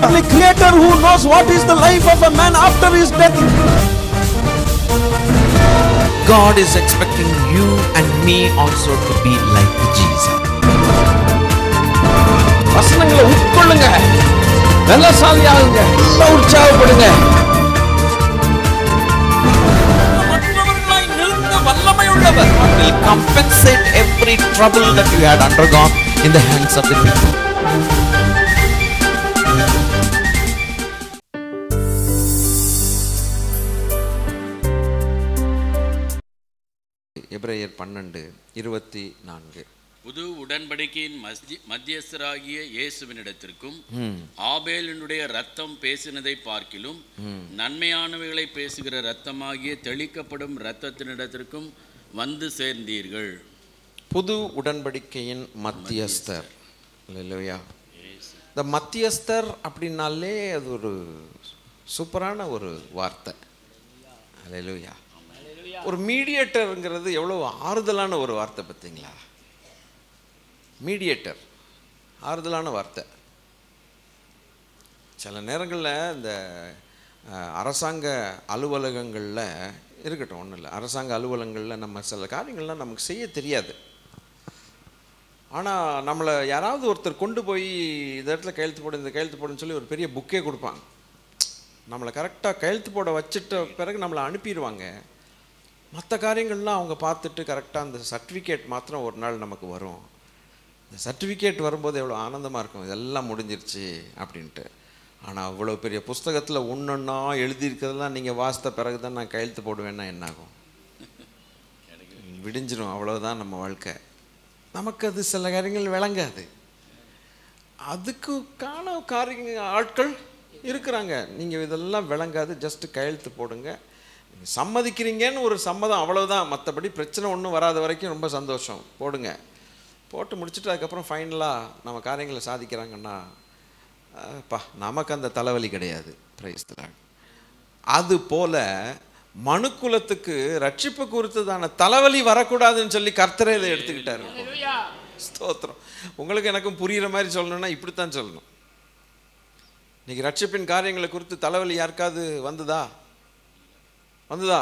only creator who knows what is the life of a man after his death. God is expecting you and me also to be like Jesus. வசனங்களை உட்கொள்ளுங்க வெள்ளசாலியாகுங்க எல்லாம் உற்சாகப்படுங்க மற்றவர்களாய் நிறுத்த வல்லமை உள்ளவர் will compensate every trouble that you had undergone in the hands of the people. எபிரேயர் பன்னெண்டு இருபத்தி நான்கு புது உடன்படிக்கையின் மஸ்தி- மத்தியஸ்தராகிய இயேசுவினிடத்திற்கும் ஆபேலினுடைய ரத்தம் பேசினதை பார்க்கிலும் நன்மையானவைகளை பேசுகிற ரத்தமாகிய தெளிக்கப்படும் இரத்தத்தினிடத்திற்கும் வந்து சேர்ந்தீர்கள் புது உடன்படிக்கையின் மத்தியஸ்தர் இல்லையா இந்த மத்தியஸ்தர் அப்படின்னாலே அது ஒரு சூப்பரான ஒரு வார்த்தை அல்லேலூயா ஒரு மீடியேட்டருங்கிறது எவ்வளோ ஆறுதலான ஒரு வார்த்தை பார்த்தீங்களா மீடியேட்டர் ஆறுதலான வார்த்தை சில நேரங்களில் இந்த அஹ், அரசாங்க அலுவலகங்களில் இருக்கட்டும் ஒன்றும் இல்லை அரசாங்க அலுவலகங்களில் நம்ம சில காரியங்கள்லாம் நமக்கு செய்ய தெரியாது ஆனால் நம்மளை யாராவது ஒருத்தர் கொண்டு போய் இந்த இடத்துல கையெழுத்து போடு இந்த கையெழுத்து போடுன்னு சொல்லி ஒரு பெரிய புக்கே கொடுப்பாங்க நம்மளை கரெக்டாக கையெழுத்து போட வச்சுட்ட பிறகு நம்மளை அனுப்பிடுவாங்க மற்ற காரியங்கள்லாம் அவங்க பார்த்துட்டு கரெக்டாக அந்த சர்டிஃபிகேட் மாத்திரம் ஒரு நாள் நமக்கு வரும் இந்த சர்டிஃபிகேட் வரும்போது எவ்வளோ ஆனந்தமாக இருக்கும் இதெல்லாம் முடிஞ்சிருச்சு அப்படின்ட்டு ஆனால் அவ்வளோ பெரிய புஸ்தகத்தில் ஒன்றொன்னா எழுதியிருக்கிறதெல்லாம் நீங்கள் வாசித்த பிறகு தான் நான் கையெழுத்து போடுவேன்னா என்னாகும் விடிஞ்சிரும் அவ்வளவுதான் நம்ம வாழ்க்கை நமக்கு அது சில காரியங்கள் விளங்காது அதுக்கு காண காரியங்க ஆட்கள் இருக்கிறாங்க நீங்கள் இதெல்லாம் விளங்காது ஜஸ்ட் கையெழுத்து போடுங்க நீங்க சம்மதிக்கிறீங்கன்னு ஒரு சம்மதம் அவ்வளவுதான் மற்றபடி பிரச்சனை ஒன்றும் வராத வரைக்கும் ரொம்ப சந்தோஷம் போடுங்க போட்டு முடிச்சுட்டு அதுக்கப்புறம் ஃபைனலாக நம்ம காரியங்களை சாதிக்கிறாங்கன்னா பா நமக்கு அந்த தலைவலி கிடையாது பிரைஸ்தலாக அது போல மனுக்குலத்துக்கு ரட்சிப்பு குறித்ததான தலைவலி வரக்கூடாதுன்னு சொல்லி கர்த்தரே இதை எடுத்துக்கிட்டாரு ஸ்தோத்திரம் உங்களுக்கு எனக்கும் புரியுற மாதிரி சொல்லணும்னா இப்படித்தான் சொல்லணும் இன்னைக்கு ரட்சிப்பின் காரியங்களை குறித்து தலைவலி யாருக்காவது வந்ததா வந்ததா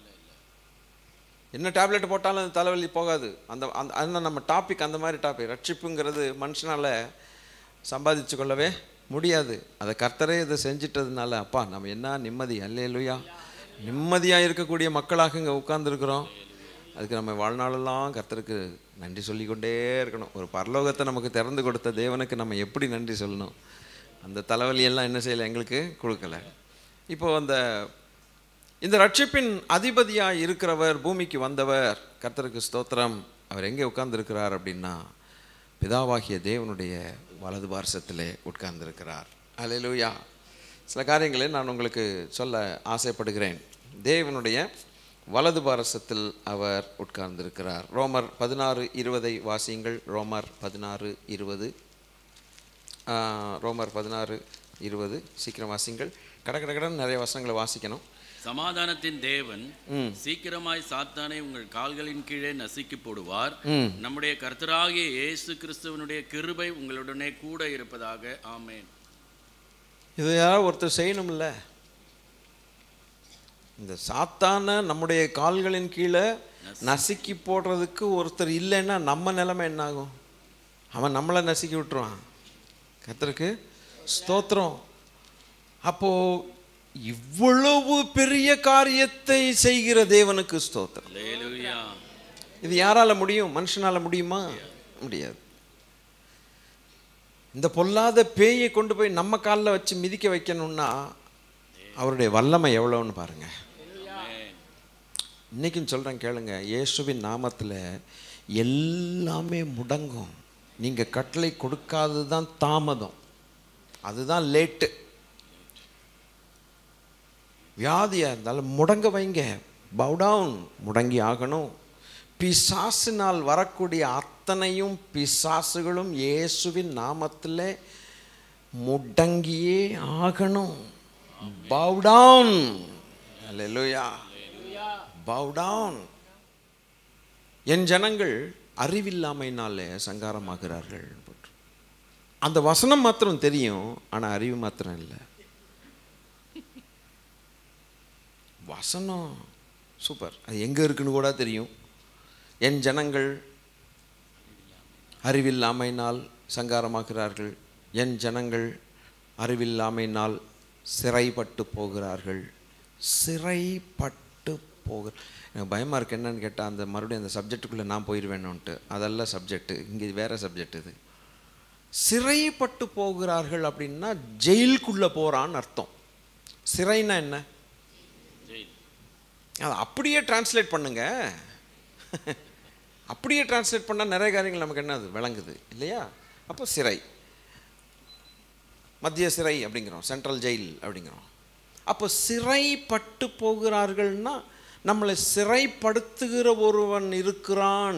என்ன டேப்லெட் போட்டாலும் அந்த தலைவலி போகாது அந்த அந்த அந்த நம்ம டாபிக் அந்த மாதிரி டாபிக் ரட்சிப்புங்கிறது மனுஷனால் சம்பாதிச்சு கொள்ளவே முடியாது அதை கர்த்தரே இதை செஞ்சிட்டதுனால அப்பா நம்ம என்ன நிம்மதி அல்லேலுயா நிம்மதியாக இருக்கக்கூடிய மக்களாக இங்கே உட்கார்ந்துருக்குறோம் அதுக்கு நம்ம வாழ்நாளெல்லாம் கர்த்தருக்கு நன்றி சொல்லிக்கொண்டே இருக்கணும் ஒரு பரலோகத்தை நமக்கு திறந்து கொடுத்த தேவனுக்கு நம்ம எப்படி நன்றி சொல்லணும் அந்த தலைவலியெல்லாம் என்ன செய்யலை எங்களுக்கு கொடுக்கல இப்போ அந்த இந்த ரட்சிப்பின் அதிபதியாக இருக்கிறவர் பூமிக்கு வந்தவர் கர்த்தருக்கு ஸ்தோத்திரம் அவர் எங்கே உட்கார்ந்திருக்கிறார் அப்படின்னா பிதாவாகிய தேவனுடைய வலது பார்சத்திலே உட்கார்ந்திருக்கிறார் அல்லேலூயா சில காரியங்களை நான் உங்களுக்கு சொல்ல ஆசைப்படுகிறேன் தேவனுடைய வலது பாரசத்தில் அவர் உட்கார்ந்திருக்கிறார் ரோமர் பதினாறு இருபதை வாசியுங்கள் ரோமர் பதினாறு இருபது ரோமர் பதினாறு இருபது சீக்கிரம் வாசிங்கள் கட கட கடன்னு நிறைய வசனங்களை வாசிக்கணும் சமாதானத்தின் தேவன் சீக்கிரமாய் சாத்தானை உங்கள் கால்களின் கீழே நசுக்கி போடுவார் ம். நம்முடைய கர்த்தராகிய இயேசு கிறிஸ்துவனுடைய கிருபை உங்களுடனே கூட இருப்பதாக ஆமென் இது யாராவது ஒருத்தர் செய்யணும்ல இந்த சாத்தான நம்முடைய கால்களின் கீழே நசுக்கி போடுறதுக்கு ஒருத்தர் இல்லைன்னா நம்ம நிலைமை என்ன ஆகும் அவன் நம்மளை நசுக்கி விட்டுருவான் கர்த்தருக்கு ஸ்தோத்திரம் அப்போ இவ்வளவு பெரிய காரியத்தை செய்கிற தேவனுக்கு ஸ்தோத்திரம் அல்லேலூயா இது யாரால முடியும் மனுஷனால முடியுமா முடியாது இந்த பொல்லாத பேயை கொண்டு போய் நம்ம காலில் வச்சு மிதிக்க வைக்கணும்னா அவருடைய வல்லமை எவ்வளோன்னு பாருங்க இன்னைக்கும் சொல்கிறேன் கேளுங்க இயேசுவின் நாமத்தில் எல்லாமே முடங்கும் நீங்கள் கட்டளை கொடுக்காதது தான் தாமதம் அதுதான் லேட்டு வியாதியாக இருந்தாலும் முடங்க வைங்க பவுடவுன் முடங்கி ஆகணும் பிசாசினால் வரக்கூடிய அத்தனையும் பிசாசுகளும் இயேசுவின் நாமத்தில் முடங்கியே ஆகணும் பவுடவுன் அல்லேலூயா பவுடவுன் என் ஜனங்கள் அறிவில்லாமையினாலே சங்காரமாகிறார்கள் அந்த வசனம் மாத்திரம் தெரியும் ஆனா அறிவு மாத்திரம் இல்லை வசனம் சூப்பர் அது எங்க இருக்குன்னு கூட தெரியும் என் ஜனங்கள் அறிவில்லாமையினால் சங்காரமாகிறார்கள் என் ஜனங்கள் அறிவில்லாமையினால் சிறைப்பட்டு போகிறார்கள் சிறைப்பட்டு போகிற எனக்கு பயமாக இருக்கு என்னன்னு கேட்டால் அந்த மறுபடியும் அந்த சப்ஜெக்ட்டுக்குள்ளே நான் போயிடுவேணுன்ட்டு அதெல்லாம் சப்ஜெக்ட்டு இங்கே வேறு சப்ஜெக்ட் இது சிறைப்பட்டு போகிறார்கள் அப்படின்னா ஜெயிலுக்குள்ளே போகிறான்னு அர்த்தம் சிறைன்னா என்ன ஜெயில் அதை அப்படியே டிரான்ஸ்லேட் பண்ணுங்க அப்படியே டிரான்ஸ்லேட் பண்ணால் நிறைய காரியங்கள் நமக்கு என்னது விளங்குது இல்லையா அப்போ சிறை மத்திய சிறை அப்படிங்கிறோம் சென்ட்ரல் ஜெயில் அப்படிங்கிறோம் அப்போ சிறைப்பட்டு போகிறார்கள்னா நம்மளை சிறைப்படுத்துகிற ஒருவன் இருக்கிறான்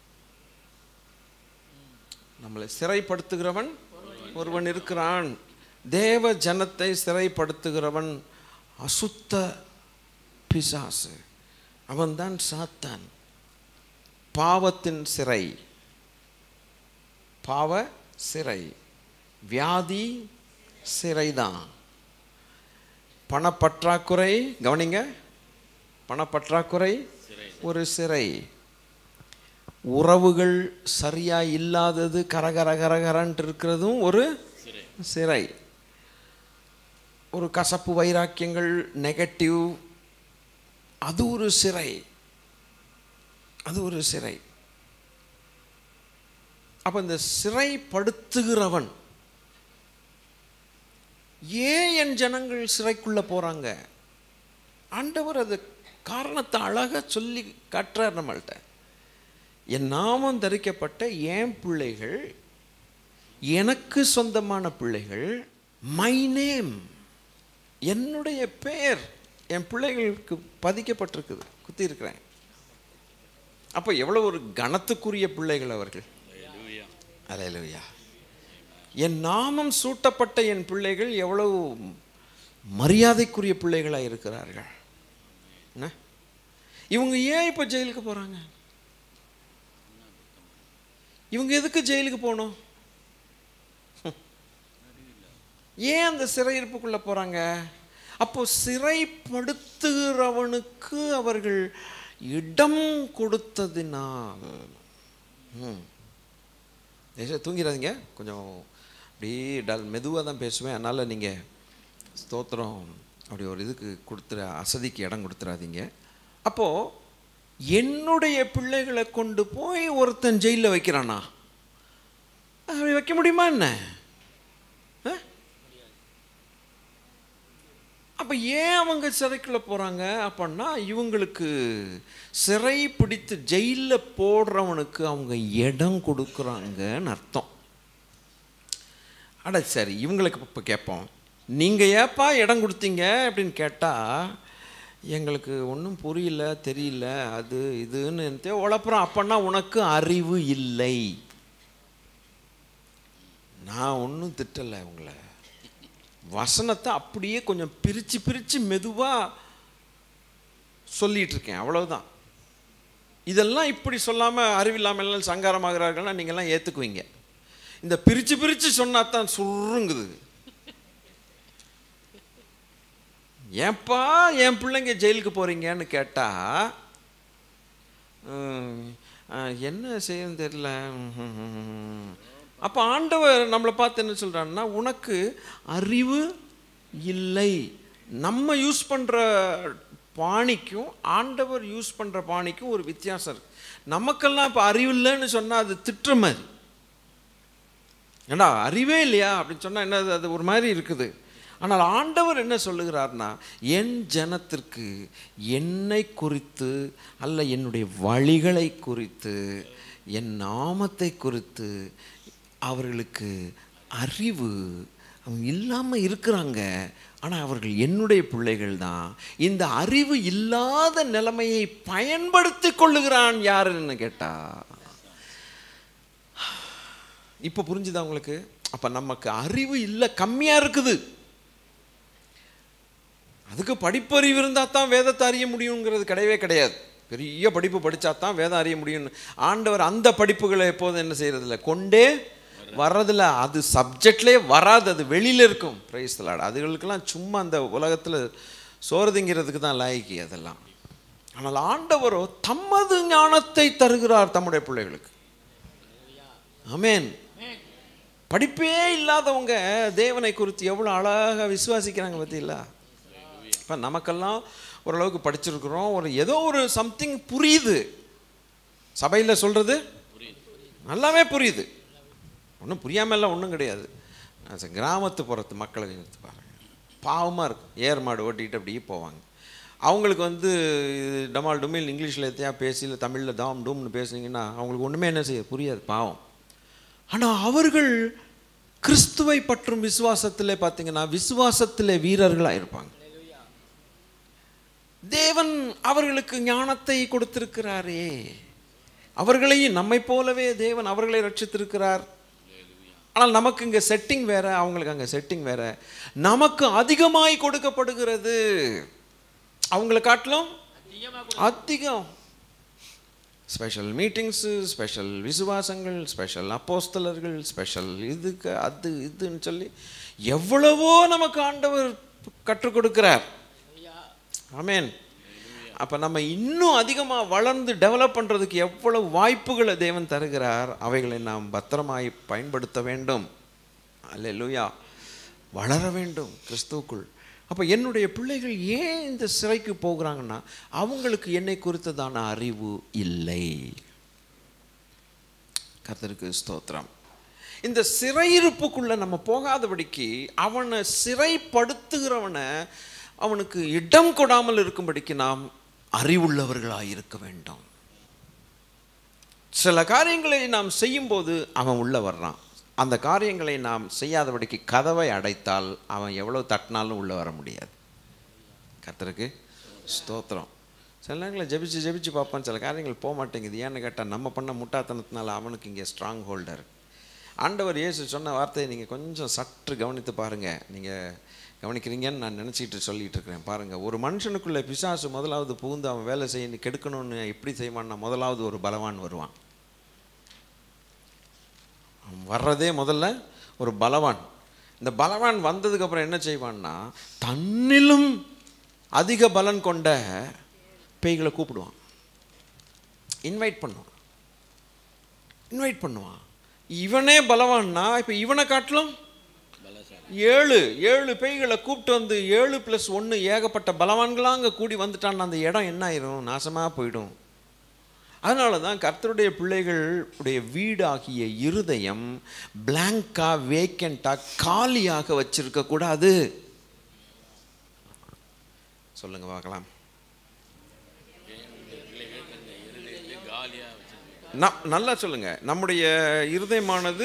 நம்மளை சிறைப்படுத்துகிறவன் ஒருவன் இருக்கிறான் தேவ ஜனத்தை சிறைப்படுத்துகிறவன் அசுத்த பிசாசு அவன்தான் சாத்தான் பாவத்தின் சிறை பாவ சிறை வியாதி சிறைதான் பணப்பற்றாக்குறை கவனிங்க பணப்பற்றாக்குறை ஒரு சிறை உறவுகள் சரியா இல்லாதது கரகர கரகரன்ட்டு இருக்கிறதும் ஒரு சிறை ஒரு கசப்பு வைராக்கியங்கள் நெகட்டிவ் அது ஒரு சிறை அது ஒரு சிறை அப்ப இந்த சிறைப்படுத்துகிறவன் ஏன் என் ஜனங்கள் சிறைக்குள்ள போறாங்க ஆண்டவர் அது காரணத்தை அழகா சொல்லி காட்டுறார் நம்மள்ட்ட என் நாமம் தரிக்கப்பட்ட என் பிள்ளைகள் எனக்கு சொந்தமான பிள்ளைகள் மை நேம் என்னுடைய பெயர் என் பிள்ளைகளுக்கு பதிக்கப்பட்டிருக்குது குத்தி இருக்கிறேன் அப்போ எவ்வளோ ஒரு கனத்துக்குரிய பிள்ளைகள் அவர்கள் Hallelujah. அலையலுயா என் நாமம் சூட்டப்பட்ட என் பிள்ளைகள் எவ்வளவு மரியாதைக்குரிய பிள்ளைகளாக இருக்கிறார்கள் என்ன இவங்க ஏன் இப்போ ஜெயிலுக்கு போகிறாங்க இவங்க எதுக்கு ஜெயிலுக்கு போகணும் ஏன் அந்த சிறையிருப்புக்குள்ளே போகிறாங்க அப்போ சிறைப்படுத்துகிறவனுக்கு அவர்கள் இடம் கொடுத்ததினால் ம் தயவுசெய்து தூங்கிடாதீங்க கொஞ்சம் அப்படியே டல் மெதுவாக தான் பேசுவேன் அதனால் நீங்கள் ஸ்தோத்திரம் அப்படி ஒரு இதுக்கு கொடுத்துற அசதிக்கு இடம் கொடுத்துறாதீங்க அப்போது என்னுடைய பிள்ளைகளை கொண்டு போய் ஒருத்தன் ஜெயிலில் வைக்கிறானா அப்படி வைக்க முடியுமா என்ன ஆ? அப்போ ஏன் அவங்க சிறைக்குள்ள போகிறாங்க அப்படின்னா இவங்களுக்கு சிறை பிடித்து ஜெயிலில் போடுறவனுக்கு அவங்க இடம் கொடுக்குறாங்கன்னு அர்த்தம் அட சரி இவங்களுக்கு இப்போ கேட்போம் நீங்கள் ஏப்பா இடம் கொடுத்தீங்க அப்படின்னு கேட்டால் எங்களுக்கு ஒன்றும் புரியல தெரியல அது இதுன்னு உழப்புறோம் அப்பன்னா உனக்கு அறிவு இல்லை நான் ஒன்றும் திட்டலை உங்களை வசனத்தை அப்படியே கொஞ்சம் பிரித்து பிரித்து மெதுவாக சொல்லிட்டு இருக்கேன் அவ்வளவுதான் இதெல்லாம் இப்படி சொல்லாமல் அறிவில்லாமல் எல்லாம் சங்காரமாகிறார்கள்னா நீங்கள்லாம் ஏற்றுக்குவீங்க இந்த பிரித்து பிரித்து சொன்னா தான் சுருங்குது ஏன்பா என் பிள்ளைங்க ஜெயிலுக்கு போகிறீங்கன்னு கேட்டால் என்ன செய்யணும் தெரியல அப்போ ஆண்டவர் நம்மளை பார்த்து என்ன சொல்கிறான்னா உனக்கு அறிவு இல்லை நம்ம யூஸ் பண்ணுற பாணிக்கும் ஆண்டவர் யூஸ் பண்ணுற பாணிக்கும் ஒரு வித்தியாசம் இருக்கு நமக்கெல்லாம் இப்போ அறிவு இல்லைன்னு சொன்னால் அது திட்டுற மாதிரி ஏண்டா அறிவே இல்லையா அப்படின்னு சொன்னால் என்ன அது ஒரு மாதிரி இருக்குது ஆனால் ஆண்டவர் என்ன சொல்லுகிறார்னா என் ஜனத்திற்கு என்னை குறித்து அல்ல என்னுடைய வழிகளை குறித்து என் நாமத்தை குறித்து அவர்களுக்கு அறிவு அவங்க இல்லாமல் இருக்கிறாங்க ஆனால் அவர்கள் என்னுடைய பிள்ளைகள் தான் இந்த அறிவு இல்லாத நிலைமையை பயன்படுத்தி கொள்ளுகிறான் யாருன்னு கேட்டா இப்போ புரிஞ்சுதா உங்களுக்கு அப்போ நமக்கு அறிவு இல்லை கம்மியாக இருக்குது அதுக்கு படிப்பறிவு இருந்தால் தான் வேதத்தை அறிய முடியுங்கிறது கிடையவே கிடையாது பெரிய படிப்பு படித்தா தான் வேதம் அறிய முடியும்னு ஆண்டவர் அந்த படிப்புகளை எப்போதும் என்ன செய்யறதில்ல கொண்டே வர்றதில்ல அது சப்ஜெக்ட்லேயே வராது அது வெளியில் இருக்கும் பிரைஸ் தலாட் அதுகளுக்கெல்லாம் சும்மா அந்த உலகத்தில் சோறு திங்கிறதுக்கு தான் லாய்க்கு அதெல்லாம் ஆனால் ஆண்டவரோ தமது ஞானத்தை தருகிறார் தம்முடைய பிள்ளைகளுக்கு ஆமென் படிப்பே இல்லாதவங்க தேவனை குறித்து எவ்வளோ அழகாக விசுவாசிக்கிறாங்க பார்த்தீங்களா இப்போ நமக்கெல்லாம் ஓரளவுக்கு படிச்சிருக்கிறோம் ஒரு ஏதோ ஒரு சம்திங் புரியுது சபையில் சொல்கிறது நல்லாவே புரியுது ஒன்றும் புரியாமலாம் ஒன்றும் கிடையாது அது கிராமத்து புறத்து மக்களை எடுத்து பாருங்க பாவமாக இருக்கும் ஏர் மாடு ஓட்டிக்கிட்டு அப்படியே போவாங்க அவங்களுக்கு வந்து இது டமால் டுமில் இங்கிலீஷில் எத்தையா பேசி இல்லை தமிழில் தாம் டூம்னு பேசுனீங்கன்னா அவங்களுக்கு ஒன்றுமே என்ன செய்ய புரியாது பாவம் ஆனால் அவர்கள் கிறிஸ்துவை பற்றும் விசுவாசத்திலே பார்த்தீங்கன்னா விசுவாசத்திலே வீரர்களாக இருப்பாங்க தேவன் அவர்களுக்கு ஞானத்தை கொடுத்திருக்கிறாரே அவர்களையும் நம்மை போலவே தேவன் அவர்களை ரட்சித்திருக்கிறார் ஆனால் நமக்கு இங்கே செட்டிங் வேற அவங்களுக்கு அங்கே செட்டிங் வேற நமக்கு அதிகமாய் கொடுக்கப்படுகிறது அவங்களை காட்டிலும் அதிகம் ஸ்பெஷல் மீட்டிங்ஸு ஸ்பெஷல் விசுவாசங்கள் ஸ்பெஷல் அப்போஸ்தலர்கள் ஸ்பெஷல் இதுக்கு அது இதுன்னு சொல்லி எவ்வளவோ நமக்கு ஆண்டவர் கற்றுக் கொடுக்கிறார் ஆமென் அப்போ நம்ம இன்னும் அதிகமாக வளர்ந்து டெவலப் பண்ணுறதுக்கு எவ்வளவு வாய்ப்புகளை தேவன் தருகிறார் அவைகளை நாம் பத்திரமாய் பயன்படுத்த வேண்டும் அல்லேலூயா வளர வேண்டும் கிறிஸ்துவுக்குள் அப்போ என்னுடைய பிள்ளைகள் ஏன் இந்த சிறைக்கு போகிறாங்கன்னா அவங்களுக்கு என்னை குறித்ததான அறிவு இல்லை கர்த்தருக்கு ஸ்தோத்திரம் இந்த சிறையிருப்புக்குள்ள நம்ம போகாதபடிக்கு அவனை சிறைப்படுத்துகிறவனை அவனுக்கு இடம் கொடாமல் இருக்கும்படிக்கு நாம் அறிவுள்ளவர்களாக இருக்க வேண்டும் சில காரியங்களை நாம் செய்யும்போது அவன் உள்ள வர்றான் அந்த காரியங்களை நாம் செய்யாதபடிக்கு கதவை அடைத்தால் அவன் எவ்வளோ தட்டினாலும் உள்ள வர முடியாது கர்த்தருக்கு ஸ்தோத்திரம் சில நேரங்களில் ஜெபிச்சு ஜெபிச்சு பார்ப்பான் சில காரியங்கள் போக மாட்டேங்குது ஏன்னு கேட்டால் நம்ம பண்ண முட்டாத்தனத்தினால அவனுக்கு இங்கே ஸ்ட்ராங் ஹோல்டர் ஆண்டவர் இயேசு சொன்ன வார்த்தையை நீங்கள் கொஞ்சம் சற்று கவனித்து பாருங்கள் நீங்கள் கவனிக்கிறீங்கன்னு நான் நினச்சிட்டு சொல்லிட்டு இருக்கிறேன் பாருங்கள் ஒரு மனுஷனுக்குள்ளே பிசாசு முதலாவது புகுந்து அவன் வேலை செய்ய கெடுக்கணும்னு எப்படி செய்வான்னா முதலாவது ஒரு பலவான் வருவான் அவன் வர்றதே முதல்ல ஒரு பலவான் இந்த பலவான் வந்ததுக்கப்புறம் என்ன செய்வான்னா தன்னிலும் அதிக பலன் கொண்ட பேய்களை கூப்பிடுவான் இன்வைட் பண்ணுவான் இன்வைட் பண்ணுவான் இவனே பலவான்னா இப்போ இவனை காட்டிலும் ஏழு ஏழு பேய்களை கூப்பிட்டு வந்து ஏழு ப்ளஸ் ஒன்று ஏகப்பட்ட பலவான்களாக அங்கே கூடி வந்துட்டான்னா அந்த இடம் என்ன ஆயிரும் நாசமாக போயிடும் அதனால தான் கர்த்தருடைய பிள்ளைகள் உடைய வீடாகிய இருதயம் பிளாங்கா வேக்கண்டா காலியாக வச்சிருக்க கூடாது சொல்லுங்க பார்க்கலாம் ந- நல்லா சொல்லுங்க நம்முடைய இருதயமானது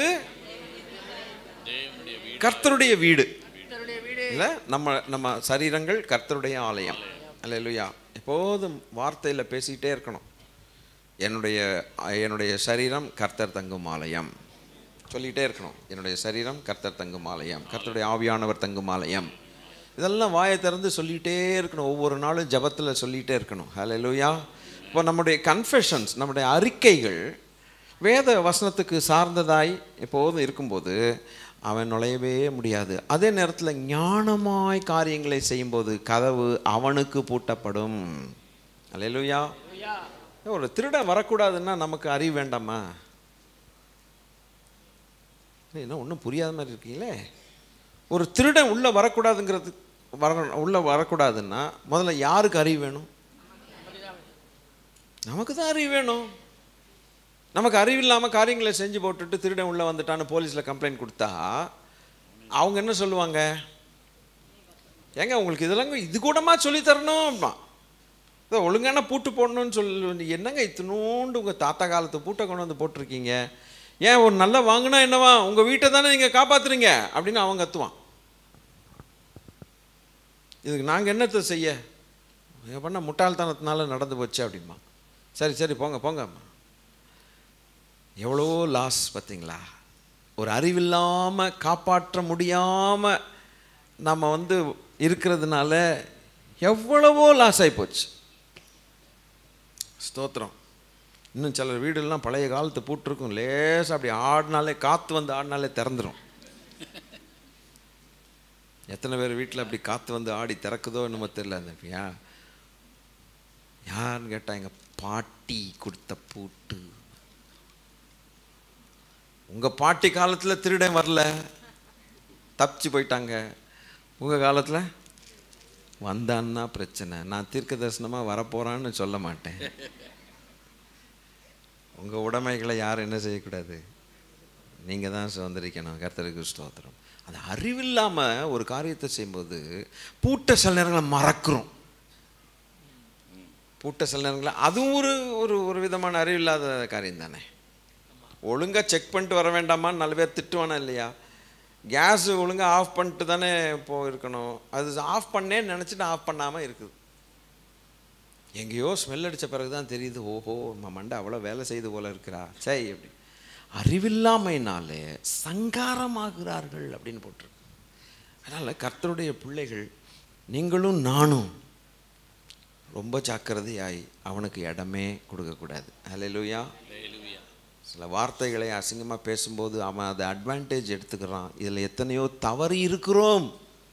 கர்த்தருடைய வீடு இல்லை நம்ம நம்ம சரீரங்கள் கர்த்தருடைய ஆலயம் அல்லேலூயா எப்போதும் வார்த்தையில் பேசிக்கிட்டே இருக்கணும் என்னுடைய என்னுடைய சரீரம் கர்த்தர் தங்கும் ஆலயம் சொல்லிகிட்டே இருக்கணும் என்னுடைய சரீரம் கர்த்தர் தங்கும் ஆலயம் கர்த்தருடைய ஆவியானவர் தங்கும் ஆலயம் இதெல்லாம் வாயை திறந்து சொல்லிகிட்டே இருக்கணும் ஒவ்வொரு நாளும் ஜபத்தில் சொல்லிகிட்டே இருக்கணும் ஹalleluya இப்போ நம்முடைய கன்ஃபெஷன்ஸ் நம்முடைய அறிக்கைகள் வேத வசனத்துக்கு சார்ந்ததாய் எப்போதும் இருக்கும்போது அவன் நுழையவே முடியாது அதே நேரத்தில் ஞானமாய் காரியங்களை செய்யும்போது கதவு அவனுக்கு பூட்டப்படும் அல்லேலூயா ஒரு திருடன் வரக்கூடாதுன்னா நமக்கு அறிவு வேண்டாமா என்ன ஒன்றும் புரியாத மாதிரி இருக்கீங்களே ஒரு திருடன் உள்ளே வரக்கூடாதுங்கிறது வர உள்ளே வரக்கூடாதுன்னா முதல்ல யாருக்கு அறிவு வேணும் நமக்கு தான் அறிவு வேணும் நமக்கு அறிவு இல்லாமல் காரியங்களை செஞ்சு போட்டுட்டு திருடன் உள்ளே வந்துட்டான்னு போலீஸில் கம்ப்ளைண்ட் கொடுத்தா அவங்க என்ன சொல்லுவாங்க ஏங்க உங்களுக்கு இதெல்லாம் இது கூடமா சொல்லி தரணும்மா இதை ஒழுங்கான பூட்டு போடணும்னு சொல்லி என்னங்க இத்தினோண்டு உங்கள் தாத்தா காலத்து பூட்டை கொண்டு வந்து போட்டிருக்கீங்க ஏன் ஒரு நல்லா வாங்கினா என்னவா உங்கள் வீட்டை தானே நீங்கள் காப்பாத்துறீங்க அப்படின்னு அவங்க கத்துவான் இதுக்கு நாங்கள் என்னத்தை செய்ய இங்க பண்ண முட்டாள்தனத்தினால நடந்து போச்சு அப்படிமா சரி சரி போங்க போங்க எவ்வளோ லாஸ் பார்த்தீங்களா ஒரு அறிவில்லாமல் காப்பாற்ற முடியாமல் நம்ம வந்து இருக்கிறதுனால எவ்வளவோ லாஸ் ஆகி போச்சு ஸ்தோத்திரம் இன்னும் சில வீடுலாம் பழைய காலத்து பூட்டிருக்கும் லேசாக அப்படி ஆடினாலே காற்று வந்து ஆடினாலே திறந்துரும் எத்தனை பேர் வீட்டில் அப்படி காற்று வந்து ஆடி திறக்குதோ என்னமோ தெரியல அந்த யா யாருன்னு கேட்டால் எங்கள் பாட்டி கொடுத்த பூட்டு உங்கள் பாட்டி காலத்தில் திருடன் வரல தப்பிச்சு போயிட்டாங்க உங்கள் காலத்தில் வந்தான்னா பிரச்சனை நான் தீர்க்க தரிசனமாக வரப்போகிறான்னு சொல்ல மாட்டேன் உங்கள் உடைமைகளை யாரும் என்ன செய்யக்கூடாது நீங்கள் தான் சுதந்திரிக்கணும் கர்த்தருக்கு ஸ்தோத்திரம் அது அறிவில்லாமல் ஒரு காரியத்தை செய்யும்போது பூட்ட சில நேரங்களில் மறக்கிறோம் பூட்ட சில நேரங்களில் அதுவும் ஒரு ஒரு ஒரு விதமான அறிவில்லாத காரியம் தானே ஒழுங்காக செக் பண்ணிட்டு வர வேண்டாமான்னு நாலு பேர் திட்டுவானா இல்லையா கேஸ் ஒழுங்காக ஆஃப் பண்ணிட்டு தானே இப்போ இருக்கணும் அது ஆஃப் பண்ணேன்னு நினச்சிட்டு ஆஃப் பண்ணாமல் இருக்குது எங்கேயோ ஸ்மெல் அடித்த பிறகு தான் தெரியுது ஓஹோ நம்ம மண்டை அவ்வளோ வேலை செய்து போல இருக்கிறா சை அப்படி அறிவில்லாமைனாலே சங்காரமாகிறார்கள் அப்படின்னு போட்டிருக்கு அதனால் கர்த்தருடைய பிள்ளைகள் நீங்களும் நானும் ரொம்ப ஜாக்கிரதையாய் அவனுக்கு இடமே கொடுக்கக்கூடாது ஹalleluya சில வார்த்தைகளை அசிங்கமாக பேசும்போது அவன் அதை அட்வான்டேஜ் எடுத்துக்கிறான் இதில் எத்தனையோ தவறு இருக்கிறோம்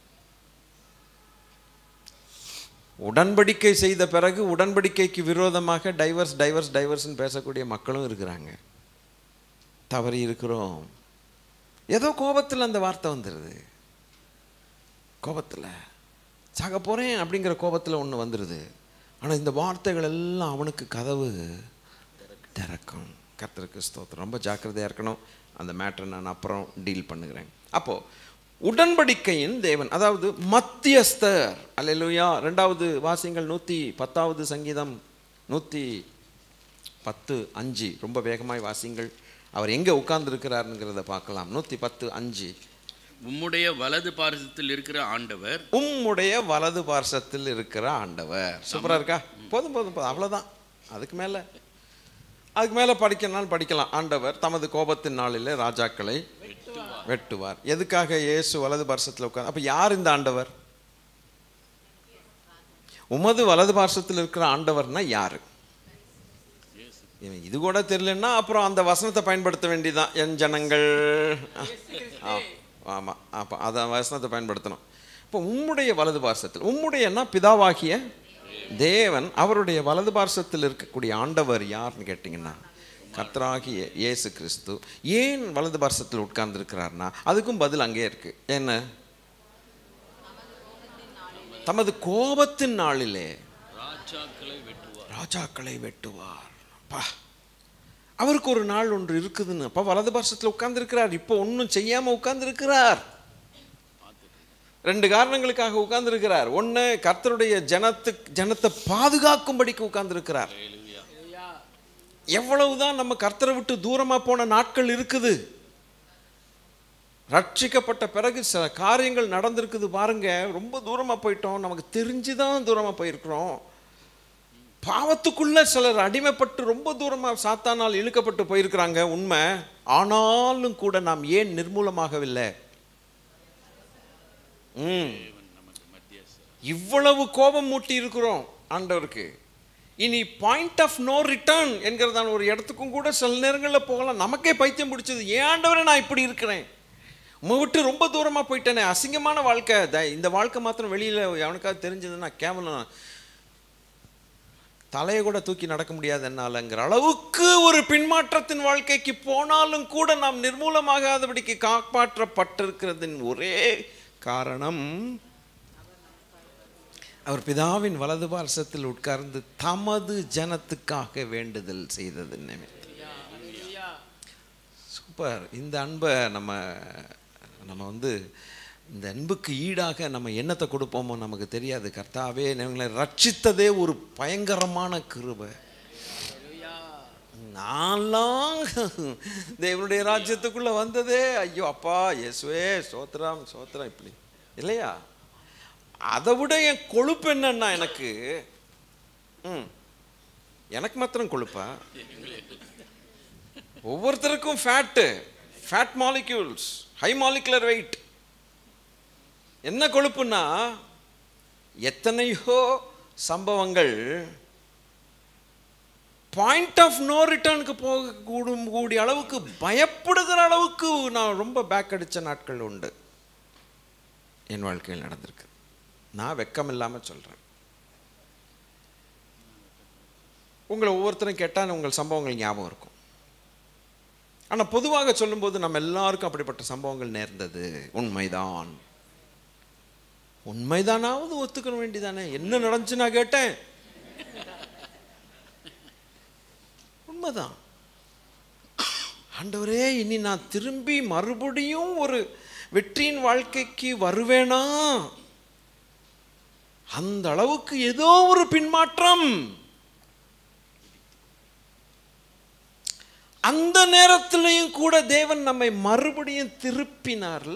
உடன்படிக்கை செய்த பிறகு உடன்படிக்கைக்கு விரோதமாக டைவர்ஸ் டைவர்ஸ் டைவர்ஸ்னு பேசக்கூடிய மக்களும் இருக்கிறாங்க தவறி இருக்கிறோம் ஏதோ கோபத்தில் அந்த வார்த்தை வந்துடுது கோபத்தில் சாக போகிறேன் அப்படிங்கிற கோபத்தில் ஒன்று வந்துடுது ஆனால் இந்த வார்த்தைகள் எல்லாம் அவனுக்கு கதவு திறக்கும் கர்த்தருக்கு ஸ்தோத்திரம் ரொம்ப ஜாக்கிரதையாக இருக்கணும் அந்த மேட்டரை நான் அப்புறம் டீல் பண்ணுகிறேன் அப்போது உடன்படிக்கையின் தேவன் அதாவது மத்தியஸ்தர் அல்லேலூயா ரெண்டாவது வாசியங்கள் நூற்றி பத்தாவது சங்கீதம் நூற்றி பத்து அஞ்சு ரொம்ப வேகமாய் வாசிங்கள் அவர் எங்கே உட்கார்ந்துருக்கிறாருங்கிறத பார்க்கலாம் நூற்றி பத்து அஞ்சு உம்முடைய வலது பாரசத்தில் இருக்கிற ஆண்டவர் உம்முடைய வலது பார்சத்தில் இருக்கிற ஆண்டவர் சூப்பரா இருக்கா போதும் போதும் போதும் அவ்வளவுதான் அதுக்கு மேல அதுக்கு மேல படிக்கணும்னாலும் படிக்கலாம் ஆண்டவர் தமது கோபத்தின் நாளிலே ராஜாக்களை வெட்டுவார் எதுக்காக இயேசு வலது பார்சத்தில் உட்கார் அப்ப யார் இந்த ஆண்டவர் உமது வலது பார்சத்தில் இருக்கிற ஆண்டவர்னா யாரு இவன் இது கூட தெரியலன்னா அப்புறம் அந்த வசனத்தை பயன்படுத்த வேண்டியதுதான் என் ஜனங்கள் ஆ, ஆமா அப்போ அதை வசனத்தை பயன்படுத்தணும் இப்போ உம்முடைய வலது பார்சத்தில் உம்முடையன்னா பிதாவாகிய தேவன் அவருடைய வலது பார்சத்தில் இருக்கக்கூடிய ஆண்டவர் யாருன்னு கேட்டிங்கன்னா கர்த்தராகிய இயேசு கிறிஸ்து ஏன் வலது பார்சத்தில் உட்கார்ந்துருக்கிறார்னா அதுக்கும் பதில் அங்கே இருக்கு என்ன தமது கோபத்தின் நாளிலே ராஜாக்களை வெட்டுவார் ராஜாக்களை வெட்டுவார் அப்பா அவருக்கு ஒரு நாள் ஒன்று இருக்குதுன்னு அப்பா வலது பார்சத்தில் உட்கார்ந்துருக்கிறார் இப்போ ஒன்றும் செய்யாமல் உட்கார்ந்துருக்கிறார் ரெண்டு காரணங்களுக்காக உட்கார்ந்துருக்கிறார் ஒன்று கர்த்தருடைய ஜனத்துக்கு ஜனத்தை பாதுகாக்கும்படிக்கு உட்கார்ந்துருக்கிறார் எவ்வளவுதான் நம்ம கர்த்தரை விட்டு தூரமா போன நாட்கள் இருக்குது ரட்சிக்கப்பட்ட பிறகு சில காரியங்கள் நடந்திருக்குது பாருங்க ரொம்ப தூரமா போயிட்டோம் நமக்கு தெரிஞ்சுதான் தூரமா போயிருக்கிறோம் பாவத்துக்குள்ள சிலர் அடிமைப்பட்டு ரொம்ப தூரமா சாத்தானால் இழுக்கப்பட்டு போயிருக்கிறாங்க உண்மை ஆனாலும் கூட நாம் ஏன் நிர்மூலமாகவில்லை ம் இவ்வளவு கோபம் மூட்டி இருக்கிறோம் ஆண்டவருக்கு இனி பாயிண்ட் ஆஃப் நோ ரிட்டர்ன் என்கிறதான ஒரு இடத்துக்கும் கூட சில நேரங்களில் போகலாம் நமக்கே பைத்தியம் பிடிச்சது ஏன் ஆண்டவரே நான் இப்படி இருக்கிறேன் உம்மை விட்டு ரொம்ப தூரமாக போயிட்டேனே அசிங்கமான வாழ்க்கை த- இந்த வாழ்க்கை மாத்திரம் வெளியில் எவனுக்காவது தெரிஞ்சதுன்னா கேவலம் தலையை கூட தூக்கி நடக்க முடியாது என்னாலங்கிற அளவுக்கு ஒரு பின்மாற்றத்தின் வாழ்க்கைக்கு போனாலும் கூட நாம் நிர்மூலமாகாதபடிக்கு காப்பாற்றப்பட்டிருக்கிறதின் ஒரே காரணம் அவர் பிதாவின் வலது பார்சத்தில் உட்கார்ந்து தமது ஜனத்துக்காக வேண்டுதல் செய்தது நிமித்தம் சூப்பர் இந்த அன்பை நம்ம நம்ம வந்து இந்த அன்புக்கு ஈடாக நம்ம என்னத்தை கொடுப்போமோ நமக்கு தெரியாது கர்த்தாவே எங்களை ரட்சித்ததே ஒரு பயங்கரமான கிருபை நான்லாம் தேவனுடைய ராஜ்யத்துக்குள்ள வந்ததே ஐயோ அப்பா இயேசுவே சோத்திரம் சோத்திரம் இப்படி இல்லையா அதை விட என் கொழுப்பு என்னன்னா எனக்கு ம் எனக்கு மாத்திரம் கொழுப்பா ஒவ்வொருத்தருக்கும் fat fat molecules high molecular weight என்ன கொழுப்புன்னா எத்தனையோ சம்பவங்கள் பாயிண்ட் ஆஃப் நோ ரிட்டர்னுக்கு போக கூடும் கூடிய அளவுக்கு பயப்படுகிற அளவுக்கு நான் ரொம்ப பேக் அடித்த நாட்கள் உண்டு என் வாழ்க்கையில் நடந்திருக்கு நான் வெக்கம் இல்லாமல் சொல்கிறேன் உங்களை ஒவ்வொருத்தரும் கேட்டால் உங்கள் சம்பவங்கள் ஞாபகம் இருக்கும் ஆனால் பொதுவாக சொல்லும்போது நம்ம எல்லாருக்கும் அப்படிப்பட்ட சம்பவங்கள் நேர்ந்தது உண்மைதான் உண்மைதானாவது ஒத்துக்க வேண்டியதானே என்ன நடந்துச்சு நான் கேட்டேன் உண்மைதான் ஆண்டவரே இனி நான் திரும்பி மறுபடியும் ஒரு வெற்றியின் வாழ்க்கைக்கு வருவேனா அந்த அளவுக்கு ஏதோ ஒரு பின்மாற்றம் அந்த நேரத்திலையும் கூட தேவன் நம்மை மறுபடியும் திருப்பினார்ல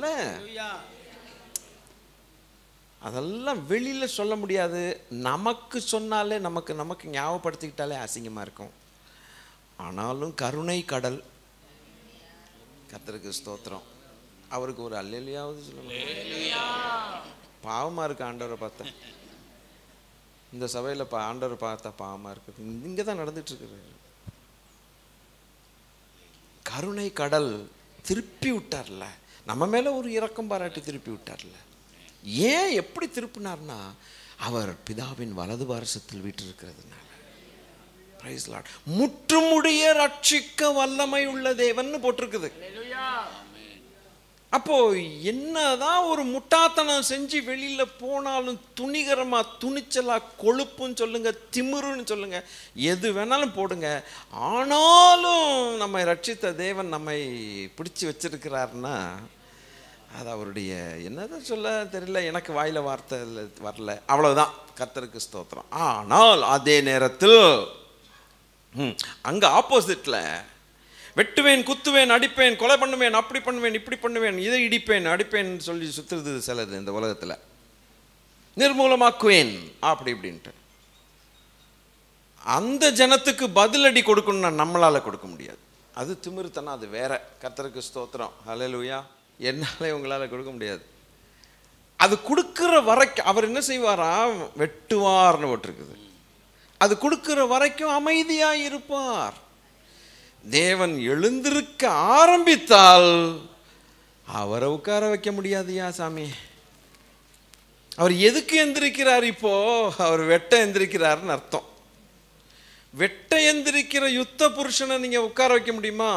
அதெல்லாம் வெளியில சொல்ல முடியாது நமக்கு சொன்னாலே நமக்கு நமக்கு ஞாபகப்படுத்திக்கிட்டாலே அசிங்கமா இருக்கும் ஆனாலும் கருணை கடல் கர்த்தருக்கு ஸ்தோத்திரம் அவருக்கு ஒரு அல்லையாவது சொல்லலாம் பாவமா இருக்கு ஆண்டவரை பார்த்தேன் இந்த சபையில பா ஆண்டவரை பார்த்தா பாவமா இருக்கு இங்க தான் நடந்துட்டு இருக்குது கருணை கடல் திருப்பி விட்டார்ல நம்ம மேல ஒரு இரக்கம் பாராட்டி திருப்பி விட்டார்ல ஏன் எப்படி திருப்பினார்னா அவர் பிதாவின் வலது பாரசத்தில் வீற்றிருக்கிறதுனால பிரைஸ் லார்ட் முற்றுமுடிய ரட்சிக்க வல்லமை உள்ள தேவன் போட்டிருக்குது அப்போ என்னதான் ஒரு முட்டாத்தனம் செஞ்சு வெளியில போனாலும் துணிகரமா துணிச்சலா கொழுப்புன்னு சொல்லுங்க திமிருன்னு சொல்லுங்க எது வேணாலும் போடுங்க ஆனாலும் நம்மை ரட்சித்த தேவன் நம்மை பிடிச்சி வச்சிருக்கிறாருன்னா அது அவருடைய என்னதான் சொல்ல தெரியல எனக்கு வாயில வார்த்தை இல்ல- வரல அவ்வளவுதான் கர்த்தருக்கு ஸ்தோத்திரம் ஆனால் அதே நேரத்தில் ம், அங்க ஆப்போசிட்ல வெட்டுவேன் குத்துவேன் அடிப்பேன் கொலை பண்ணுவேன் அப்படி பண்ணுவேன் இப்படி பண்ணுவேன் இதை இடிப்பேன் அடிப்பேன் சொல்லி சுத்துறது சிலது இந்த உலகத்துல நிர்மூலமாக்குவேன் அப்படி இப்படின்ட்டு அந்த ஜனத்துக்கு பதிலடி கொடுக்கணும்னா நம்மளால கொடுக்க முடியாது அது திமிருத்தனம் அது வேற கர்த்தருக்கு ஸ்தோத்திரம் ஹalleluya என்னால உங்களால கொடுக்க முடியாது அது கொடுக்கிற வரைக்கும் அவர் என்ன செய்வாரா வெட்டுவார்னு போட்டிருக்குது அது கொடுக்கிற வரைக்கும் அமைதியா இருப்பார் தேவன் எழுந்திருக்க ஆரம்பித்தால் அவரை உட்கார வைக்க முடியாதுயா சாமி அவர் எதுக்கு எந்திரிக்கிறார் இப்போ அவர் வெட்ட எந்திரிக்கிறாருன்னு அர்த்தம் வெட்ட எந்திரிக்கிற யுத்த புருஷனை நீங்க உட்கார வைக்க முடியுமா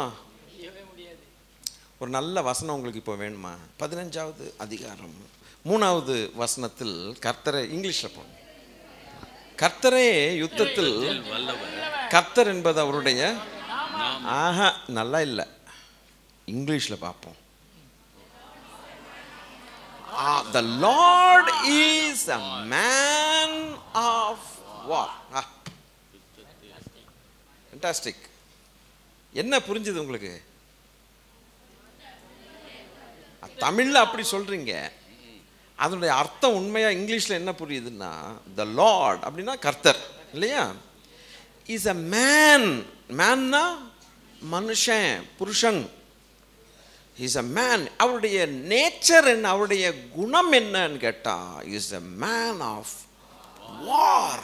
ஒரு நல்ல வசனம் உங்களுக்கு இப்போ வேணுமா பதினஞ்சாவது அதிகாரம் மூணாவது வசனத்தில் கர்த்தரை இங்கிலீஷ்ல போகணும் கர்த்தரே யுத்தத்தில் வல்லவர் கர்த்தர் என்பது அவருடைய ஆஹா நல்லா இல்லை இங்கிலீஷ்ல பார்ப்போம் the lord is a man of war fantastic என்ன புரிஞ்சுது உங்களுக்கு தமிழ்ல அப்படி சொல்றீங்க அதனுடைய அர்த்தம் உண்மையா இங்கிலீஷ்ல என்ன புரியுதுன்னா த லார்ட் அப்படின்னா கர்த்தர் இல்லையா இஸ் அ மேன் மேன்னா மனுஷன் புருஷன் இஸ் அ மேன் அவருடைய நேச்சர் என்ன அவருடைய குணம் என்னன்னு கேட்டா is a man of war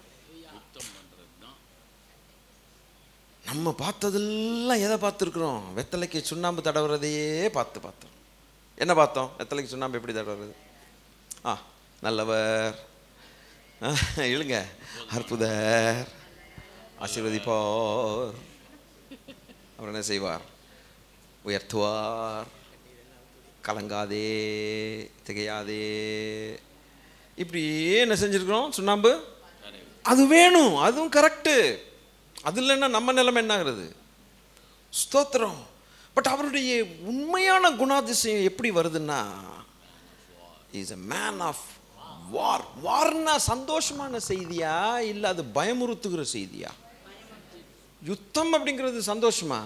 நம்ம பார்த்ததெல்லாம் எதை பார்த்துருக்குறோம் வெத்தலைக்கு சுண்ணாம்பு தடவுறதையே பார்த்து பார்த்தோம் என்ன பார்த்தோம் வெத்தலைக்கு சுண்ணாம்பு எப்படி தடவுறது ஆ நல்லவர் ஆ, இழுங்க அற்புதர் ஆசீர்வதிப்பார் அவர் என்ன செய்வார் உயர்த்துவார் கலங்காதே திகையாதே இப்படியே என்ன செஞ்சிருக்கிறோம் சுண்ணாம்பு அது வேணும் அதுவும் கரெக்டு அது இல்லைன்னா நம்ம நிலைமை என்ன ஆகுறது ஸ்தோத்திரம் பட் அவருடைய உண்மையான குணாதிசயம் எப்படி வருதுன்னா is a man of war வார்னா சந்தோஷமான செய்தியா இல்லை அது பயமுறுத்துகிற செய்தியா யுத்தம் அப்படிங்கிறது சந்தோஷமா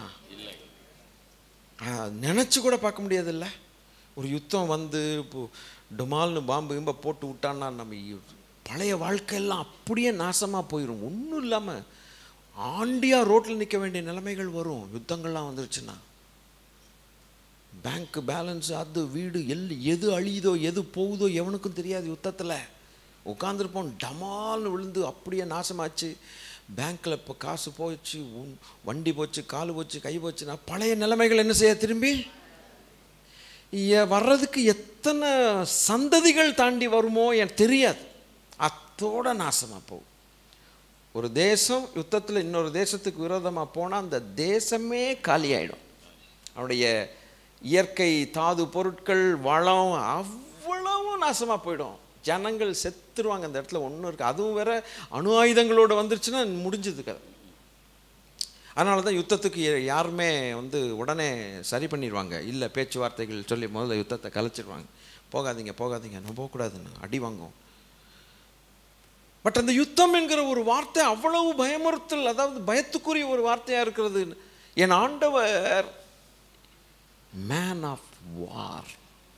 ஆ, நினைச்சு கூட பார்க்க முடியாதுல்ல ஒரு யுத்தம் வந்து இப்போ டுமால்னு பாம்பு கிம்ப போட்டு விட்டான்னா நம்ம இ- பழைய வாழ்க்கையெல்லாம் அப்படியே நாசமாக போயிடும் ஒன்றும் இல்லாமல் ஆண்டியா ரோட்டில் நிற்க வேண்டிய நிலைமைகள் வரும் யுத்தங்கள்லாம் வந்துருச்சுன்னா பேங்க் பேலன்ஸ் அது வீடு எல் எது அழியுதோ எது போகுதோ எவனுக்கும் தெரியாது யுத்தத்தில் உட்காந்துருப்போம் டமால்னு விழுந்து அப்படியே நாசமாச்சு பேங்க்கில் இப்போ காசு போச்சு உன் வண்டி போச்சு கால் போச்சு கை போச்சுன்னா பழைய நிலைமைகள் என்ன செய்ய திரும்பி ஏ- வர்றதுக்கு எத்தனை சந்ததிகள் தாண்டி வருமோ எனக்கு தெரியாது அத்தோட நாசமாக போகும் ஒரு தேசம் யுத்தத்தில் இன்னொரு தேசத்துக்கு விரோதமாக போனால் அந்த தேசமே காலியாயிடும் அவனுடைய இயற்கை தாது பொருட்கள் வளம் அவ்வளவு நாசமாக போயிடும் ஜனங்கள் செத்துருவாங்க அந்த இடத்துல ஒன்றும் இருக்குது அதுவும் வேற அணு ஆயுதங்களோடு வந்துருச்சுன்னா முடிஞ்சது கதை அதனால தான் யுத்தத்துக்கு யா- யாருமே வந்து உடனே சரி பண்ணிடுவாங்க இல்லை பேச்சுவார்த்தைகள் சொல்லி முதல்ல யுத்தத்தை கலைச்சிடுவாங்க போகாதீங்க போகாதீங்க நான் போகக்கூடாதுன்னு அடி வாங்கும் பட் அந்த யுத்தம் என்கிற ஒரு வார்த்தை அவ்வளவு பயமுறுத்தல் அதாவது பயத்துக்குரிய ஒரு வார்த்தையாக இருக்கிறது என் ஆண்டவர் மேன் ஆஃப் வார்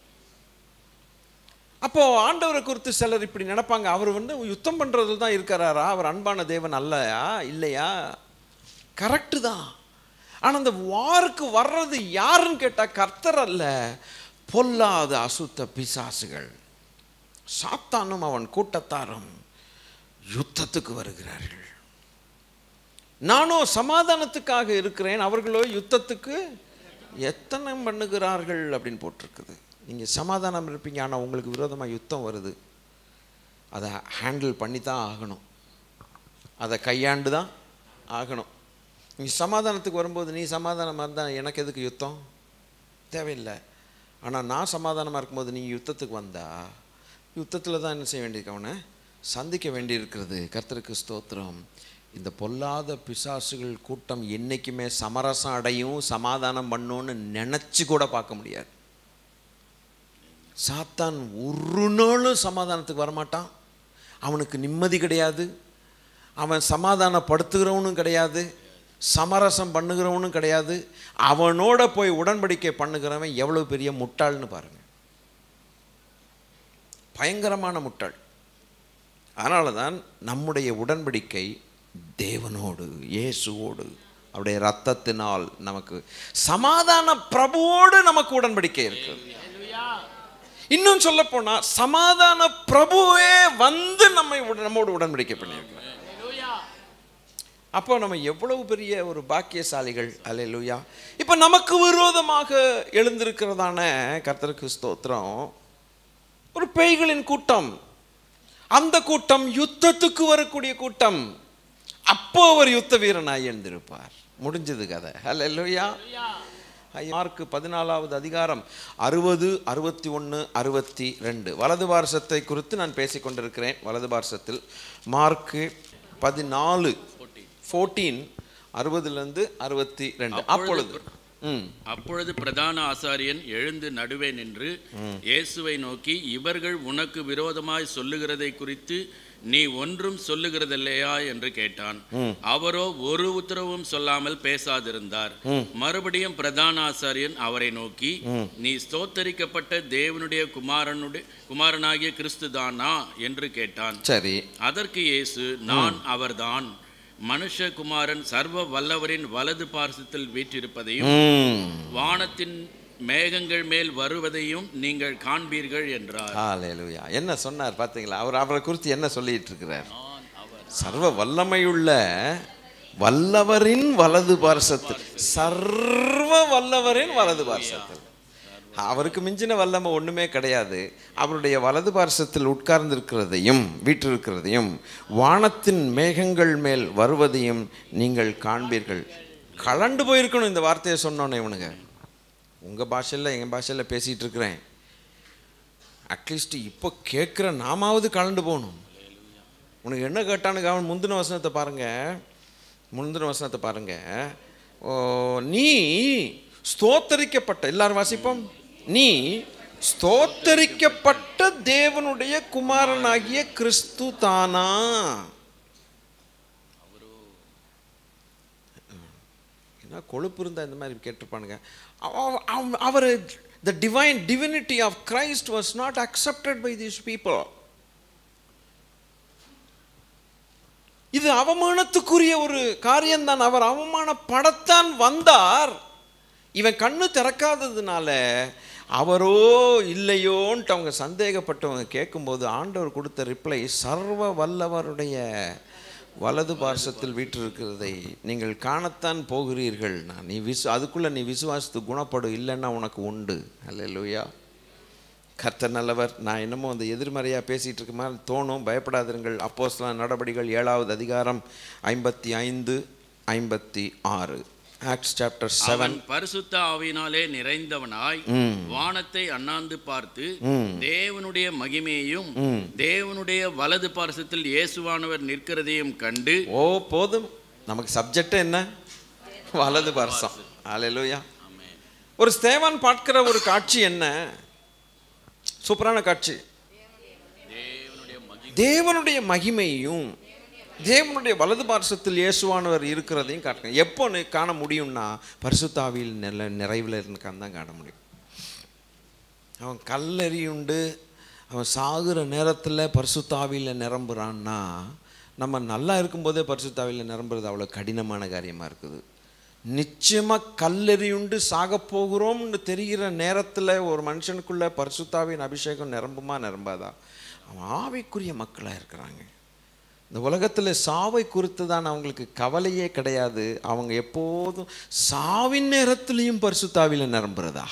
அப்போ ஆண்டவரை குறித்து சிலர் இப்படி நினைப்பாங்க அவர் வந்து யுத்தம் பண்றதுல தான் இருக்கிறாரா அவர் அன்பான தேவன் அல்லையா இல்லையா கரெக்டு தான் ஆனா அந்த வாருக்கு வர்றது யாருன்னு கேட்டா கர்த்தர் அல்ல பொல்லாத அசுத்த பிசாசுகள் சாத்தானும் அவன் கூட்டத்தாரும் யுத்தத்துக்கு வருகிறார்கள் நானும் சமாதானத்துக்காக இருக்கிறேன் அவர்களோ யுத்தத்துக்கு எத்தனை பண்ணுகிறார்கள் அப்படின்னு போட்டிருக்குது நீங்கள் சமாதானம் இருப்பீங்க ஆனால் உங்களுக்கு விரோதமாக யுத்தம் வருது அதை ஹேண்டில் பண்ணி தான் ஆகணும் அதை கையாண்டு தான் ஆகணும் நீ சமாதானத்துக்கு வரும்போது நீ சமாதானமாக இருந்தால் எனக்கு எதுக்கு யுத்தம் தேவையில்லை ஆனால் நான் சமாதானமாக இருக்கும்போது நீ யுத்தத்துக்கு வந்தா யுத்தத்தில் தான் என்ன செய்ய வேண்டியிருக்கு அவனை சந்திக்க வேண்டியிருக்கிறது கர்த்தருக்கு ஸ்தோத்திரம் இந்த பொல்லாத பிசாசுகள் கூட்டம் என்றைக்குமே சமரசம் அடையும் சமாதானம் பண்ணுன்னு நினச்சி கூட பார்க்க முடியாது சாத்தான் ஒரு நாளும் சமாதானத்துக்கு வரமாட்டான் அவனுக்கு நிம்மதி கிடையாது அவன் சமாதானப்படுத்துகிறவனும் கிடையாது சமரசம் பண்ணுகிறவனும் கிடையாது அவனோட போய் உடன்படிக்கை பண்ணுகிறவன் எவ்வளவு பெரிய முட்டாள்னு பாருங்க பயங்கரமான முட்டாள் அதனால தான் நம்முடைய உடன்படிக்கை தேவனோடு இயேசுவோடு அவருடைய ரத்தத்தினால் நமக்கு சமாதான பிரபுவோடு நமக்கு உடன்படிக்கை இருக்குது இன்னும் சொல்ல போனா சமாதான பிரபுவே வந்து நம்மை உட- நம்மோடு உடன்படிக்கை பண்ணியிருக்கிறார் அப்போ நம்ம எவ்வளவு பெரிய ஒரு பாக்கியசாலிகள் அல்லேலூயா இப்போ நமக்கு விரோதமாக எழுந்திருக்கிறதான கர்த்தருக்கு ஸ்தோத்திரம் ஒரு பேய்களின் கூட்டம் அந்த கூட்டம் யுத்தத்துக்கு வரக்கூடிய கூட்டம் அப்போ அவர் யுத்த வீரனாய் எழுந்திருப்பார் முடிஞ்சது கதை அல்லேலூயா மார்க்கு பதினாலாவது அதிகாரம் அறுபது அறுபத்தி ஒன்று அறுபத்தி ரெண்டு வலது பாரசத்தை குறித்து நான் பேசிக் கொண்டிருக்கிறேன் வலது பாரசத்தில் மார்க்கு பதினாலு ஃபோர்டீன் அறுபதுலேருந்து அறுபத்தி ரெண்டு அப்பொழுது ம் அப்பொழுது பிரதான ஆசாரியன் எழுந்து நடுவே நின்று இயேசுவை நோக்கி இவர்கள் உனக்கு விரோதமாய் சொல்லுகிறதை குறித்து நீ ஒன்றும் சொல்லுகிறதில்லையா என்று கேட்டான் அவரோ ஒரு உத்தரவும் சொல்லாமல் பேசாதிருந்தார் மறுபடியும் பிரதான ஆசாரியன் அவரை நோக்கி நீ ஸ்தோத்தரிக்கப்பட்ட தேவனுடைய குமாரனுடைய குமாரனாகிய கிறிஸ்துதானா என்று கேட்டான் சரி அதற்கு இயேசு நான் அவர்தான் மனுஷகுமாரன் சர்வ வல்லவரின் வலது பார்சத்தில் வீற்றிருப்பதையும் ம் வானத்தின் மேகங்கள் மேல் வருவதையும் நீங்கள் காண்பீர்கள் என்றார் ஹalleluya என்ன சொன்னார் பார்த்தீங்களா அவர் அவரை குறித்து என்ன சொல்லிட்டு இருக்கிறார் சர்வ வல்லமையுள்ள வல்லவரின் வலது பார்சத்தில் சர்வ வல்லவரின் வலது பார்சத்தில் அவருக்கு மிஞ்சின வல்லமை ஒண்ணுமே கிடையாது அவருடைய வலது பார்சத்தில் உட்கார்ந்திருக்கிறதையும் வீற்றிருக்கிறதையும் வானத்தின் மேகங்கள் மேல் வருவதையும் நீங்கள் காண்பீர்கள் கலண்டு போயிருக்கணும் இந்த வார்த்தையை சொன்னோன்னே இவனுங்க உங்க பாஷையில் என் பாஷையில் பேசிட்டு இருக்கிறேன் அட்லீஸ்ட் இப்போ கேட்குற நாமாவது கலண்டு போகணும் உனக்கு என்ன கேட்டானுங்க அவன் முந்தின வசனத்தை பாருங்க முந்தின வசனத்தை பாருங்க ஓ, நீ ஸ்தோத்தரிக்கப்பட்ட எல்லாரும் வாசிப்போம் நீ ஸ்தோத்தரிக்கப்பட்ட தேவனுடைய குமாரனாகிய கிறிஸ்து தானா என்ன கொழுப்பு இருந்தால் இந்த மாதிரி கேட்டிருப்பானுங்க அவ- அவ- அவர் the divine divinity of Christ was not accepted by these people இது அவமானத்துக்குரிய ஒரு காரியம்தான் அவர் அவமானப்படத்தான் வந்தார் இவன் கண்ணு திறக்காததுனால அவரோ இல்லையோன்ட்டு அவங்க சந்தேகப்பட்டவங்க கேட்கும்போது ஆண்டவர் கொடுத்த ரிப்ளை சர்வ வல்லவருடைய வலது பார்சத்தில் வீற்றிருக்கிறதை நீங்கள் காணத்தான் போகிறீர்கள் நான் நீ விசு அதுக்குள்ளே நீ விசுவாசத்து குணப்படு இல்லைன்னா உனக்கு உண்டு அல்லேலூயா கர்த்தர் நல்லவர் நான் என்னமோ அந்த எதிர்மறையாக பேசிகிட்டு இருக்க மாதிரி தோணும் பயப்படாதிருங்கள் அப்போஸ்தலர் நடபடிகள் ஏழாவது அதிகாரம் ஐம்பத்தி ஐந்து ஐம்பத்தி ஆறு ஆக்ட்ஸ் சாப்டர் செவன் அவன் பரிசுத்த ஆவியினாலே நிறைந்தவனாய் வானத்தை அண்ணாந்து பார்த்து தேவனுடைய மகிமையையும் தேவனுடைய வலது பார்சத்தில் இயேசுவானவர் நிற்கிறதையும் கண்டு ஓ போதும் நமக்கு சப்ஜெக்ட் என்ன வலது பார்சம் அல்லேலூயா ஒரு ஸ்தேவான் பார்க்கிற ஒரு காட்சி என்ன சூப்பரான காட்சி தேவனுடைய மகிமையும் தேவனுடைய வலது பார்சத்தில் இயேசுவானவர் இருக்கிறதையும் காட்டுங்க எப்போ நீ காண முடியும்னா பரிசுத்தாவியில் நில நிறைவில் இருக்கான்னு தான் காண முடியும் அவன் கல்லெறியுண்டு அவன் சாகுற நேரத்தில் பரிசுத்தாவியில் நிரம்புறான்னா நம்ம நல்லா இருக்கும்போதே பரிசுத்தாவியில் நிரம்புறது அவ்வளோ கடினமான காரியமாக இருக்குது நிச்சயமாக கல்லெறியுண்டு சாக போகிறோம்னு தெரிகிற நேரத்தில் ஒரு மனுஷனுக்குள்ள பரிசுத்தாவின் அபிஷேகம் நிரம்புமா நிரம்பாதா அவன் ஆவிக்குரிய மக்களாக இருக்கிறாங்க இந்த உலகத்தில் சாவை குறித்து தான் அவங்களுக்கு கவலையே கிடையாது அவங்க எப்போதும் சாவின் நேரத்துலேயும் பரிசுத்தாவியில் நிரம்புறதா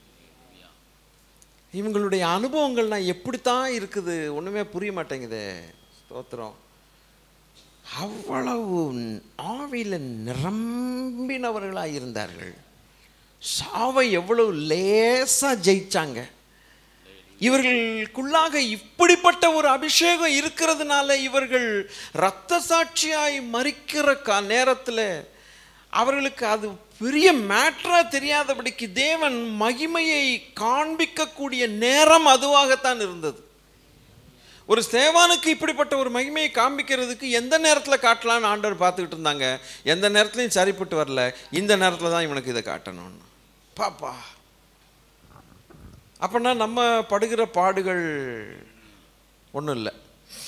இவங்களுடைய அனுபவங்கள்லாம் எப்படித்தான் இருக்குது ஒன்றுமே புரிய மாட்டேங்குதே ஸ்தோத்திரம் அவ்வளவு ஆவியில் நிரம்பினவர்களாக இருந்தார்கள் சாவை எவ்வளவு லேசாக ஜெயிச்சாங்க இவர்களுக்குள்ளாக இப்படிப்பட்ட ஒரு அபிஷேகம் இருக்கிறதுனால இவர்கள் இரத்த சாட்சியாய் மறிக்கிற கா நேரத்தில் அவர்களுக்கு அது பெரிய மேட்ரா தெரியாதபடிக்கு தேவன் மகிமையை காண்பிக்கக்கூடிய நேரம் அதுவாகத்தான் இருந்தது ஒரு சேவானுக்கு இப்படிப்பட்ட ஒரு மகிமையை காண்பிக்கிறதுக்கு எந்த நேரத்தில் காட்டலான்னு ஆண்டவர் பார்த்துக்கிட்டு இருந்தாங்க எந்த நேரத்துலையும் சரிப்பட்டு வரல இந்த நேரத்தில் தான் இவனுக்கு இதை காட்டணும்னு பாப்பா அப்படின்னா நம்ம படுகிற பாடுகள் ஒன்றும் இல்லை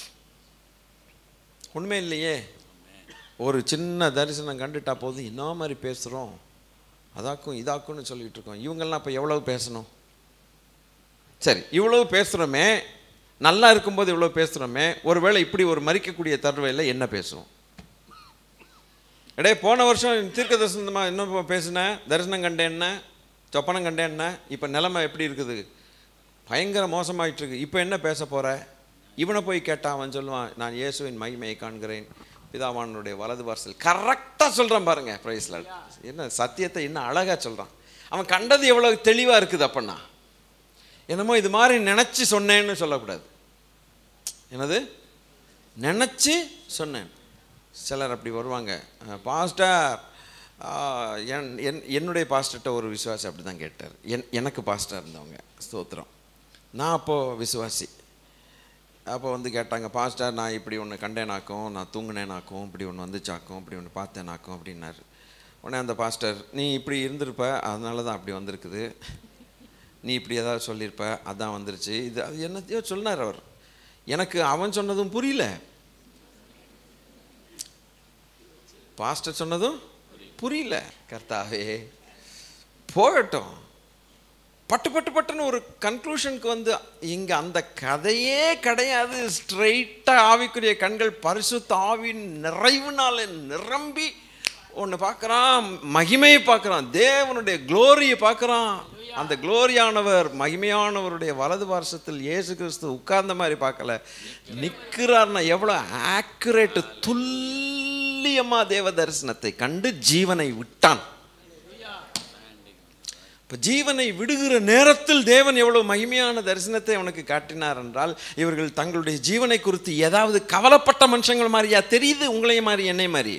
உண்மை இல்லையே ஒரு சின்ன தரிசனம் கண்டுட்டா போதும் என்ன மாதிரி பேசுகிறோம் அதாக்கும் இதாக்கும்னு சொல்லிட்டு இருக்கோம் இவங்கெல்லாம் இப்போ எவ்வளவு பேசணும் சரி இவ்வளவு பேசுகிறோமே நல்லா இருக்கும்போது இவ்வளோ பேசுகிறோமே ஒருவேளை இப்படி ஒரு மறிக்கக்கூடிய தருவையில் என்ன பேசுவோம் எடே போன வருஷம் தீர்க்க தரிசனமாக என்ன பேசினேன் தரிசனம் கண்டேன் என்ன சொப்பனம் கண்டேன் என்ன இப்போ நிலைமை எப்படி இருக்குது பயங்கர மோசமாயிட்டு இருக்கு இப்போ என்ன பேச போகிற இவனை போய் கேட்டான் அவன் சொல்லுவான் நான் இயேசுவின் மகிமையை காண்கிறேன் பிதாவானுடைய வலது வாசல் கரெக்டாக சொல்கிறான் பாருங்க ப்ரைஸில் என்ன சத்தியத்தை இன்னும் அழகாக சொல்கிறான் அவன் கண்டது எவ்வளோ தெளிவாக இருக்குது அப்பன்னா என்னமோ இது மாதிரி நினச்சி சொன்னேன்னு சொல்லக்கூடாது என்னது நினச்சி சொன்னேன் சிலர் அப்படி வருவாங்க பாஸ்டர் என் என் என்னுடைய பாஸ்டர்கிட்ட ஒரு விசுவாசி அப்படி தான் கேட்டார் என் எனக்கு பாஸ்டர் இருந்தவங்க ஸ்தோத்திரம் நான் அப்போது விசுவாசி அப்போ வந்து கேட்டாங்க பாஸ்டர் நான் இப்படி ஒன்று கண்டேனாக்கும் நான் தூங்கினேனாக்கும் இப்படி ஒன்று வந்துச்சாக்கும் இப்படி ஒன்று பார்த்தேனாக்கும் அப்படின்னாரு உடனே அந்த பாஸ்டர் நீ இப்படி இருந்திருப்ப அதனால தான் அப்படி வந்திருக்குது நீ இப்படி ஏதாவது சொல்லியிருப்ப அதான் வந்துருச்சு இது அது என்னத்தையோ சொன்னார் அவர் எனக்கு அவன் சொன்னதும் புரியல பாஸ்டர் சொன்னதும் புரியல கர்த்தாவே போகட்டும் பட்டு பட்டு பட்டுன்னு ஒரு கன்க்ளூஷனுக்கு வந்து இங்கே அந்த கதையே கிடையாது ஸ்ட்ரைட்டாக ஆவிக்குரிய கண்கள் பரிசுத்த ஆவின் நிறைவுனால நிரம்பி ஒன்று பார்க்குறான் மகிமையை பார்க்குறான் தேவனுடைய க்ளோரியை பார்க்குறான் அந்த க்ளோரியானவர் மகிமையானவருடைய வலது வருஷத்தில் இயேசு கிறிஸ்து உட்கார்ந்த மாதிரி பார்க்கல நிற்கிறார்னா எவ்வளோ ஆக்குரேட்டு துல்லியமாக தேவ தரிசனத்தை கண்டு ஜீவனை விட்டான் இப்போ ஜீவனை விடுகிற நேரத்தில் தேவன் எவ்வளவு மகிமையான தரிசனத்தை அவனுக்கு காட்டினார் என்றால் இவர்கள் தங்களுடைய ஜீவனை குறித்து ஏதாவது கவலைப்பட்ட மனுஷங்கள் மாதிரியா தெரியுது உங்களைய மாதிரி என்னை மாதிரி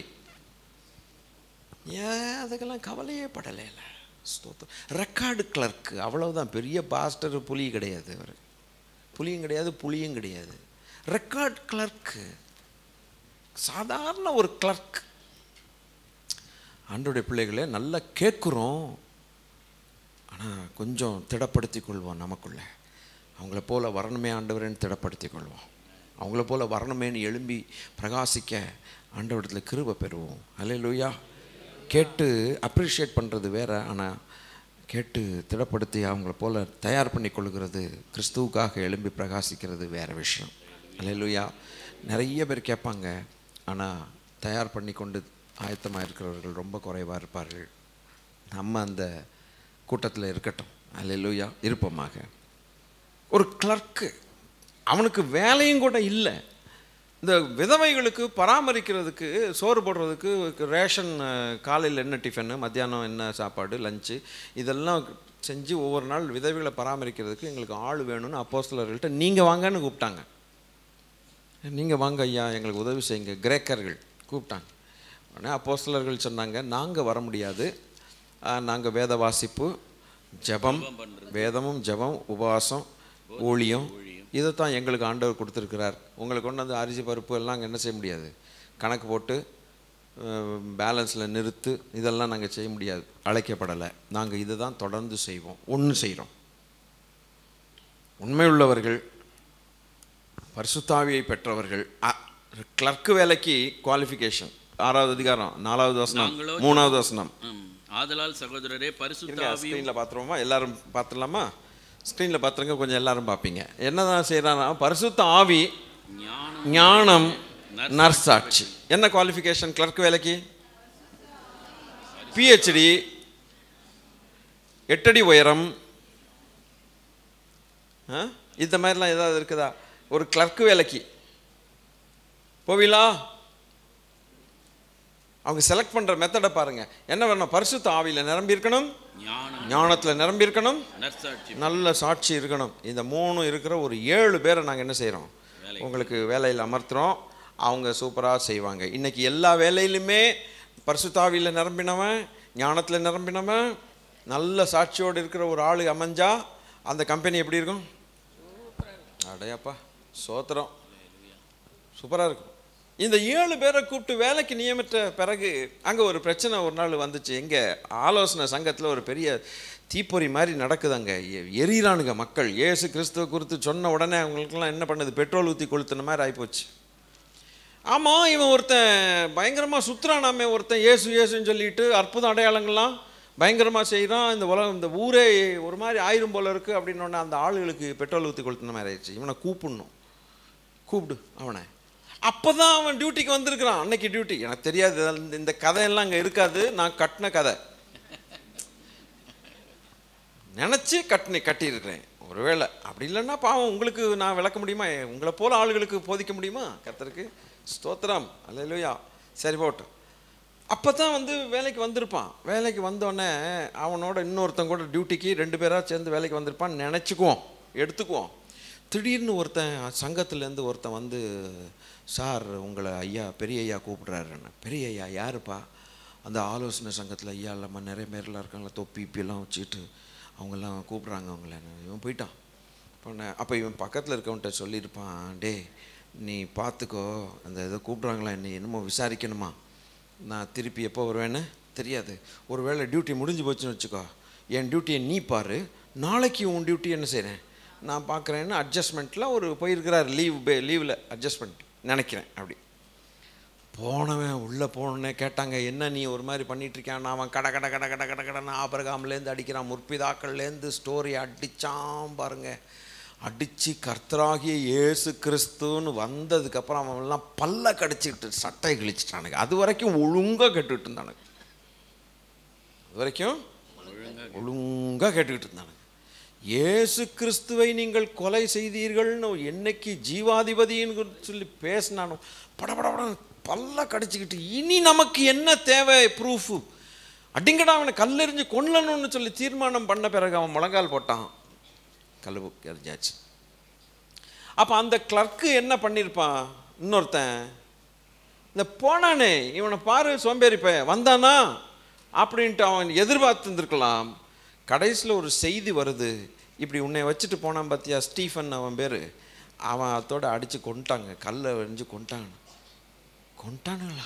ஏன் அதுக்கெல்லாம் கவலையே படலைல ஸ்தோத்திரம் ரெக்கார்டு கிளர்க்கு அவ்வளவுதான் பெரிய பாஸ்டர் புலி கிடையாது அவர் புலியும் கிடையாது புலியும் கிடையாது ரெக்கார்ட் கிளர்க்கு சாதாரண ஒரு கிளர்க் ஆண்டோடைய பிள்ளைகளே நல்லா கேட்குறோம் ஆனால் கொஞ்சம் திடப்படுத்தி கொள்வோம் நமக்குள்ள அவங்கள போல் வரணுமே ஆண்டவரேன்னு திடப்படுத்தி கொள்வோம் அவங்கள போல் வரணுமேன்னு எழும்பி பிரகாசிக்க ஆண்டவரத்தில் கிருபை பெறுவோம் அல்ல கேட்டு அப்ரிஷியேட் பண்ணுறது வேற ஆனால் கேட்டு திடப்படுத்தி அவங்கள போல் தயார் பண்ணி கொள்கிறது கிறிஸ்துவுக்காக எழும்பி பிரகாசிக்கிறது வேற விஷயம் அல்ல நிறைய பேர் கேட்பாங்க ஆனால் தயார் பண்ணி கொண்டு ஆயத்தமாக இருக்கிறவர்கள் ரொம்ப குறைவாக இருப்பார்கள் நம்ம அந்த கூட்டத்தில் இருக்கட்டும் அல்லேலூயா இருப்போமாக ஒரு கிளர்க்கு அவனுக்கு வேலையும் கூட இல்லை இந்த விதவைகளுக்கு பராமரிக்கிறதுக்கு சோறு போடுறதுக்கு ரேஷன் அஹ், காலையில் என்ன டிஃபனு மத்தியானம் என்ன சாப்பாடு லஞ்சு இதெல்லாம் செஞ்சு ஒவ்வொரு நாள் விதவைகளை பராமரிக்கிறதுக்கு எங்களுக்கு ஆள் வேணும்னு அப்போஸ்தலர்கள்ட்ட நீங்கள் வாங்கன்னு கூப்பிட்டாங்க நீங்கள் வாங்க ஐயா எங்களுக்கு உதவி செய்யுங்க கிரேக்கர்கள் கூப்பிட்டாங்க உடனே அப்போஸ்தலர்கள் சொன்னாங்க நாங்கள் வர முடியாது நாங்கள் வேத வாசிப்பு ஜெபம் வேதமும் ஜெபம் உபவாசம் ஊழியம் இதைத்தான் எங்களுக்கு ஆண்டவர் கொடுத்துருக்கிறார் உங்களுக்கு கொண்டு வந்து அரிசி பருப்பு எல்லாம் அங்கே என்ன செய்ய முடியாது கணக்கு போட்டு பேலன்ஸில் நிறுத்து இதெல்லாம் நாங்கள் செய்ய முடியாது அழைக்கப்படலை நாங்கள் இதை தான் தொடர்ந்து செய்வோம் ஒன்று செய்கிறோம் உண்மையுள்ளவர்கள் பரிசுத்தாவியை பெற்றவர்கள் கிளர்க்கு வேலைக்கு குவாலிஃபிகேஷன் ஆறாவது அதிகாரம் நாலாவது வசனம் நாங்களோ மூணாவது வசனம் ம். ஆதலால் சகோதரரே பரிசுத்த இருங்க ஆவியும் ஸ்க்ரீனில் பார்த்துருவோமா எல்லாரும் பார்த்துடலாமா ஸ்க்ரீனில் பார்த்துருங்க கொஞ்சம் எல்லாரும் பார்ப்பீங்க என்னதான் செய்கிறான்னா பரிசுத்த ஆவி ஞானம் ஞானம் நர்சாட்சி என்ன குவாலிஃபிகேஷன் கிளர்க் வேலைக்கு பிஹெச்டி எட்டடி உயரம் ஆ? இந்த மாதிரிலாம் ஏதாவது இருக்குதா ஒரு கிளர்க் வேலைக்கு போவீங்களா அவங்க செலக்ட் பண்ணுற மெத்தடை பாருங்க என்ன வேணும் பரிசுத்த ஆவியில் நிரம்பி இருக்கணும் ஞானம் ஞானத்தில் நிரம்பி இருக்கணும் நற்சாட்சி நல்ல சாட்சி இருக்கணும் இந்த மூணு இருக்கிற ஒரு ஏழு பேரை நாங்கள் என்ன செய்கிறோம் உங்களுக்கு வேலையில் அமர்த்துறோம் அவங்க சூப்பராக செய்வாங்க இன்னைக்கு எல்லா வேலையிலுமே பரிசுத்தாவியில் நிரம்பினவன் ஞானத்தில் நிரம்பினவன் நல்ல சாட்சியோடு இருக்கிற ஒரு ஆள் அமைஞ்சா அந்த கம்பெனி எப்படி இருக்கும் அடையாப்பா சோத்திரம் சூப்பராக இருக்கும் இந்த ஏழு பேரை கூப்பிட்டு வேலைக்கு நியமித்த பிறகு அங்கே ஒரு பிரச்சனை ஒரு நாள் வந்துச்சு எங்கே ஆலோசனை சங்கத்தில் ஒரு பெரிய தீப்பொறி மாதிரி நடக்குது அங்கே எரியிறானுங்க மக்கள் இயேசு கிறிஸ்துவ குறித்து சொன்ன உடனே அவங்களுக்கெல்லாம் என்ன பண்ணுது பெட்ரோல் ஊற்றி கொளுத்துன மாதிரி ஆகிப்போச்சு ஆமாம் இவன் ஒருத்தன் பயங்கரமாக சுற்றுறானாமே ஒருத்தன் இயேசு இயேசுன்னு சொல்லிட்டு அற்புத அடையாளங்கள்லாம் பயங்கரமாக செய்கிறான் இந்த உலகம் இந்த ஊரே ஒரு மாதிரி ஆயிரம் போல இருக்குது அப்படின்னு உடனே அந்த ஆளுகளுக்கு பெட்ரோல் ஊற்றி கொளுத்துன மாதிரி ஆயிடுச்சு இவனை கூப்பிடணும் கூப்பிடு அவனை அப்போ தான் அவன் டியூட்டிக்கு வந்திருக்கிறான் அன்னைக்கு டியூட்டி எனக்கு தெரியாது இந்த- இந்த கதையெல்லாம் அங்கே இருக்காது நான் கட்டின கதை நினச்சி கட்டினி கட்டியிருக்கிறேன் ஒருவேளை அப்படி இல்லைன்னா பாவம் உங்களுக்கு நான் விளக்க முடியுமா உங்களை போல ஆளுகளுக்கு போதிக்க முடியுமா கர்த்தருக்கு ஸ்தோத்திரம் அல்லையா சரி போட்டு அப்போ தான் வந்து வேலைக்கு வந்திருப்பான் வேலைக்கு வந்தோடனே அவனோட இன்னொருத்தன் கூட டியூட்டிக்கு ரெண்டு பேராக சேர்ந்து வேலைக்கு வந்திருப்பான் நினச்சிக்குவோம் எடுத்துக்குவோம் திடீர்னு ஒருத்தன் சங்கத்துலேருந்து ஒருத்தன் வந்து சார் உங்களை ஐயா பெரிய ஐயா கூப்பிட்றாருன்னு பெரிய ஐயா யாருப்பா அந்த ஆலோசனை சங்கத்தில் ஐயா இல்லாமல் நிறைய பேர்லாம் இருக்காங்களா தொப்பி இப்பெல்லாம் வச்சுக்கிட்டு அவங்கெல்லாம் கூப்பிட்றாங்க அவங்கள இவன் போயிட்டான் பண்ண அப்போ இவன் பக்கத்தில் இருக்கவன்கிட்ட சொல்லியிருப்பான் டே நீ பார்த்துக்கோ அந்த இதை கூப்பிட்றாங்களா என்னை என்னமோ விசாரிக்கணுமா நான் திருப்பி எப்போ வருவேன்னு தெரியாது ஒருவேளை டியூட்டி முடிஞ்சு போச்சுன்னு வச்சுக்கோ என் டியூட்டியை நீ பாரு நாளைக்கு உன் டியூட்டி என்ன செய்கிறேன் நான் பார்க்குறேன்னு அட்ஜஸ்ட்மெண்ட்டில் ஒரு போயிருக்கிறார் லீவ் லீவில் அட்ஜஸ்ட்மெண்ட் நினைக்கிறேன் அப்படி போனவன் உள்ளே போனோடனே கேட்டாங்க என்ன நீ ஒரு மாதிரி பண்ணிட்டு இருக்கான் அவன் கட கட கட கட கட கடன்னு ஆபரகாம்லேருந்து அடிக்கிறான் முற்பிதாக்கள்லேருந்து ஸ்டோரி அடிச்சான் பாருங்க அடித்து கர்த்தராகிய இயேசு கிறிஸ்துன்னு வந்ததுக்கப்புறம் அவன் எல்லாம் பல்ல கடிச்சிக்கிட்டு சட்டை கிழிச்சிட்டானுங்க அது வரைக்கும் ஒழுங்காக கேட்டுக்கிட்டு இருந்தானுங்க அது வரைக்கும் ஒழுங்காக கேட்டுக்கிட்டு இருந்தானுங்க இயேசு கிறிஸ்துவை நீங்கள் கொலை செய்தீர்கள்னு என்னைக்கு ஜீவாதிபதின்னு சொல்லி பேசினானோ படபடபட பல்ல கடிச்சிக்கிட்டு இனி நமக்கு என்ன தேவை ப்ரூஃபு அடிங்கடா அவனை கல்லெறிஞ்சு கொல்லணும்னு சொல்லி தீர்மானம் பண்ண பிறகு அவன் முழங்கால் போட்டான் கல்லு எறிஞ்சாச்சு அப்போ அந்த கிளர்க்கு என்ன பண்ணியிருப்பான் இன்னொருத்தன் இந்த போனானே இவனை பாரு சோம்பேறி பையன் வந்தானா அப்படின்ட்டு அவன் எதிர்பார்த்துருந்துருக்கலாம் கடைசியில் ஒரு செய்தி வருது இப்படி உன்னை வச்சுட்டு போனான் பார்த்தியா ஸ்டீஃபன் அவன் பேர் அவன் அதோட அடித்து கொண்டுட்டாங்க கல்லை எறிஞ்சு கொண்டுட்டாங்க கொண்டானுங்களா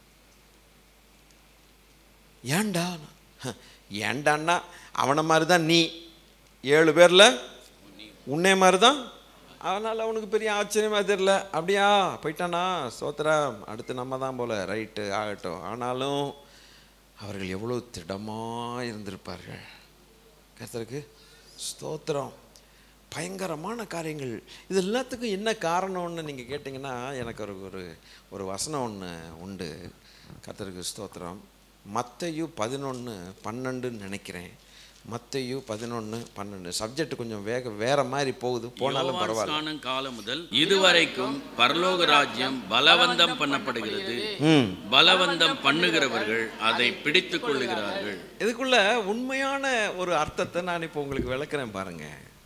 ஏன்டா ஹ, ஏன்டான்னா அவனை மாதிரி தான் நீ ஏழு பேரில் உன்னே மாதிரி தான் அதனால் அவனுக்கு பெரிய ஆச்சரியமாக தெரியல அப்படியா போயிட்டானா சோத்திரம் அடுத்து நம்ம தான் போல ரைட்டு ஆகட்டும் ஆனாலும் அவர்கள் எவ்வளோ திடமாக இருந்திருப்பார்கள் கர்த்தருக்கு ஸ்தோத்திரம் பயங்கரமான காரியங்கள் இது எல்லாத்துக்கும் என்ன காரணம்னு நீங்கள் கேட்டிங்கன்னா எனக்கு ஒரு ஒரு ஒரு வசனம் ஒன்று உண்டு கர்த்தருக்கு ஸ்தோத்திரம் மத்தையு பதினொன்று பன்னெண்டுன்னு நினைக்கிறேன் மத்தையு பதினொன்று பன்னெண்டு சப்ஜெக்ட் கொஞ்சம் வேக வேற மாதிரி போகுது போனாலும் யோவான் பரவாயில்ல ஸ்நானம் காலம் முதல் இதுவரைக்கும் பரலோக ராஜ்யம் பலவந்தம் பண்ணப்படுகிறது ம் பலவந்தம் பண்ணுகிறவர்கள் அதை பிடித்துக் கொள்ளுகிறார்கள் இதுக்குள்ள உண்மையான ஒரு அர்த்தத்தை நான் இப்போ உங்களுக்கு விளக்குறேன் பாருங்க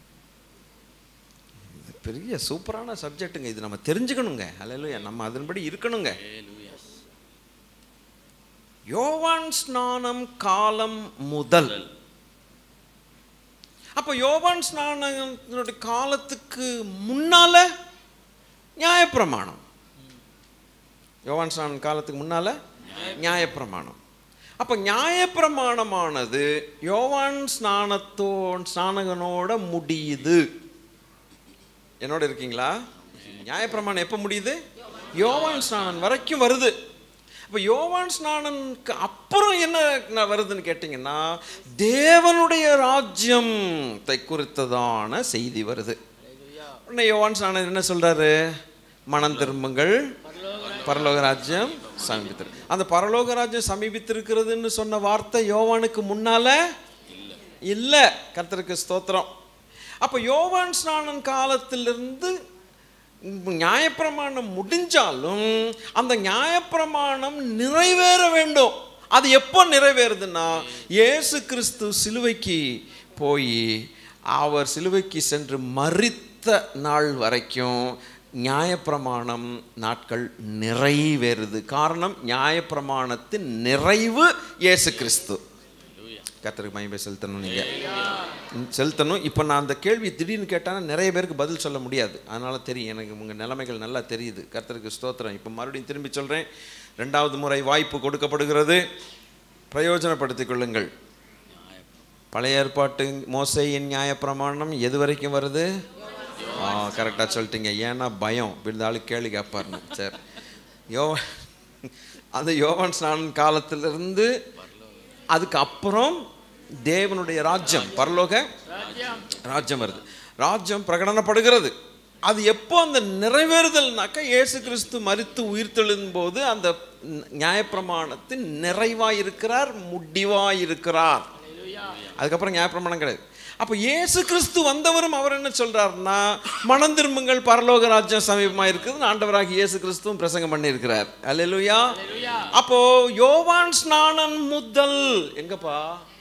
இது பெரிய சூப்பரான சப்ஜெக்ட்டுங்க இது நம்ம தெரிஞ்சுக்கணுங்க அல்லையா நம்ம அதன்படி இருக்கணுங்க யோவான் ஸ்நானம் காலம் முதல் அப்போ யோவான் ஸ்நானத்தினுடைய காலத்துக்கு முன்னால நியாயப்பிரமாணம் யோவான் ஸ்நானம் காலத்துக்கு முன்னால நியாயப்பிரமாணம் அப்போ நியாயப்பிரமாணமானது யோவான் ஸ்நானத்தோ ஸ்நானகனோட முடியுது என்னோட இருக்கீங்களா நியாயப்பிரமாணம் எப்போ முடியுது யோவான் ஸ்நானன் வரைக்கும் வருது அப்போ யோவான் ஸ்நானனுக்கு அப்புறம் என்ன வருதுன்னு கேட்டிங்கன்னா தேவனுடைய ராஜ்யத்தை குறித்ததான செய்தி வருது உடனே யோவான் ஸ்நானன் என்ன சொல்றாரு மனம் திரும்புங்கள் பரலோக ராஜ்யம் சமீபித்திரு அந்த பரலோக ராஜ்யம் சமீபித்திருக்கிறதுன்னு சொன்ன வார்த்தை யோவானுக்கு முன்னால இல்ல கர்த்தருக்கு ஸ்தோத்திரம் அப்ப யோவான் ஸ்நானன் காலத்திலிருந்து நியாயப்பிரமாணம் முடிஞ்சாலும் அந்த நியாயப்பிரமாணம் நிறைவேற வேண்டும் அது எப்போ நிறைவேறுதுன்னா இயேசு கிறிஸ்து சிலுவைக்கு போய் அவர் சிலுவைக்கு சென்று மறித்த நாள் வரைக்கும் நியாயப்பிரமாணம் நாட்கள் நிறைவேறுது காரணம் நியாயப்பிரமாணத்தின் நிறைவு இயேசு கிறிஸ்து கர்த்தருக்கு மகிமை செலுத்தணும் நீங்கள் செலுத்தணும் இப்போ நான் அந்த கேள்வி திடீர்னு கேட்டால் நிறைய பேருக்கு பதில் சொல்ல முடியாது அதனால தெரியும் எனக்கு உங்கள் நிலைமைகள் நல்லா தெரியுது கர்த்தருக்கு ஸ்தோத்திரம் இப்போ மறுபடியும் திரும்பி சொல்கிறேன் ரெண்டாவது முறை வாய்ப்பு கொடுக்கப்படுகிறது பிரயோஜனப்படுத்திக் கொள்ளுங்கள் பழைய ஏற்பாட்டு மோசையின் நியாயப்பிரமாணம் எது வரைக்கும் வருது ஆ கரெக்டாக சொல்லிட்டீங்க ஏன்னா பயம் இருந்தாலும் கேள்வி கேட்பாருன்னு சரி யோவா அந்த யோவான் ஸ்நானன் காலத்திலிருந்து அதுக்கு அப்புறம் தேவனுடைய ராஜ்யம் பரலோக ராஜ்யம் வருது ராஜ்யம் பிரகடனப்படுகிறது அது எப்போ அந்த நிறைவேறுதல்னாக்கா இயேசு கிறிஸ்து மரித்து உயிர்த்தெழும் போது அந்த நியாயப்பிரமாணத்தின் நிறைவாய் இருக்கிறார் முடிவாய் இருக்கிறார் அதுக்கப்புறம் நியாயப்பிரமாணம் கிடையாது அப்போ இயேசு கிறிஸ்து வந்தவரும் அவர் என்ன சொல்றாருன்னா மனம் திரும்புங்கள் பரலோக ராஜ்யம் சமீபமா இருக்குது ஆண்டவராக இயேசு கிறிஸ்துவும் பிரசங்கம் பண்ணியிருக்கிறார் அல்லேலூயா அப்போ யோவான் ஸ்நானன் முதல் எங்கப்பா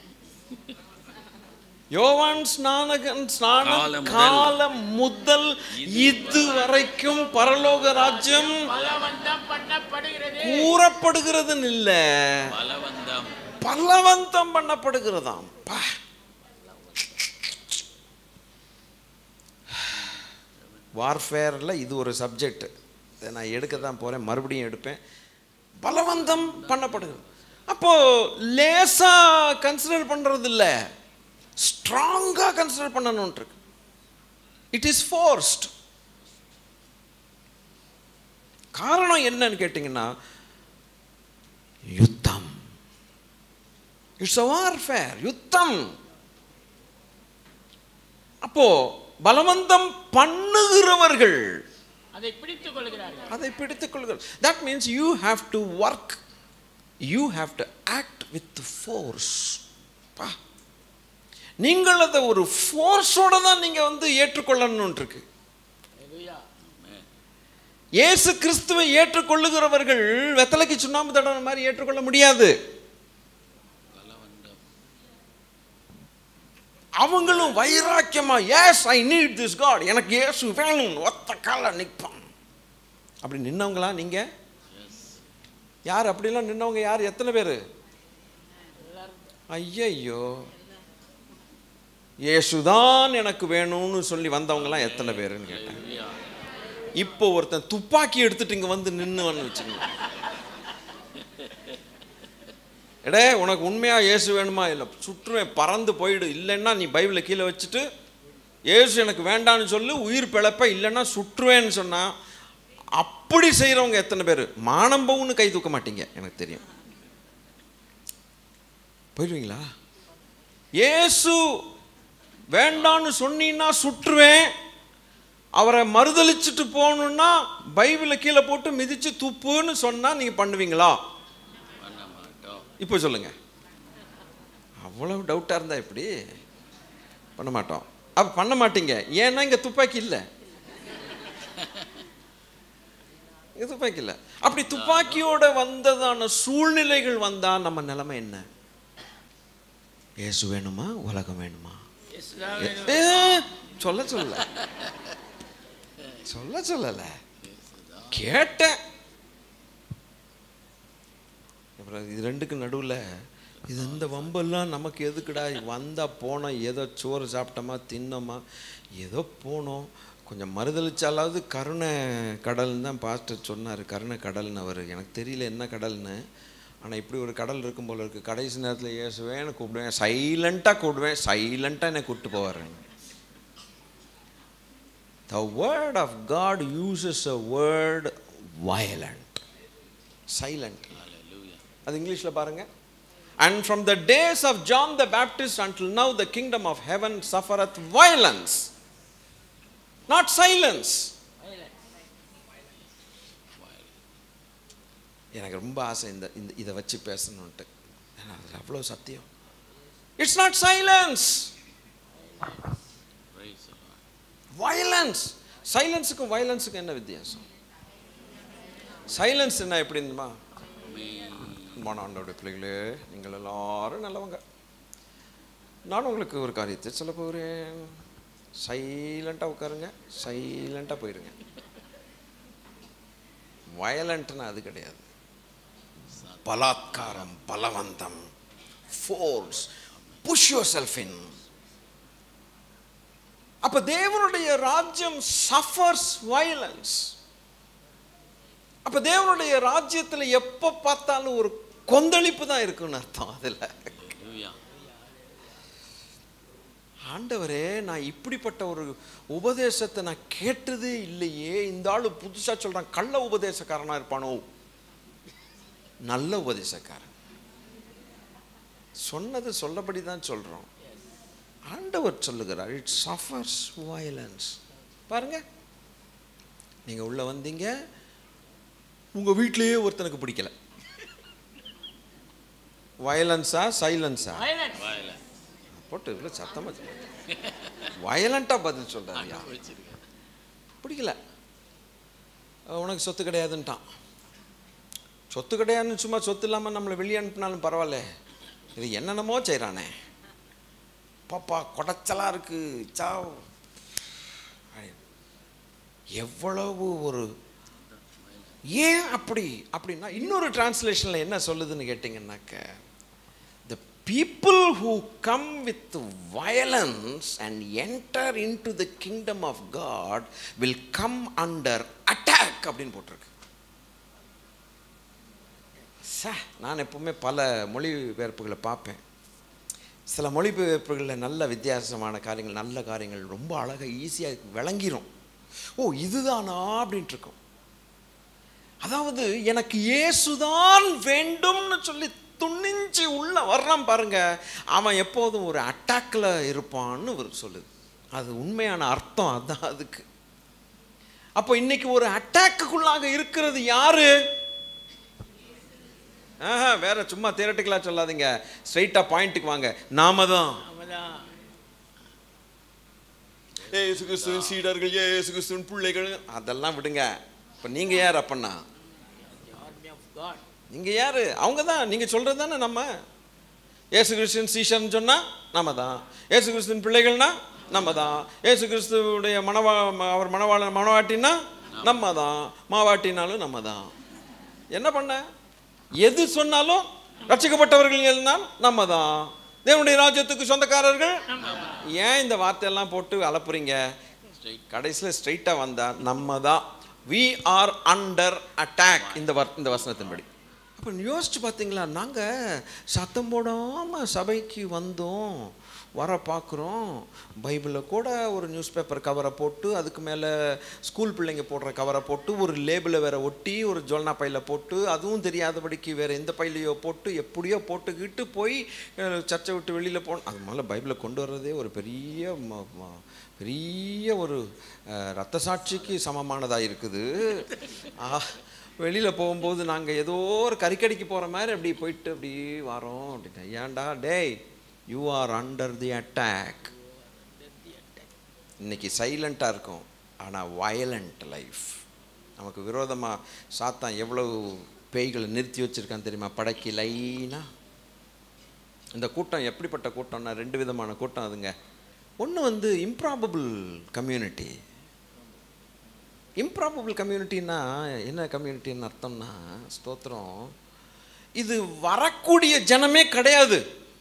யோவான் ஸ்நானகன் ஸ்நானம் காலம் முதல். காலம் முதல் இதுவரைக்கும் பரலோக ராஜ்யம் பலவந்தம் பண்ணப்படுகிறது கூறப்படுகிறதுன்னு இல்ல பலவந்தம் பலவந்தம் பண்ணப்படுகிறதாம் பா வார்ஃபேரில் இது ஒரு சப்ஜெக்ட் இதை நான் எடுக்க தான் போகிறேன் மறுபடியும் எடுப்பேன் பலவந்தம் பண்ணப்படுகிறது அப்போ லேசா கன்சிடர் பண்ணுறது இல்லை ஸ்ட்ராங்காக கன்சிடர் பண்ணணும்னு இருக்கு இட் இஸ் ஃபோர்ஸ்ட் காரணம் என்னன்னு கேட்டிங்கன்னா யுத்தம் இட்ஸ் அ வார்ஃபேர் யுத்தம் அப்போ பலவந்தம் பண்ணுகிறவர்கள் அதை பிடித்துக் கொள்கிறார்கள் அதை பிடித்துக் கொள்கிறார் that means you have to work you have to act with force நீங்கள் அதை ஒரு ஃபோர்ஸோட தான் நீங்க வந்து ஏற்றுக்கொள்ளணும் இருக்கு ஹalleluya இயேசு கிறிஸ்துவை ஏற்றுக்கொள்ளுகிறவர்கள் வெத்தலைக்கு சுண்ணாம்பு தடவை மாதிரி ஏற்றுக்கொள்ள முடியாது அவங்களும் வைராக்கியமா yes I need this God எனக்கு இயேசு வேணும் ஒத்த கால நிற்பான் அப்படி நின்னவங்களா நீங்க யார் அப்படிலாம் நின்னவங்க யார் எத்தனை பேர் ஐயையோ இயேசுதான் எனக்கு வேணும்னு சொல்லி வந்தவங்கலாம் எத்தனை பேருன்னு கேட்டேன் இப்போ ஒருத்தன் துப்பாக்கி எடுத்துட்டு இங்க வந்து நின்னுவன்னு வச்சுக்கோங்க எடே உனக்கு உண்மையா இயேசு வேணுமா இல்லை சுற்றுவேன் பறந்து போயிடு இல்லைன்னா நீ பைபிளை கீழே வச்சுட்டு இயேசு எனக்கு வேண்டான்னு சொல்லு உயிர் பிழைப்ப இல்லைன்னா சுற்றுவேன்னு சொன்னா அப்படி செய்றவங்க எத்தனை பேர் மானம்பவுன்னு கை தூக்க மாட்டீங்க எனக்கு தெரியும் போயிடுவீங்களா இயேசு வேண்டான்னு சொன்னீன்னா சுற்றுவேன் அவரை மறுதலிச்சுட்டு போகணுன்னா பைபிளை கீழே போட்டு மிதிச்சு துப்புன்னு சொன்னா நீங்க பண்ணுவீங்களா பண்ண மாட்டோம் இப்போ சொல்லுங்க அவ்வளவு டவுட்டா இருந்தா எப்படி பண்ண மாட்டோம் அப்ப பண்ண மாட்டீங்க ஏன்னா இங்க துப்பாக்கி இல்லை இங்க துப்பாக்கி இல்லை அப்படி துப்பாக்கியோட வந்ததான சூழ்நிலைகள் வந்தா நம்ம நிலைமை என்ன இயேசு வேணுமா உலகம் வேணுமா இயேசுதான் வேணும். ஏ, சொல்ல சொல்லல சொல்ல சொல்லல கேட்டேன் அப்புறம் இது ரெண்டுக்கு நடுவுல இது இந்த வம்பெல்லாம் நமக்கு எதுக்குடா வந்தா போனோம் ஏதோ சோறு சாப்பிட்டோமா தின்னோமா ஏதோ போனோம் கொஞ்சம் மறுதளிச்சாலாவது கருணை கடல்னு தான் பாஸ்டர் சொன்னார் கருணை கடல்னு அவர் எனக்கு தெரியல என்ன கடல்னு ஆனால் இப்படி ஒரு கடல் இருக்கும் போல இருக்குது கடைசி நேரத்தில் இயேசுவேன்னு கூப்பிடுவேன் சைலண்ட்டாக கூப்பிடுவேன் சைலண்ட்டாக என்னை கூப்பிட்டு போவார் The word of God uses a word violent, silent. அது இங்கிலீஷில் பாருங்க And from the days of John the Baptist until now, the kingdom of heaven suffereth violence, not silence. எனக்கு ரொம்ப ஆசை இந்த இந்த இதை வச்சு பேசணுன்ட்டு ஏன்னா அது அவ்வளோ சத்தியம் it's not silence Praise the Lord. Violence சைலன்ஸுக்கும் வயலன்ஸுக்கும் என்ன வித்தியாசம் சைலன்ஸ் என்ன எப்படின்னுமா மாணவனுடைய பிள்ளைகளே நீங்கள் எல்லாரும் நல்லவங்க நான் உங்களுக்கு ஒரு காரியத்தை சொல்ல போகிறேன் சைலண்ட்டாக உட்காருங்க சைலண்ட்டாக போயிருங்க வயலண்ட்னா அது கிடையாது பலாத்காரம் பலவந்தம் force push yourself in அப்ப தேவனுடைய ராஜ்யம் சஃபர்ஸ் வயலன்ஸ் அப்ப தேவனுடைய ராஜ்யத்துல எப்ப பார்த்தாலும் ஒரு கொந்தளிப்பு தான் இருக்குன்னு அர்த்தம் அதுல Hallelujah. ஆண்டவரே நான் இப்படிப்பட்ட ஒரு உபதேசத்தை நான் கேட்டதே இல்லையே இந்த ஆளு புதுசா சொல்றான் கள்ள உபதேசக்காரனா இருப்பானோ நல்ல உபதேசக்காரன் சொன்னது சொல்லபடி தான் சொல்றோம் ஆண்டவர் சொல்லுகிறார் இட் சஃபர்ஸ் வயலன்ஸ் பாருங்க நீங்க உள்ள வந்தீங்க உங்க வீட்டிலேயே ஒருத்தனுக்கு பிடிக்கல வயலன்ஸா சைலன்ஸா Violence. Violent. போட்டு இவ்வளோ சத்தமாக வயலண்ட்டாக பதில் சொல்கிறாரியா வச்சிருக்க. பிடிக்கல அஹ் உனக்கு சொத்து கிடையாதுன்ட்டான் சொத்து கிடையாதுன்னு சும்மா சொத்து இல்லாமல் நம்மளை வெளியே அனுப்பினாலும் பரவாயில்ல இது என்னென்னமோ செய்கிறானே பாப்பா குடைச்சலாக இருக்கு சாவ் அப்படின்னு. எவ்வளவு ஒரு ஏன் அப்படி அப்படின்னா இன்னொரு டிரான்ஸ்லேஷனில் என்ன சொல்லுதுன்னு கேட்டிங்கன்னாக்க the people who come with violence and enter into the kingdom of God will come under attack அப்படின்னு போட்டிருக்கு ச நான் எப்பவுமே பல மொழிபெயர்ப்புகளை பார்ப்பேன் சில மொழிபெயர்ப்புகளில் நல்ல வித்தியாசமான காரியங்கள் நல்ல காரியங்கள் ரொம்ப அழகாக ஈஸியாக விளங்கிரும் ஓ இதுதானா அப்படின்ட்டு இருக்கும் அதாவது எனக்கு இயேசுதான் வேண்டும்னு சொல்லி துணிஞ்சு உள்ள வர்றான் பாருங்க அவன் எப்போதும் ஒரு அட்டாக்ல இருப்பான்னு ஒரு சொல்லுது அது உண்மையான அர்த்தம் அதான் அதுக்கு அப்போ இன்னைக்கு ஒரு அட்டாக்குக்குள்ளாக இருக்கிறது யாரு ஆஹா வேற சும்மா தியரட்டிக்கலா சொல்லாதீங்க ஸ்ட்ரைட்டா பாயிண்ட்டுக்கு வாங்க நாம தான் அவதான் ஏசு கிறிஸ்துவின் சீடர்கள் ஏசு கிறிஸ்துவின் பிள்ளைகள் அதெல்லாம் விடுங்க இப்போ நீங்க யார் அப்பன்னா army of God. நீங்க யாரு அவங்க தான் நீங்க சொல்றது தானே நம்ம ஏசு கிறிஸ்துவின் சீஷன் சொன்னா நம்ம தான் ஏசு கிறிஸ்துவின் பிள்ளைகள்னா நம்ம தான் ஏசு கிறிஸ்துவுடைய மனவா அவர் மனவாள மனவாட்டினா நம்ம தான் மாவாட்டினாலும் நம்ம தான் என்ன பண்ண எது சொன்னாலும் ரட்சிக்கப்பட்டவர்கள் எல்லாம் நம்ம தான் தேவனுடைய ராஜ்யத்துக்கு சொந்தக்காரர்கள் ஏன் இந்த வார்த்தையெல்லாம் போட்டு அலப்புறீங்க கடைசியில் ஸ்ட்ரைட்டாக வந்தா நம்ம தான் வி ஆர் அண்டர் அட்டாக் இந்த வர் இந்த வசனத்தின்படி அப்போ யோசிச்சு பார்த்தீங்களா நாங்கள் சத்தம் போடாமல் சபைக்கு வந்தோம் வர பார்க்குறோம் பைபிளில் கூட ஒரு நியூஸ் பேப்பர் கவரை போட்டு அதுக்கு மேலே ஸ்கூல் பிள்ளைங்க போடுற கவரை போட்டு ஒரு லேபிளை வேற ஒட்டி ஒரு ஜோல்னா பையில் போட்டு அதுவும் தெரியாதபடிக்கு வேறு எந்த பையிலையோ போட்டு எப்படியோ போட்டுக்கிட்டு போய் அஹ், சர்ச்சை விட்டு வெளியில் போன அது முதல்ல பைபிளை கொண்டு வர்றதே ஒரு பெரிய ம- ம- பெரிய ஒரு அஹ், ரத்த சாட்சிக்கு சமமானதாக இருக்குது ஆ வெளியில் போகும்போது நாங்கள் ஏதோ ஒரு கறிக்கடிக்கு போகிற மாதிரி அப்படி போயிட்டு அப்படி வரோம் அப்படின்னா ஏன்டா டேய் you are under the attack இன்னைக்கு சைலண்ட்டாக இருக்கும் ஆனால் வயலண்ட் லைஃப் நமக்கு விரோதமாக சாத்தான் எவ்வளவு பேய்களை நிறுத்தி வச்சிருக்கான் தெரியுமா படைக்கு லைனா இந்த கூட்டம் எப்படிப்பட்ட கூட்டம்னா ரெண்டு விதமான கூட்டம் அதுங்க ஒன்று வந்து இம்ப்ராபபிள் கம்யூனிட்டி இம்ப்ராபபிள் கம்யூனிட்டின்னா என்ன கம்யூனிட்டின்னு அர்த்தம்னா ஸ்தோத்திரம் இது வரக்கூடிய ஜனமே கிடையாது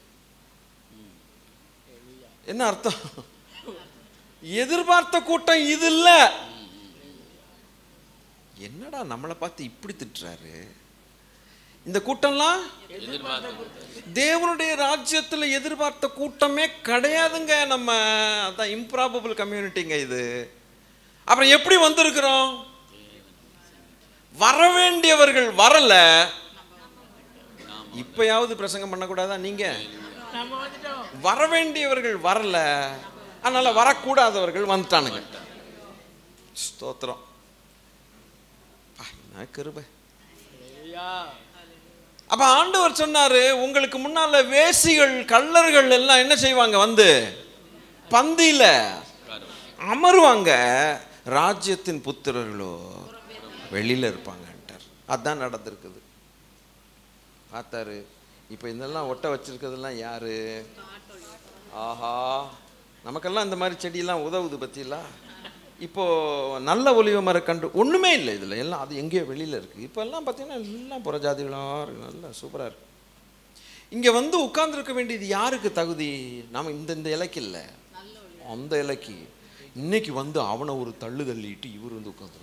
என்ன அர்த்தம் எதிர்பார்த்த கூட்டம் இது இல்ல என்னடா நம்மளை பார்த்து இப்படி திட்டுறாரு இந்த கூட்டம்லாம் தேவனுடைய ராஜ்யத்துல எதிர்பார்த்த கூட்டமே கிடையாதுங்க நம்ம அதான் இம்ப்ராபபிள் கம்யூனிட்டிங்க இது அப்புறம் எப்படி வந்திருக்கிறோம் வர வேண்டியவர்கள் வரல இப்பயாவது பிரசங்கம் பண்ணக்கூடாதா நீங்க நம்ம வந்துட்டோம் வர வேண்டியவர்கள் வரல அதனால வரக்கூடாதவர்கள் வந்துட்டானுங்க ஸ்தோத்திரம் அப்பா, என்ன கிருபை ஐயா அப்ப ஆண்டவர் சொன்னாரு உங்களுக்கு முன்னால வேசிகள் கள்ளர்கள் எல்லாம் என்ன செய்வாங்க வந்து பந்தியில அமருவாங்க ராஜ்யத்தின் புத்திரர்களோ வெளியில இருப்பாங்கன்ட்டார் அதான் நடந்திருக்குது பார்த்தாரு இப்போ இதெல்லாம் ஒட்ட வச்சிருக்கிறதெல்லாம் யாரு ஆஹா நமக்கெல்லாம் இந்த மாதிரி செடியெல்லாம் உதவுது பத்தியெல்லாம் இப்போ நல்ல ஒலிவ மரக்கன்று ஒண்ணுமே இல்லை இதுல எல்லாம் அது எங்கேயோ வெளியில இருக்கு இப்போ எல்லாம் பார்த்தீங்கன்னா எல்லாம் புறஜாதிகளாக இருக்கு நல்லா சூப்பரா இருக்கு இங்க வந்து உட்கார்ந்துருக்க வேண்டியது யாருக்கு தகுதி நாம இந்த இந்த இலைக்கு இல்லை அந்த இலைக்கு இன்னைக்கு வந்து அவனை ஒரு தள்ளு தள்ளிட்டு இவர் வந்து உட்கார்ந்துருக்கிறார்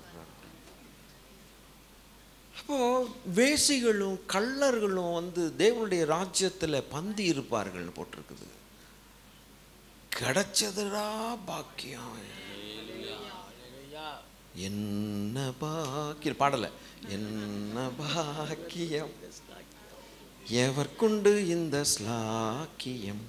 அப்போ வேசிகளும் கள்ளர்களும் வந்து தேவனுடைய ராஜ்யத்துல பந்தி இருப்பார்கள்னு போட்டிருக்குது கிடைச்சதுடா பாக்கியம் என்ன பாக்கியம் பாடல என்ன பாக்கியம் எவர்க்குண்டு இந்த ஸ்லாக்கியம்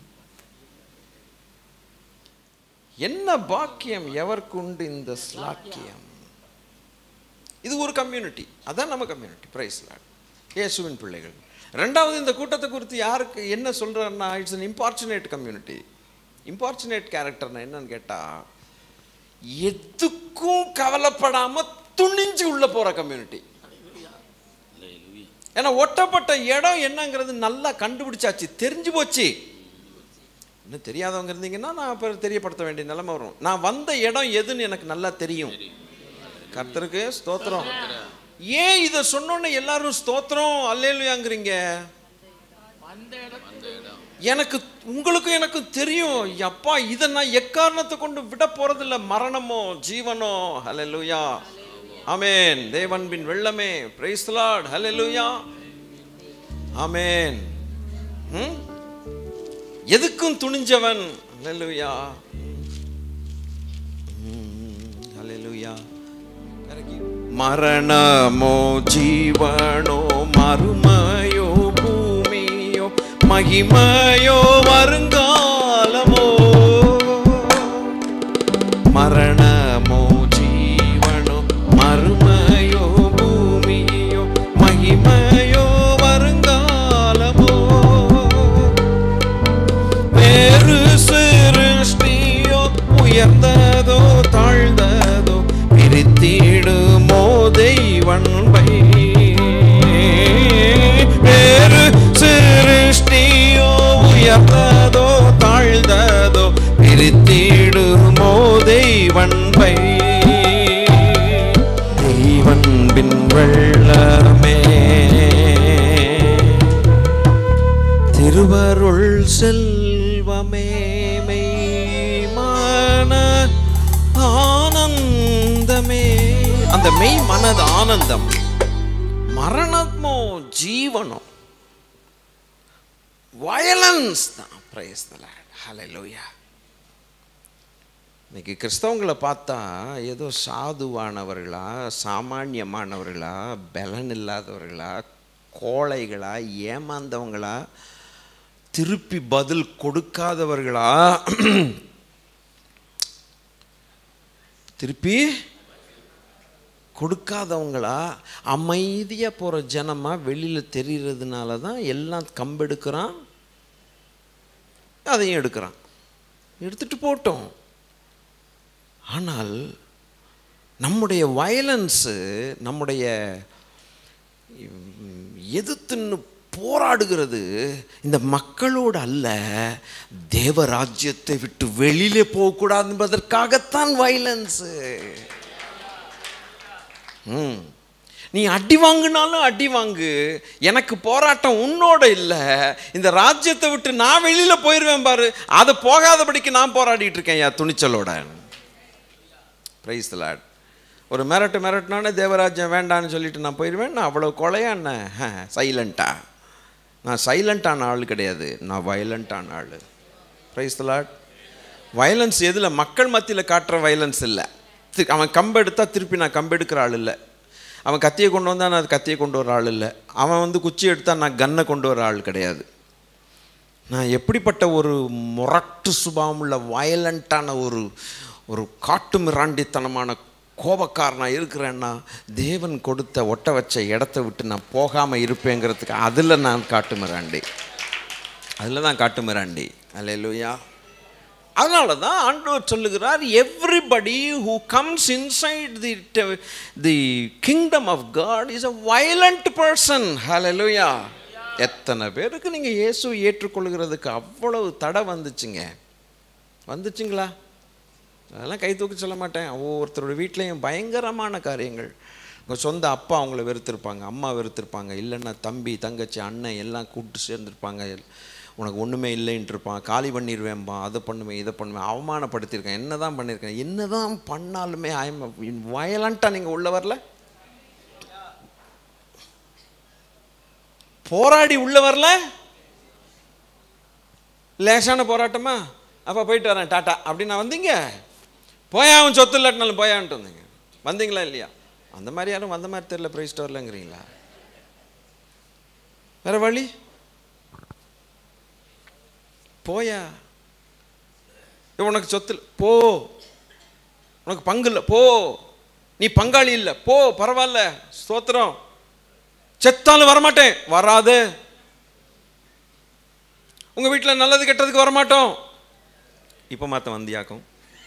என்ன பாக்கியம் எவர்க்குண்டு இந்த ஸ்லாக்கியம் இது ஒரு கம்யூனிட்டி அதான் நம்ம கம்யூனிட்டி பிரைஸ் லாட் இயேசுவின் பிள்ளைகள் ரெண்டாவது இந்த கூட்டத்தை குறித்து யாருக்கு என்ன சொல்றாருன்னா it's an unfortunate community unfortunate கேரக்டர்னா என்னன்னு கேட்டா எதுக்கும் கவலைப்படாம துணிஞ்சு உள்ள போற கம்யூனிட்டி ஏன்னா ஒட்டப்பட்ட இடம் என்னங்கிறது நல்லா கண்டுபிடிச்சாச்சு தெரிஞ்சு போச்சு இன்னும் தெரியாதவங்க இருந்தீங்கன்னா நான் இப்போ தெரியப்படுத்த வேண்டிய நிலைமை வரும் நான் வந்த இடம் எதுன்னு எனக்கு நல்லா தெரியும் கர்த்தருக்கு ஸ்தோத்திரம் ஏன் இதை சொன்னோன்னே எல்லாரும் ஸ்தோத்திரம் அல்லேலுயாங்கிறீங்க அந்த இடத்துல எனக்கு உங்களுக்கும் எனக்கும் தெரியும் அப்பா இதை நான் எக்காரணத்தை கொண்டு விட போறதில்ல மரணமோ ஜீவனோ ஹalleluya ஆமென் தேவன்பின் வெள்ளமே பிரைஸ் லார்ட் ஹalleluya ஆமென் ம்? எதுக்கும் துணிஞ்சவன் ஹalleluya ஹalleluya மரணமோ ஜீவனோ மறுமையோ பூமியோ மகிமையோ வருங்காலமோ மரணமோ ஜீவனோ மறுமையோ பூமியோ மகிமையோ வருங்காலமோ வேறு சிருஷ்டியோ உயர்ந்ததோ தாழ்ந்ததோ பிரித்திடுமோ தெய்வன்பை வேறு சிருஷ்டியோ உயர்ந்ததோ தாழ்ந்ததோ பிரித்திடுமோ தெய்வன்பை தெய்வன்பின் வெள்ளமே திருவருள் செல்வமே மெய்மான ஆனந்தமே அந்த மெய் மனது ஆனந்தம் மரணமோ ஜீவனும் வயலன்ஸ் தான் பிரைஸ் ஹalleluya இன்னைக்கு கிறிஸ்தவங்களை பார்த்தா ஏதோ சாதுவானவர்களா சாமானியமானவர்களா பலன் இல்லாதவர்களா கோழைகளா ஏமாந்தவங்களா திருப்பி பதில் கொடுக்காதவர்களா திருப்பி கொடுக்காதவங்களா அமைதியாக போகிற ஜனமாக வெளியில் தெரிகிறதுனால தான் எல்லாம் கம்பெடுக்கிறான் அதையும் எடுக்கிறான் எடுத்துட்டு போட்டோம் ஆனால் நம்முடைய வயலன்ஸு நம்முடைய உம், எதிர்த்துன்னு போராடுகிறது இந்த மக்களோடு அல்ல தேவராஜ்யத்தை விட்டு வெளியிலே போகக்கூடாது என்பதற்காகத்தான் வயலன்ஸு ம் நீ அடி வாங்கினாலும் அடி வாங்கு எனக்கு போராட்டம் உன்னோட இல்லை இந்த ராஜ்யத்தை விட்டு நான் வெளியில் போயிடுவேன் பாரு அது போகாதபடிக்கு நான் போராடிட்டு இருக்கேன் யா துணிச்சலோட பிரைஸ் லாட் ஒரு மிரட்டு மிரட்டினானே தேவராஜ்யம் வேண்டான்னு சொல்லிட்டு நான் போயிடுவேன் நான் அவ்வளோ கொலையா என்ன சைலண்ட்டா நான் சைலண்ட்டான ஆள் கிடையாது நான் வயலண்ட்டான ஆள் பிரைஸ் லாட் வயலன்ஸ் எதில் மக்கள் மத்தியில் காட்டுற வயலன்ஸ் இல்லை தி- அவன் கம்பு எடுத்தால் திருப்பி நான் கம்பு எடுக்கிற ஆள் இல்லை அவன் கத்தியை கொண்டு வந்தால் நான் அது கத்தியை கொண்டு வர ஆள் இல்லை அவன் வந்து குச்சி எடுத்தால் நான் கன்னை கொண்டு வர ஆள் கிடையாது நான் எப்படிப்பட்ட ஒரு முரட்டு சுபாவமுள்ள வயலண்ட்டான ஒரு ஒரு காட்டு மிராண்டித்தனமான கோபக்காரனாக இருக்கிறேன்னா தேவன் கொடுத்த ஒட்ட வச்ச இடத்த விட்டு நான் போகாமல் இருப்பேங்கிறதுக்கு அதில் நான் காட்டு மிராண்டி அதில் தான் காட்டு மிராண்டி அல்லேலூயா அதனால தான் ஆண்டவர் சொல்லுகிறார் everybody who comes inside the the kingdom of God is a violent person ஹalleluya எத்தனை பேருக்கு நீங்கள் இயேசு ஏற்றுக்கொள்கிறதுக்கு அவ்வளவு தடை வந்துச்சுங்க வந்துச்சுங்களா அதெல்லாம் கை தூக்கி சொல்ல மாட்டேன் ஒவ்வொருத்தரோட வீட்லேயும் பயங்கரமான காரியங்கள் உங்கள் சொந்த அப்பா அவங்கள வெறுத்திருப்பாங்க அம்மா வெறுத்திருப்பாங்க இல்லைன்னா தம்பி தங்கச்சி அண்ணன் எல்லாம் கூப்பிட்டு சேர்ந்துருப்பாங்க உனக்கு ஒன்றுமே இல்லைன்ட்டு இருப்பான் காலி பண்ணிடுவேன்பா அதை பண்ணுவேன் இதை பண்ணுவேன் அவமானப்படுத்தியிருக்கேன் என்ன தான் பண்ணியிருக்கேன் என்ன தான் பண்ணாலுமே ஐம் வயலண்ட்டாக நீங்கள் உள்ள வரல போராடி உள்ள வரல லேசான போராட்டமா அப்போ போயிட்டு வரேன் டாட்டா அப்படின்னு வந்தீங்க போயா அவன் சொத்து இல்லாட்டினாலும் போயான்ட்டு வந்தீங்க வந்தீங்களா இல்லையா அந்த மாதிரி யாரும் வந்த மாதிரி தெரியல ப்ரைஸ் ஸ்டோர்லங்கிறீங்களா வேற வழி போயா ஏ, உனக்கு சொத்து இல்ல. போ உனக்கு பங்கு இல்லை போ நீ பங்காளி இல்லை போ பரவாயில்ல ஸ்தோத்திரம் செத்தாலும் வரமாட்டேன் வராது உங்க வீட்டில் நல்லது கெட்டதுக்கு வரமாட்டோம் இப்போ மாத்த வந்தியாக்கும்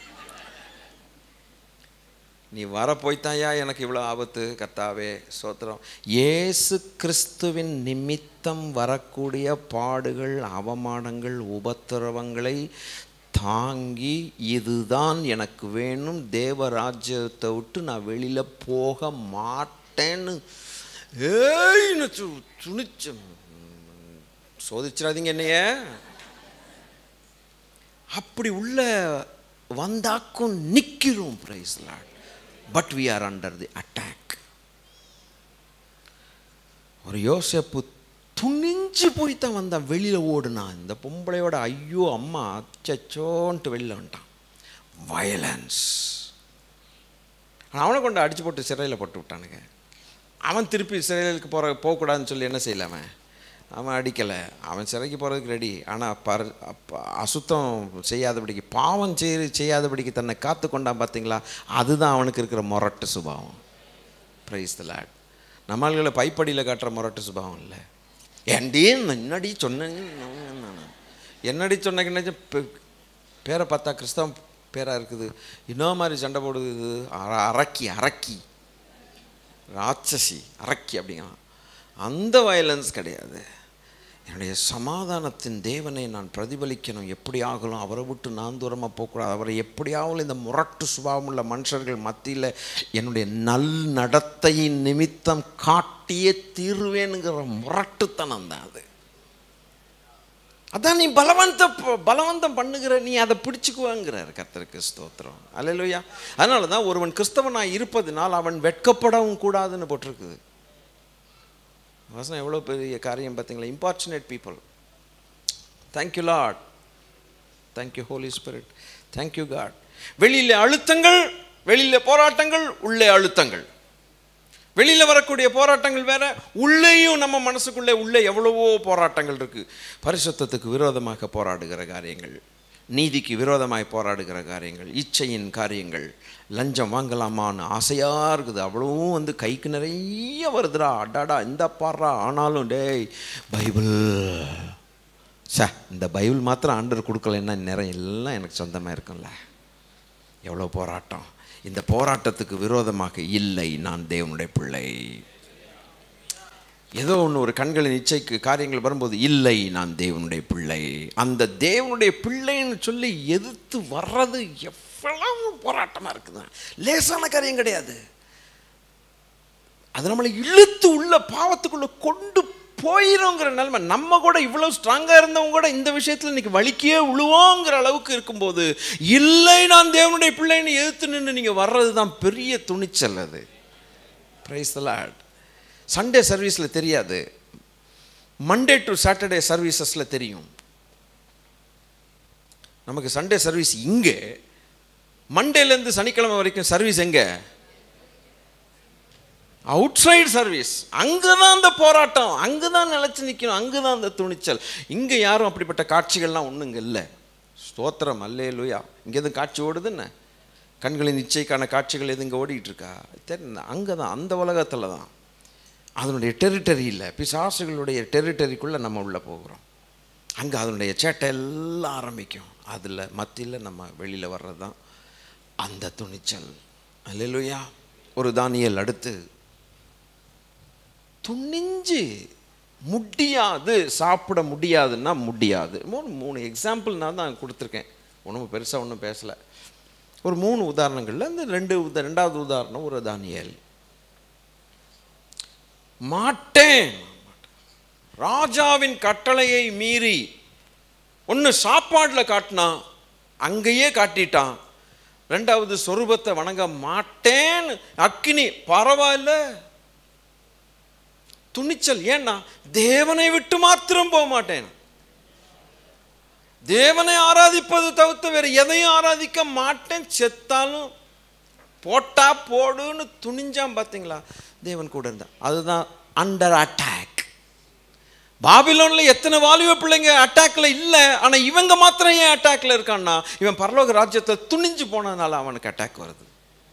நீ வர போய்த்தாயா எனக்கு இவ்வளோ ஆபத்து கர்த்தாவே சோத்திரம் இயேசு கிறிஸ்துவின் நிமித்தம் வரக்கூடிய பாடுகள் அவமானங்கள் உபத்திரவங்களை தாங்கி இதுதான் எனக்கு வேணும் தேவராஜ்யத்தை விட்டு நான் வெளியில் போக மாட்டேன்னு ஏய்னு சு துணிச்சு சோதிச்சிடாதீங்க என்னைய அப்படி உள்ள வந்தாக்கும் நிற்கிறோம் praise Lord but we are under the attack ஒரு யோசேப்பு துணிஞ்சு போய் தான் வந்தான் வெளியில் ஓடுனான் இந்த பொம்பளையோட ஐயோ அம்மா அச்சச்சோன்ட்டு வெளியில் வந்துட்டான் வயலன்ஸ் அவனை கொண்டு அடிச்சு போட்டு சிறையில் போட்டு விட்டானுங்க அவன் திருப்பி சிறையிலுக்கு போகிற போகக்கூடாதுன்னு சொல்லி என்ன செய்யல அவன் அவன் அடிக்கலை அவன் சிறைக்கு போகிறதுக்கு ரெடி ஆனால் பர் அப்ப- அசுத்தம் செய்யாதபடிக்கு பாவம் செய்ய செய்யாதபடிக்கு தன்னை காத்து கொண்டான் பார்த்தீங்களா அதுதான் அவனுக்கு இருக்கிற முரட்டு சுபாவம் ப்ரைஸ் த லேட் நம்மள்களை பைப்படியில் காட்டுற முரட்டு சுபாவம் இல்லை ஏண்டி என்னடி சொன்னேன் என்னடி சொன்னீங்கன்னு பேரை பார்த்தா கிறிஸ்தவம் பேராக இருக்குது இன்னொரு மாதிரி சண்டை போடுது அர- அரக்கி அரக்கி ராட்சசி அரக்கி அப்படிங்கிறான் அந்த வயலன்ஸ் கிடையாது என்னுடைய சமாதானத்தின் தேவனை நான் பிரதிபலிக்கணும் எப்படி ஆகலாம் அவரை விட்டு நான் தூரமாக போகக்கூடாது அவரை எப்படியாவது இந்த முரட்டு சுபாவமுள்ள மனுஷர்கள் மத்தியில் என்னுடைய நல் நடத்தையின் நிமித்தம் காட்டியே தீர்வேனுங்கிற முரட்டுத்தனம் தான் அது அதான் நீ பலவந்த பலவந்தம் பண்ணுகிற நீ அதை பிடிச்சுக்குவாங்கிறார் கர்த்தருக்கு ஸ்தோத்திரம் அல்லையா அதனால தான் ஒருவன் கிறிஸ்தவனாய் இருப்பதினால் அவன் வெட்கப்படவும் கூடாதுன்னு போட்டிருக்குது வசனம் எவ்வளோ பெரிய காரியம் பார்த்தீங்களா unfortunate people thank you Lord thank you holy spirit thank you God வெளியில் அழுத்தங்கள் வெளியில் போராட்டங்கள் உள்ளே அழுத்தங்கள் வெளியில் வரக்கூடிய போராட்டங்கள் வேற உள்ளேயும் நம்ம மனசுக்குள்ளே உள்ளே எவ்வளவோ போராட்டங்கள் இருக்கு பரிசுத்தத்துக்கு விரோதமாக போராடுகிற காரியங்கள் நீதிக்கு விரோதமாய் போராடுகிற காரியங்கள் இச்சையின் காரியங்கள் லஞ்சம் வாங்கலாமான்னு ஆசையாக இருக்குது அவ்வளவும் வந்து கைக்கு நிறைய வருதுடா அடாடா இந்த பாடுறா ஆனாலும் டேய் பைபிள் சே இந்த பைபிள் மாத்திரம் ஆண்டர் கொடுக்கலன்னா நேரம் எல்லாம் எனக்கு சொந்தமாக இருக்கும்ல எவ்வளோ போராட்டம் இந்த போராட்டத்துக்கு விரோதமாக இல்லை நான் தேவனுடைய பிள்ளை ஏதோ ஒன்று ஒரு கண்களின் இச்சைக்கு காரியங்கள் வரும்போது இல்லை நான் தேவனுடைய பிள்ளை அந்த தேவனுடைய பிள்ளைன்னு சொல்லி எதிர்த்து வர்றது எவ்வளவு போராட்டமாக இருக்குது லேசான காரியம் கிடையாது அது நம்மளை இழுத்து உள்ள பாவத்துக்குள்ள கொண்டு போயிடுங்கிற நிலைமை நம்ம கூட இவ்வளோ ஸ்ட்ராங்காக இருந்தவங்க கூட இந்த விஷயத்தில் இன்னைக்கு வலிக்கே விழுவோங்கிற அளவுக்கு இருக்கும்போது இல்லை நான் தேவனுடைய பிள்ளைன்னு எதிர்த்து நின்று நீங்கள் வர்றது தான் பெரிய துணிச்சல் அது பிரைஸ் லாட் சண்டே சர்வீஸில் தெரியாது மண்டே டு சாட்டர்டே சர்வீசஸில் தெரியும் நமக்கு சண்டே சர்வீஸ் இங்கே மண்டேலேருந்து சனிக்கிழமை வரைக்கும் சர்வீஸ் எங்கே அவுட் சைடு சர்வீஸ் அங்கே தான் அந்த போராட்டம் அங்கே தான் நிலச்சி நிற்கணும் அங்கே தான் அந்த துணிச்சல் இங்கே யாரும் அப்படிப்பட்ட காட்சிகள்லாம் ஒன்றும் இங்கே இல்லை ஸ்தோத்திரம் அல்லே லூயா இங்கே எதுவும் காட்சி ஓடுதுன்னு கண்களின் நிச்சயக்கான காட்சிகள் எது இங்கே ஓடிட்டு இருக்கா தெரியல அங்கே தான் அந்த உலகத்தில் தான் அதனுடைய டெரிட்டரி இல்லை பிசாசுகளுடைய டெரிட்டரிக்குள்ளே நம்ம உள்ளே போகிறோம் அங்கே அதனுடைய சேட்டை எல்லாம் ஆரம்பிக்கும் அதில் மத்தியில் நம்ம வெளியில் வர்றது தான் அந்த துணிச்சல் அல்லேலூயா ஒரு தானியல் அடுத்து துணிஞ்சு முடியாது சாப்பிட முடியாதுன்னா முடியாது மூணு மூணு எக்ஸாம்பிள் நான் தான் கொடுத்துருக்கேன் ஒன்றும் பெருசாக ஒன்றும் பேசலை ஒரு மூணு உதாரணங்களில் இந்த ரெண்டு உத ரெண்டாவது உதாரணம் ஒரு தானியல் மாட்டேன் ராஜாவின் கட்டளையை மீறி ஒன்று சாப்பாடில் காட்டினான் அங்கேயே காட்டிட்டான் ரெண்டாவது சொரூபத்தை வணங்க மாட்டேன்னு அக்கினி பரவாயில்ல துணிச்சல் ஏன்னா தேவனை விட்டு மாத்திரம் போக மாட்டேன் தேவனை ஆராதிப்பது தவிர்த்து வேற எதையும் ஆராதிக்க மாட்டேன் செத்தாலும் போட்டா போடுன்னு துணிஞ்சான் பார்த்தீங்களா தேவன் கூட இருந்தான் அதுதான் அண்டர் அட்டாக் பாபிலோன்ல எத்தனை வாலிப பிள்ளைங்க அட்டாக்ல இல்லை ஆனா இவங்க மாத்திரம் ஏன் அட்டாக்ல இருக்கான்னா இவன் பரலோக ராஜ்யத்தை துணிஞ்சு போனதுனால அவனுக்கு அட்டாக் வருது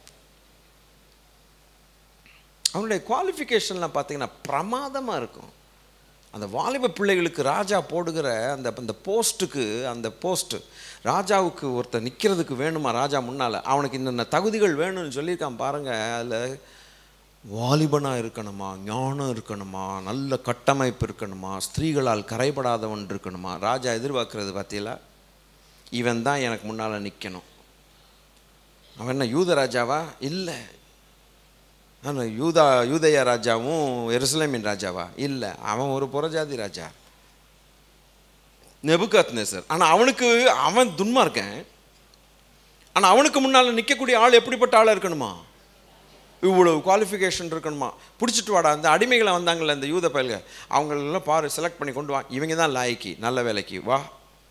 அவனுடைய குவாலிஃபிகேஷன்லாம் பார்த்தீங்கன்னா பிரமாதமாக இருக்கும் அந்த வாலிப பிள்ளைகளுக்கு ராஜா போடுகிற அந்த அந்த போஸ்ட்டுக்கு அந்த போஸ்ட்டு ராஜாவுக்கு ஒருத்தர் நிற்கிறதுக்கு வேணுமா ராஜா முன்னால் அவனுக்கு இந்த தகுதிகள் வேணும்னு சொல்லியிருக்கான் பாருங்கள் அதில் வாலிபனாக இருக்கணுமா ஞானம் இருக்கணுமா நல்ல கட்டமைப்பு இருக்கணுமா ஸ்திரீகளால் கரைபடாதவன் இருக்கணுமா ராஜா எதிர்பார்க்கறது பார்த்தீங்களா இவன் தான் எனக்கு முன்னால் நிற்கணும் அவன் என்ன யூத ராஜாவா இல்லை ஆனால் யூதா யூதயா ராஜாவும் எருசலேமின் ராஜாவா இல்லை அவன் ஒரு புறஜாதி ராஜா நெபுகாத் நேசர் ஆனால் அவனுக்கு அவன் துன்மா இருக்கேன் ஆனால் அவனுக்கு முன்னால் நிற்கக்கூடிய ஆள் எப்படிப்பட்ட ஆளாக இருக்கணுமா இவ்வளவு குவாலிஃபிகேஷன் இருக்கணுமா பிடிச்சிட்டு வாடா அந்த அடிமைகளை வந்தாங்கல்ல இந்த யூத பயல்க அவங்களெல்லாம் பாரு செலக்ட் பண்ணி கொண்டு வா இவங்க தான் லாய்க்கு நல்ல வேலைக்கு வா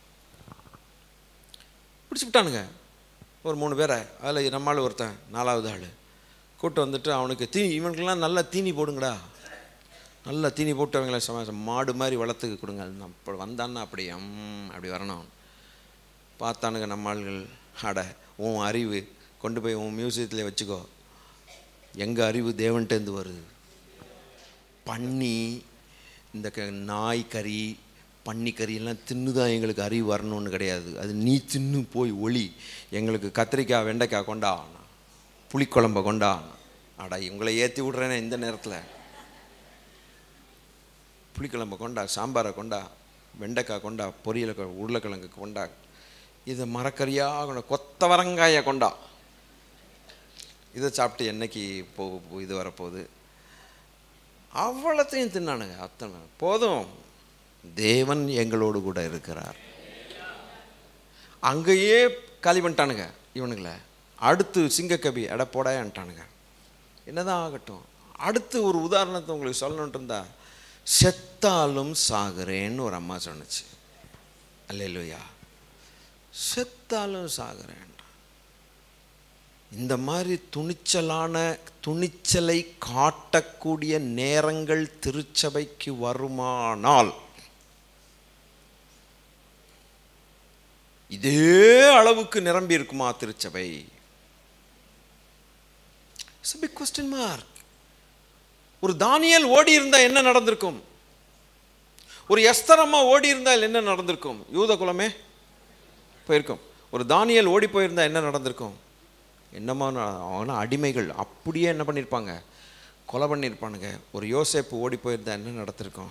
பிடிச்சி விட்டானுங்க ஒரு மூணு பேரை அதில் நம்மால் ஒருத்தன் நாலாவது ஆள் கூட்டு வந்துட்டு அவனுக்கு தீனி இவனுக்கெல்லாம் நல்லா தீனி போடுங்கடா நல்லா தீனி போட்டு அவங்கள சம மாடு மாதிரி வளர்த்துக்கு கொடுங்க நான் இப்போ வந்தான்னா அப்படி ம் அப்படி வரணும் பார்த்தானுங்க நம்ம ஆள்கள் அட உன் அறிவு கொண்டு போய் உன் மியூசியத்தில் வச்சுக்கோ எங்கள் அறிவு தேவன்ட்டேருந்து வருது பன்னி இந்த க நாய் கறி பன்னி கறியெல்லாம் தின்னு தான் எங்களுக்கு அறிவு வரணும்னு கிடையாது அது நீ தின்னு போய் ஒளி எங்களுக்கு கத்திரிக்காய் வெண்டைக்காய் கொண்டா புளிக்குழம்ப கொண்டா அடா இவங்களை ஏற்றி விட்றேனே இந்த நேரத்தில் புளிக்குழம்ப கொண்டா சாம்பாரை கொண்டா வெண்டைக்காய் கொண்டா பொரியலை கொ- உருளைக்கிழங்கு கொண்டா இது மரக்கறியாக கொண்டா கொத்தவரங்காயை கொண்டா இதை சாப்பிட்டு என்னைக்கு போ போ- இது வரப்போகுது அவ்வளோத்தையும் தின்னானுங்க அத்தனை போதும் தேவன் எங்களோடு கூட இருக்கிறார் அங்கேயே காலி பண்ணிட்டானுங்க இவனுங்கள அடுத்து சிங்கக்கபி அட போடான்ட்டானுங்க என்னதான் ஆகட்டும் அடுத்து ஒரு உதாரணத்தை உங்களுக்கு சொல்லணுன்ட்டு இருந்தா செத்தாலும் சாகுறேன்னு ஒரு அம்மா சொன்னுச்சு அல்லேலூயா செத்தாலும் சாகுறேன் இந்த மாதிரி துணிச்சலான துணிச்சலை காட்டக்கூடிய நேரங்கள் திருச்சபைக்கு வருமானால் இதே அளவுக்கு நிரம்பி இருக்குமா திருச்சபை இட்ஸ் பிக் கொஸ்டின் மார்க் ஒரு தானியல் ஓடி இருந்தா என்ன நடந்திருக்கும் ஒரு எஸ்தரம்மா ஓடி இருந்தால் என்ன நடந்திருக்கும் யூத குலமே போயிருக்கும் ஒரு தானியல் ஓடி போயிருந்தா என்ன நடந்திருக்கும் என்னமா அவனா அடிமைகள் அப்படியே என்ன பண்ணியிருப்பாங்க கொலை பண்ணியிருப்பானுங்க ஒரு யோசேப்பு ஓடி போயிருந்தா என்ன நடந்திருக்கும்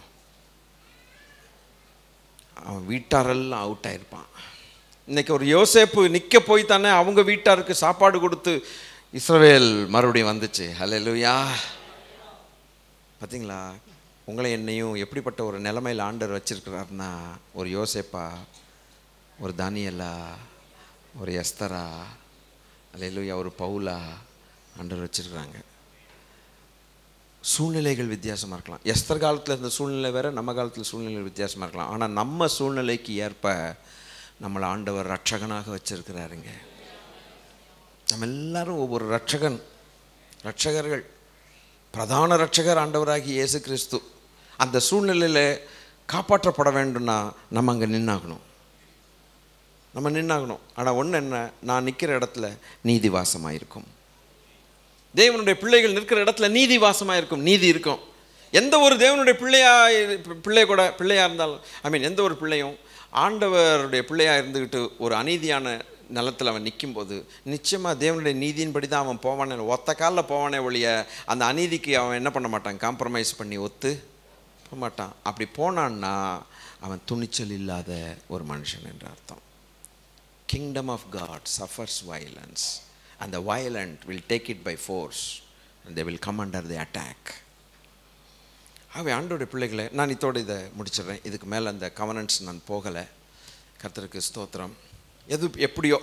அவன் வீட்டாரெல்லாம் அவுட் ஆயிருப்பான் இன்னைக்கு ஒரு யோசேப்பு நிற்க போய் தானே அவங்க வீட்டாருக்கு சாப்பாடு கொடுத்து இஸ்ரவேல் மறுபடியும் வந்துச்சு ஹalleluya பார்த்தீங்களா உங்களை என்னையும் எப்படிப்பட்ட ஒரு நிலைமையில் ஆண்டவர் வச்சிருக்கிறாருன்னா ஒரு யோசேப்பா ஒரு தானியலா ஒரு எஸ்தரா அல்லேலூயா ஒரு பவுலா ஆண்டவர் வச்சிருக்கிறாங்க சூழ்நிலைகள் வித்தியாசமாக இருக்கலாம் எஸ்தர் காலத்தில் இருந்த சூழ்நிலை வேற நம்ம காலத்தில் சூழ்நிலைகள் வித்தியாசமாக இருக்கலாம் ஆனால் நம்ம சூழ்நிலைக்கு ஏற்ப நம்மளை ஆண்டவர் ரட்சகனாக வச்சிருக்கிறாருங்க நம்ம எல்லாரும் ஒவ்வொரு ரட்சகன் ரட்சகர்கள் பிரதான ரட்சகர் ஆண்டவராகி இயேசு கிறிஸ்து அந்த சூழ்நிலையில் காப்பாற்றப்பட வேண்டும்னா நம்ம அங்கே நின்னாகணும் நம்ம நின்னாகணும் ஆனால் ஒன்று என்ன நான் நிற்கிற இடத்துல நீதி வாசமாக இருக்கும் தேவனுடைய பிள்ளைகள் நிற்கிற இடத்துல நீதி வாசமாக இருக்கும் நீதி இருக்கும் எந்த ஒரு தேவனுடைய பிள்ளையா பிள்ளை கூட பிள்ளையா இருந்தாலும் ஐ மீன் எந்த ஒரு பிள்ளையும் ஆண்டவருடைய பிள்ளையா இருந்துக்கிட்டு ஒரு அநீதியான நிலத்தில் அவன் நிற்கும்போது நிச்சயமாக தேவனுடைய நீதியின்படி தான் அவன் போவானே ஒத்த காலில் போவானே ஒழிய அந்த அநீதிக்கு அவன் என்ன பண்ண மாட்டான் காம்ப்ரமைஸ் பண்ணி ஒத்து போக மாட்டான் அப்படி போனான்னா அவன் துணிச்சல் இல்லாத ஒரு மனுஷன் என்று அர்த்தம் kingdom of God suffers violence and the violent will take it by force and they will come under the attack ஆகவே ஆண்டோடைய பிள்ளைகளை நான் இதோட இதை முடிச்சிடுறேன் இதுக்கு மேலே அந்த கவனன்ஸ் நான் போகலை கர்த்தருக்கு ஸ்தோத்திரம் எது எப்படியோ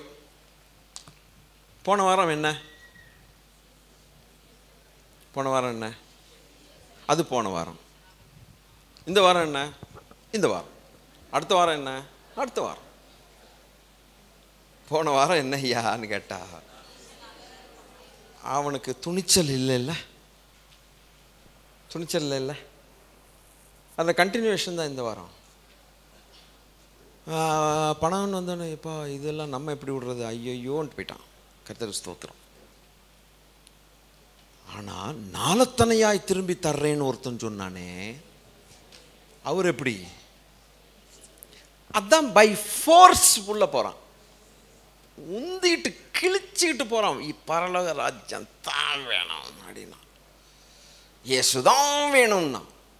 போன வாரம் என்ன போன வாரம் என்ன அது போன வாரம் இந்த வாரம் என்ன இந்த வாரம் அடுத்த வாரம் என்ன அடுத்த வாரம் போன வாரம் என்ன ஐயான்னு கேட்டா அவனுக்கு துணிச்சல் இல்லைல்ல துணிச்சல் இல்லைல்ல அந்த கண்டினியூஷன் தான் இந்த வாரம் ஆஹ், பணம்னு வந்தோடனே இப்போ இதெல்லாம் நம்ம எப்படி விடுறது ஐயோயோன்ட்டு போயிட்டான் கர்த்தர் ஸ்தோத்திரம் ஆனால் நாளத்தனையாய் திரும்பி தர்றேன்னு ஒருத்தன் சொன்னானே அவர் எப்படி அதான் பை ஃபோர்ஸ் உள்ள போகிறான் உந்திட்டு கிழிச்சிக்கிட்டு போகிறான் பரலோக ராஜ்யம் தான் வேணும் அப்படின்னா இயேசுதான் வேணும்னா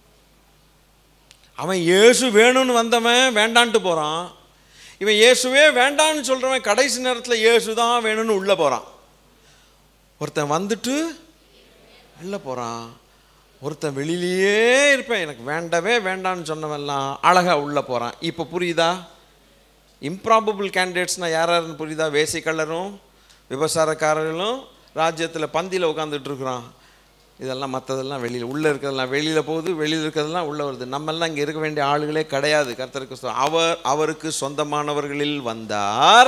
அவன் இயேசு வேணும்னு வந்தவன் வேண்டான்ட்டு போகிறான் இவன் இயேசுவே வேண்டான்னு சொல்கிறவன் கடைசி நேரத்தில் இயேசு தான் வேணும்னு உள்ளே போகிறான் ஒருத்தன் வந்துட்டு வெளில போகிறான் ஒருத்தன் வெளியிலேயே இருப்பேன் எனக்கு வேண்டவே வேண்டான்னு சொன்னவன்லாம் அழகாக உள்ளே போகிறான் இப்போ புரியுதா இம்ப்ராபபிள் கேண்டிடேட்ஸ்னால் யார் யாருன்னு புரியுதா வேசிக்கல்லரும் விபசாரக்காரர்களும் ராஜ்யத்தில் பந்தியில் உட்காந்துட்டு இருக்கிறான் இதெல்லாம் மற்றதெல்லாம் வெளியில் உள்ளே இருக்கிறதெல்லாம் வெளியில் போகுது வெளியில் இருக்கிறதெல்லாம் உள்ளே வருது நம்மெல்லாம் இங்கே இருக்க வேண்டிய ஆளுகளே கிடையாது கர்த்தருக்கு ஸ்தோத்திரம். அவர் அவருக்கு சொந்தமானவர்களில் வந்தார்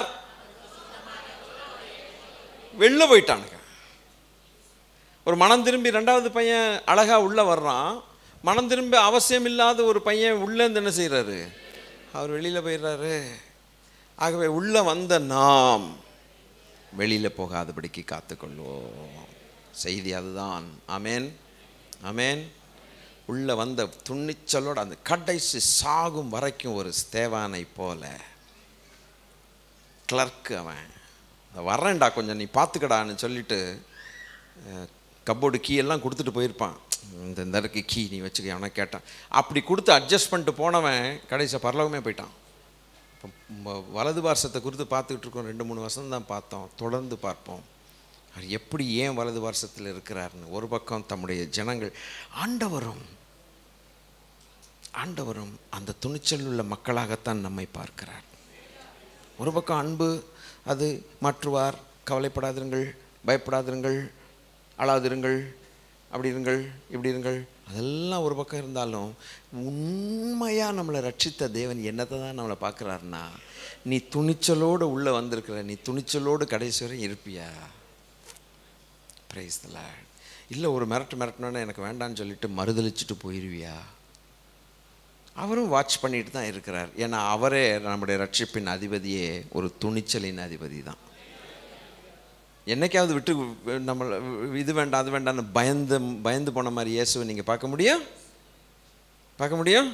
வெளில போயிட்டானுங்க ஒரு மனம் திரும்பி ரெண்டாவது பையன் அழகாக உள்ளே வர்றான் மனம் திரும்பி அவசியம் இல்லாத ஒரு பையன் உள்ளேருந்து என்ன செய்கிறாரு அவர் வெளியில் போயிடுறாரு ஆகவே உள்ளே வந்த நாம் வெளியில் போகாதபடிக்கு காத்துக்கொள்வோம் செய்தி அதுதான் அமேன் அமேன் உள்ளே வந்த துணிச்சலோட அந்த கடைசி சாகும் வரைக்கும் ஒரு ஸ்தேவானை போல கிளர்க்கு அவன் "இந்த வர்றேன்டா கொஞ்சம் நீ பார்த்துக்கடான்னு சொல்லிட்டு கப்போர்டு கீ எல்லாம் கொடுத்துட்டு போயிருப்பான் இந்த இந்த இருக்கு கீ நீ வச்சுக்க அவனை கேட்டான் அப்படி கொடுத்து அட்ஜஸ்ட் பண்ணிட்டு போனவன் கடைசியாக பரலோகமே போயிட்டான் இப்போ ம- வலது பார்சத்தை குறித்து பார்த்துக்கிட்டு இருக்கோம் ரெண்டு மூணு வருஷம் தான் பார்த்தோம் தொடர்ந்து பார்ப்போம் அவர் எப்படி ஏன் வலது பார்சத்தில் இருக்கிறாருன்னு ஒரு பக்கம் தம்முடைய ஜனங்கள் ஆண்டவரும் ஆண்டவரும் அந்த துணிச்சல் உள்ள மக்களாகத்தான் நம்மை பார்க்கிறார் ஒரு பக்கம் அன்பு அது மாற்றுவார் கவலைப்படாதிருங்கள் பயப்படாதிருங்கள் அழாதிருங்கள் அப்படி இருங்கள் இப்படி இருங்கள் அதெல்லாம் ஒரு பக்கம் இருந்தாலும் உண்மையாக நம்மளை ரட்சித்த தேவன் என்னத்தை தான் நம்மளை பார்க்குறாருன்னா நீ துணிச்சலோடு உள்ளே வந்திருக்கிற நீ துணிச்சலோடு கடைசி வரை இருப்பியா பிரைஸ் இல்லை ஒரு மிரட்டு மிரட்டினோன்னே எனக்கு வேண்டான்னு சொல்லிட்டு மறுதளிச்சுட்டு போயிடுவியா அவரும் வாட்ச் பண்ணிட்டு தான் இருக்கிறார் ஏன்னா அவரே நம்முடைய ரட்சிப்பின் அதிபதியே ஒரு துணிச்சலின் அதிபதி தான் என்னைக்காவது விட்டு நம்ம இது வேண்டாம் அது வேண்டாம்னு பயந்து பயந்து போன மாதிரி இயேசுவை நீங்கள் பார்க்க முடியும் பார்க்க முடியும்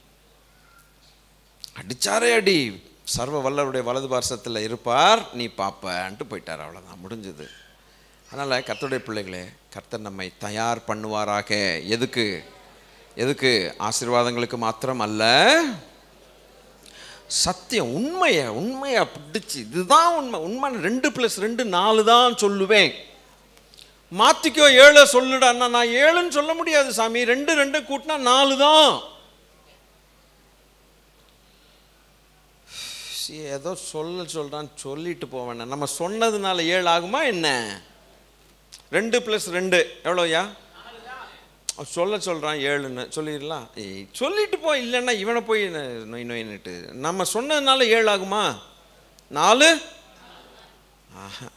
அடிச்சாரே அடி சர்வ வல்லருடைய வலது பார்சத்தில் இருப்பார் நீ பாப்பன்ட்டு போயிட்டார் அவ்வளோதான் முடிஞ்சது அதனால் கர்த்தருடைய பிள்ளைகளே கர்த்தர் நம்மை தயார் பண்ணுவாராக எதுக்கு எதுக்கு ஆசீர்வாதங்களுக்கு மாத்திரம் அல்ல சத்தியம் உண்மையை உண்மையை பிடிச்சி இதுதான் உண்மை உண்மை ரெண்டு ப்ளஸ் ரெண்டு நாலு தான் சொல்லுவேன் மாத்திக்கோ ஏழை சொல்லுடான்னா நான் ஏழுன்னு சொல்ல முடியாது சாமி ரெண்டு ரெண்டு கூட்டினா நாலு தான் சீ, ஏதோ சொல்ல சொல்கிறான் சொல்லிட்டு போவேன் நம்ம சொன்னதுனால ஏழு ஆகுமா என்ன ரெண்டு ப்ளஸ் ரெண்டு எவ்வளோயா அவன் சொல்ல சொல்கிறான் ஏழுன்னு சொல்லிடலாம் ஏய், சொல்லிட்டு போ இல்லைன்னா இவனை போய் ந- நொய் நொய்னுட்டு நம்ம சொன்னதுனால ஏழு ஆகுமா நாலு ஆஹா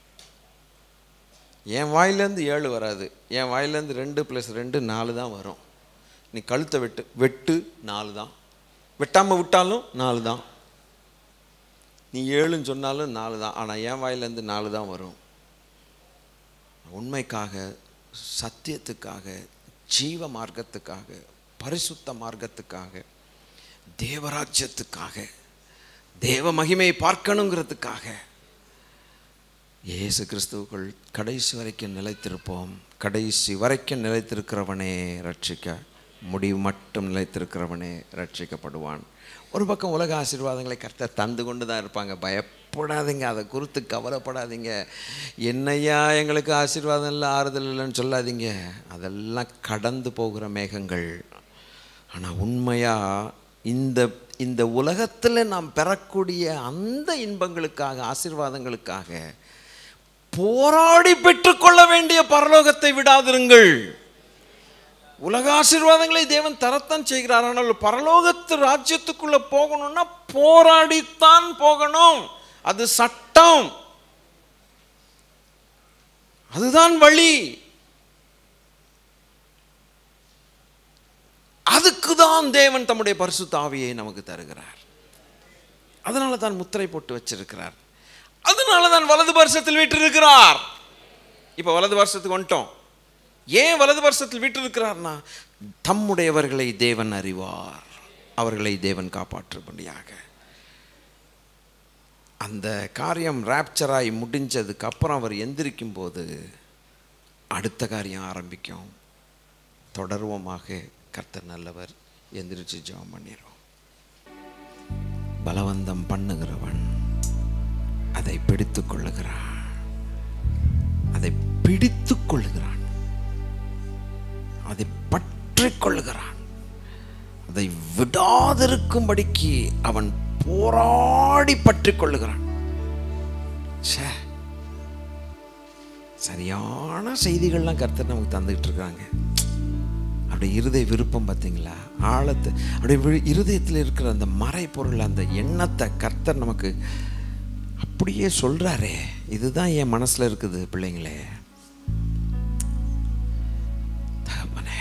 என் வாயிலேருந்து ஏழு வராது என் வாயிலேருந்து ரெண்டு ப்ளஸ் ரெண்டு நாலு தான் வரும் நீ கழுத்தை வெட்டு வெட்டு நாலு தான் வெட்டாமல் விட்டாலும் நாலு தான் நீ ஏழுன்னு சொன்னாலும் நாலு தான் ஆனால் என் வாயிலேருந்து நாலு தான் வரும் உண்மைக்காக சத்தியத்துக்காக ஜீவ மார்க்கத்துக்காக பரிசுத்த மார்க்கத்துக்காக தேவராஜ்யத்துக்காக தேவ மகிமையை பார்க்கணுங்கிறதுக்காக இயேசு கிறிஸ்துவுக்குள் கடைசி வரைக்கும் நிலைத்திருப்போம் கடைசி வரைக்கும் நிலைத்திருக்கிறவனே ரட்சிக்க முடிவு மட்டும் நிலைத்திருக்கிறவனே ரட்சிக்கப்படுவான் ஒரு பக்கம் உலக ஆசீர்வாதங்களை கர்த்தர் தந்து கொண்டு தான் இருப்பாங்க பயப்படாதீங்க அதை குறித்து கவலைப்படாதீங்க என்னையா எங்களுக்கு ஆசீர்வாதம் இல்லை ஆறுதல் இல்லைன்னு சொல்லாதீங்க அதெல்லாம் கடந்து போகிற மேகங்கள் ஆனால் உண்மையாக இந்த இந்த உலகத்தில் நாம் பெறக்கூடிய அந்த இன்பங்களுக்காக ஆசீர்வாதங்களுக்காக போராடி பெற்றுக்கொள்ள வேண்டிய பரலோகத்தை விடாதிருங்கள் உலக ஆசீர்வாதங்களை தேவன் தரத்தான் செய்கிறார் ஆனால் பரலோகத்து ராஜ்யத்துக்குள்ள போகணும்னா போராடித்தான் போகணும் அது சட்டம் அதுதான் வழி அதுக்கு தான் தேவன் தம்முடைய பரிசுத்த ஆவியை நமக்கு தருகிறார் அதனால தான் முத்திரை போட்டு வச்சிருக்கிறார் அதனால தான் வலது வருஷத்தில் வீற்றிருக்கிறார் இப்போ வலது வருஷத்துக்கு வந்துட்டோம் ஏன் வலது வருஷத்தில் வீற்றிருக்கிறார்னா தம்முடையவர்களை தேவன் அறிவார் அவர்களை தேவன் காப்பாற்றும்படியாக அந்த காரியம் ராப்சராய் முடிஞ்சதுக்கு அப்புறம் அவர் எந்திரிக்கும் போது அடுத்த காரியம் ஆரம்பிக்கும் தொடர்வமாக கர்த்தர் நல்லவர் எந்திரிச்சு ஜெபம் பண்ணிடுவோம் பலவந்தம் பண்ணுகிறவன் அதை பிடித்துக் கொள்ளுகிறான் அதை பிடித்துக் கொள்ளுகிறான் அதை பற்றிக் கொள்ளுகிறான் அதை விடாதிருக்கும்படிக்கு அவன் போராடி பற்றிக் கொள்ளுகிறான் ச்சே சரியான செய்திகள்லாம் கர்த்தர் நமக்கு தந்துக்கிட்டு இருக்காங்க அப்படி இருதய விருப்பம் பார்த்தீங்களா ஆழத்தை அப்படியே வி- இருதயத்தில் இருக்கிற அந்த மறைப்பொருள் அந்த எண்ணத்தை கர்த்தர் நமக்கு அப்படியே சொல்றாரே இதுதான் என் மனசுல இருக்குது பிள்ளைங்களே தகப்பனே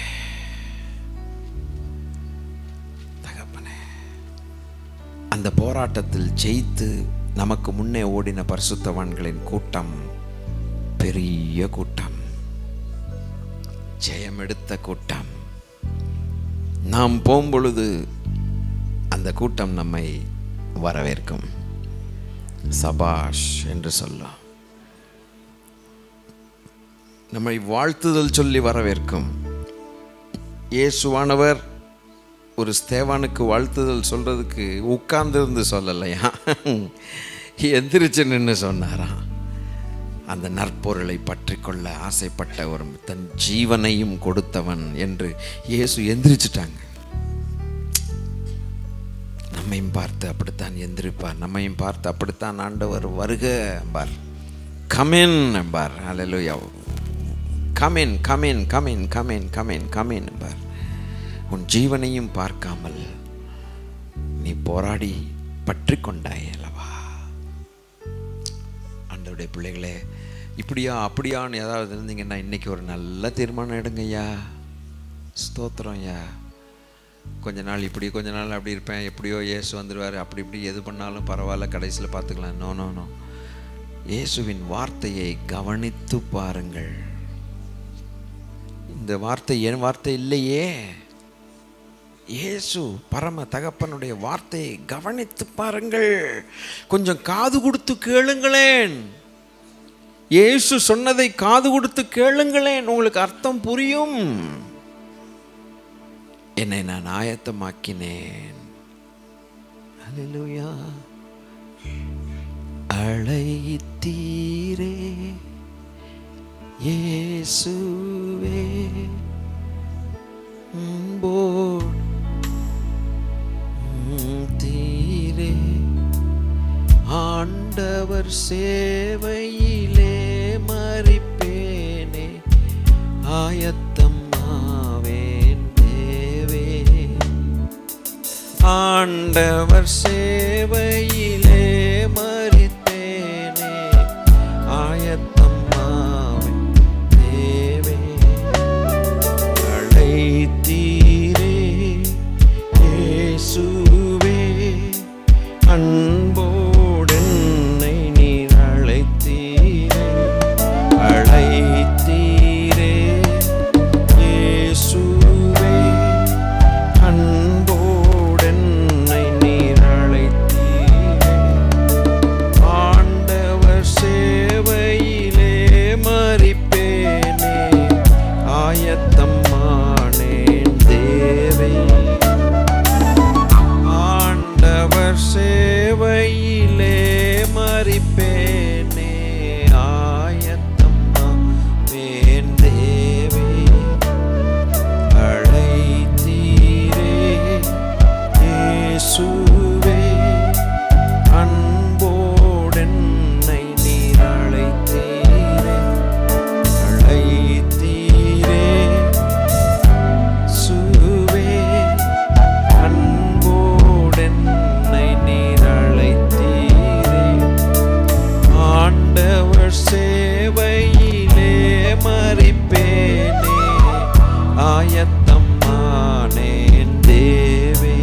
தகப்பனே அந்த போராட்டத்தில் ஜெயித்து நமக்கு முன்னே ஓடின பரிசுத்தவான்களின் கூட்டம் பெரிய கூட்டம் ஜெயம் எடுத்த கூட்டம் நாம் போம்பொழுது அந்த கூட்டம் நம்மை வரவேற்கும் சபாஷ் என்று சொல்லும் நம்மை வாழ்த்துதல் சொல்லி வரவேற்கும் இயேசுவானவர் ஒரு ஸ்தேவானுக்கு வாழ்த்துதல் சொல்றதுக்கு உட்கார்ந்திருந்து சொல்லலையா எந்திரிச்சு நின்று சொன்னாராம் அந்த நற்பொருளை பற்றி கொள்ள ஆசைப்பட்ட ஒரு தன் ஜீவனையும் கொடுத்தவன் என்று இயேசு எந்திரிச்சிட்டாங்க நம்மையும் பார்த்து அப்படித்தான் எந்திரிப்பார் நம்மையும் பார்த்து அப்படித்தான் ஆண்டவர் வருக பார் கமின் பார் அல்லேலூயா come in come in come in come in come in come in பார் உன் ஜீவனையும் பார்க்காமல் நீ போராடி பற்றி கொண்டாய் அல்லவா ஆண்டவருடைய பிள்ளைகளே இப்படியா அப்படியான்னு ஏதாவது இருந்தீங்கன்னா இன்னைக்கு ஒரு நல்ல தீர்மானம் எடுங்கய்யா ஸ்தோத்திரம் ஐயா கொஞ்ச நாள் இப்படி கொஞ்ச நாள் அப்படி இருப்பேன் எப்படியோ இயேசு வந்துடுவார் அப்படி இப்படி எது பண்ணாலும் பரவாயில்ல கடைசியில் பார்த்துக்கலாம் நோ நோ நோ இயேசுவின் வார்த்தையை கவனித்து பாருங்கள் இந்த வார்த்தை என் வார்த்தை இல்லையே இயேசு பரம தகப்பனுடைய வார்த்தையை கவனித்து பாருங்கள் கொஞ்சம் காது கொடுத்து கேளுங்களேன் இயேசு சொன்னதை காது கொடுத்து கேளுங்களேன் உங்களுக்கு அர்த்தம் புரியும் என்னை நான் ஆயத்தமாக்கினேன் அல்லேலூயா அழைத்தீரே இயேசுவே அன்போடு தீரே ஆண்டவர் சேவையிலே மறிப்பேனே ஆயத்தம் ஆவேன் தேவே ஆண்டவர் சேவையிலே மறித்தேனே ஆயத்தம் ஆவேன் தேவே அழைத்தீரே இயேசுவே அன்போடென்னை நீர் அழைத்தீரே அழைத்தீரே இயேசுவே அன்போடென்னை நீர் அழைத்தீரே ஆண்டவர் சேவையிலே மறிப்பேனே ஆயத்தம்மானேன் தேவே ஆண்டவர் சேவையிலே மறிப்பேனே ஆயத்தம்மாவேன் தேவே அழைத்தீரே இயேசுவே அன்போடென்னை நீர் அழைத்தீரே அழைத்தீரே சுவே அன்போடென்னை நீர் அழைத்தீரே ஆண்டவர் சேவையிலே மறிப்பேனே ஆயத்தம்மானேன் தேவே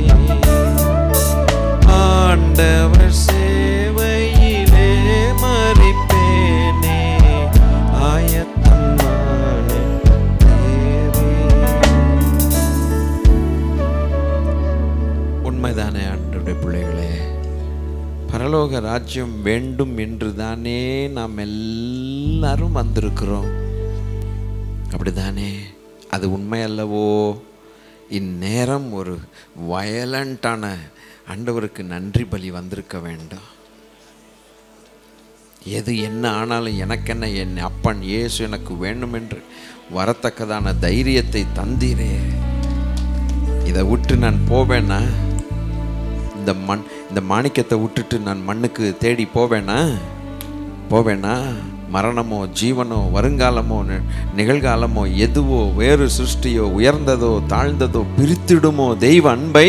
ஆண்டவர் சேவையிலே மறிப்பேனே ஆயத்தம்மானேன் தேவே உண்மைதானே ஆண்டவருடைய பிள்ளைகளே பரலோக ராஜ்யம் வேண்டும் என்று தானே நாம் எல்லாரும் வந்திருக்கிறோம் அப்படிதானே அது உண்மை அல்லவோ இந்நேரம் ஒரு வயலண்டான ஆண்டவருக்கு நன்றி பலி வந்திருக்க வேண்டும் எது என்ன ஆனாலும் எனக்கென்ன என் அப்பன் இயேசு எனக்கு வேண்டும் என்று வரத்தக்கதான தைரியத்தை தந்தீரே இதை விட்டு நான் போவேனா இந்த மண் இந்த மாணிக்கத்தை விட்டுட்டு நான் மண்ணுக்கு தேடி போவேனா போவேனா மரணமோ ஜீவனோ வருங்காலமோ நி- நிகழ்காலமோ எதுவோ வேறு சிருஷ்டியோ உயர்ந்ததோ தாழ்ந்ததோ பிரித்திடுமோ தெய்வ அன்பை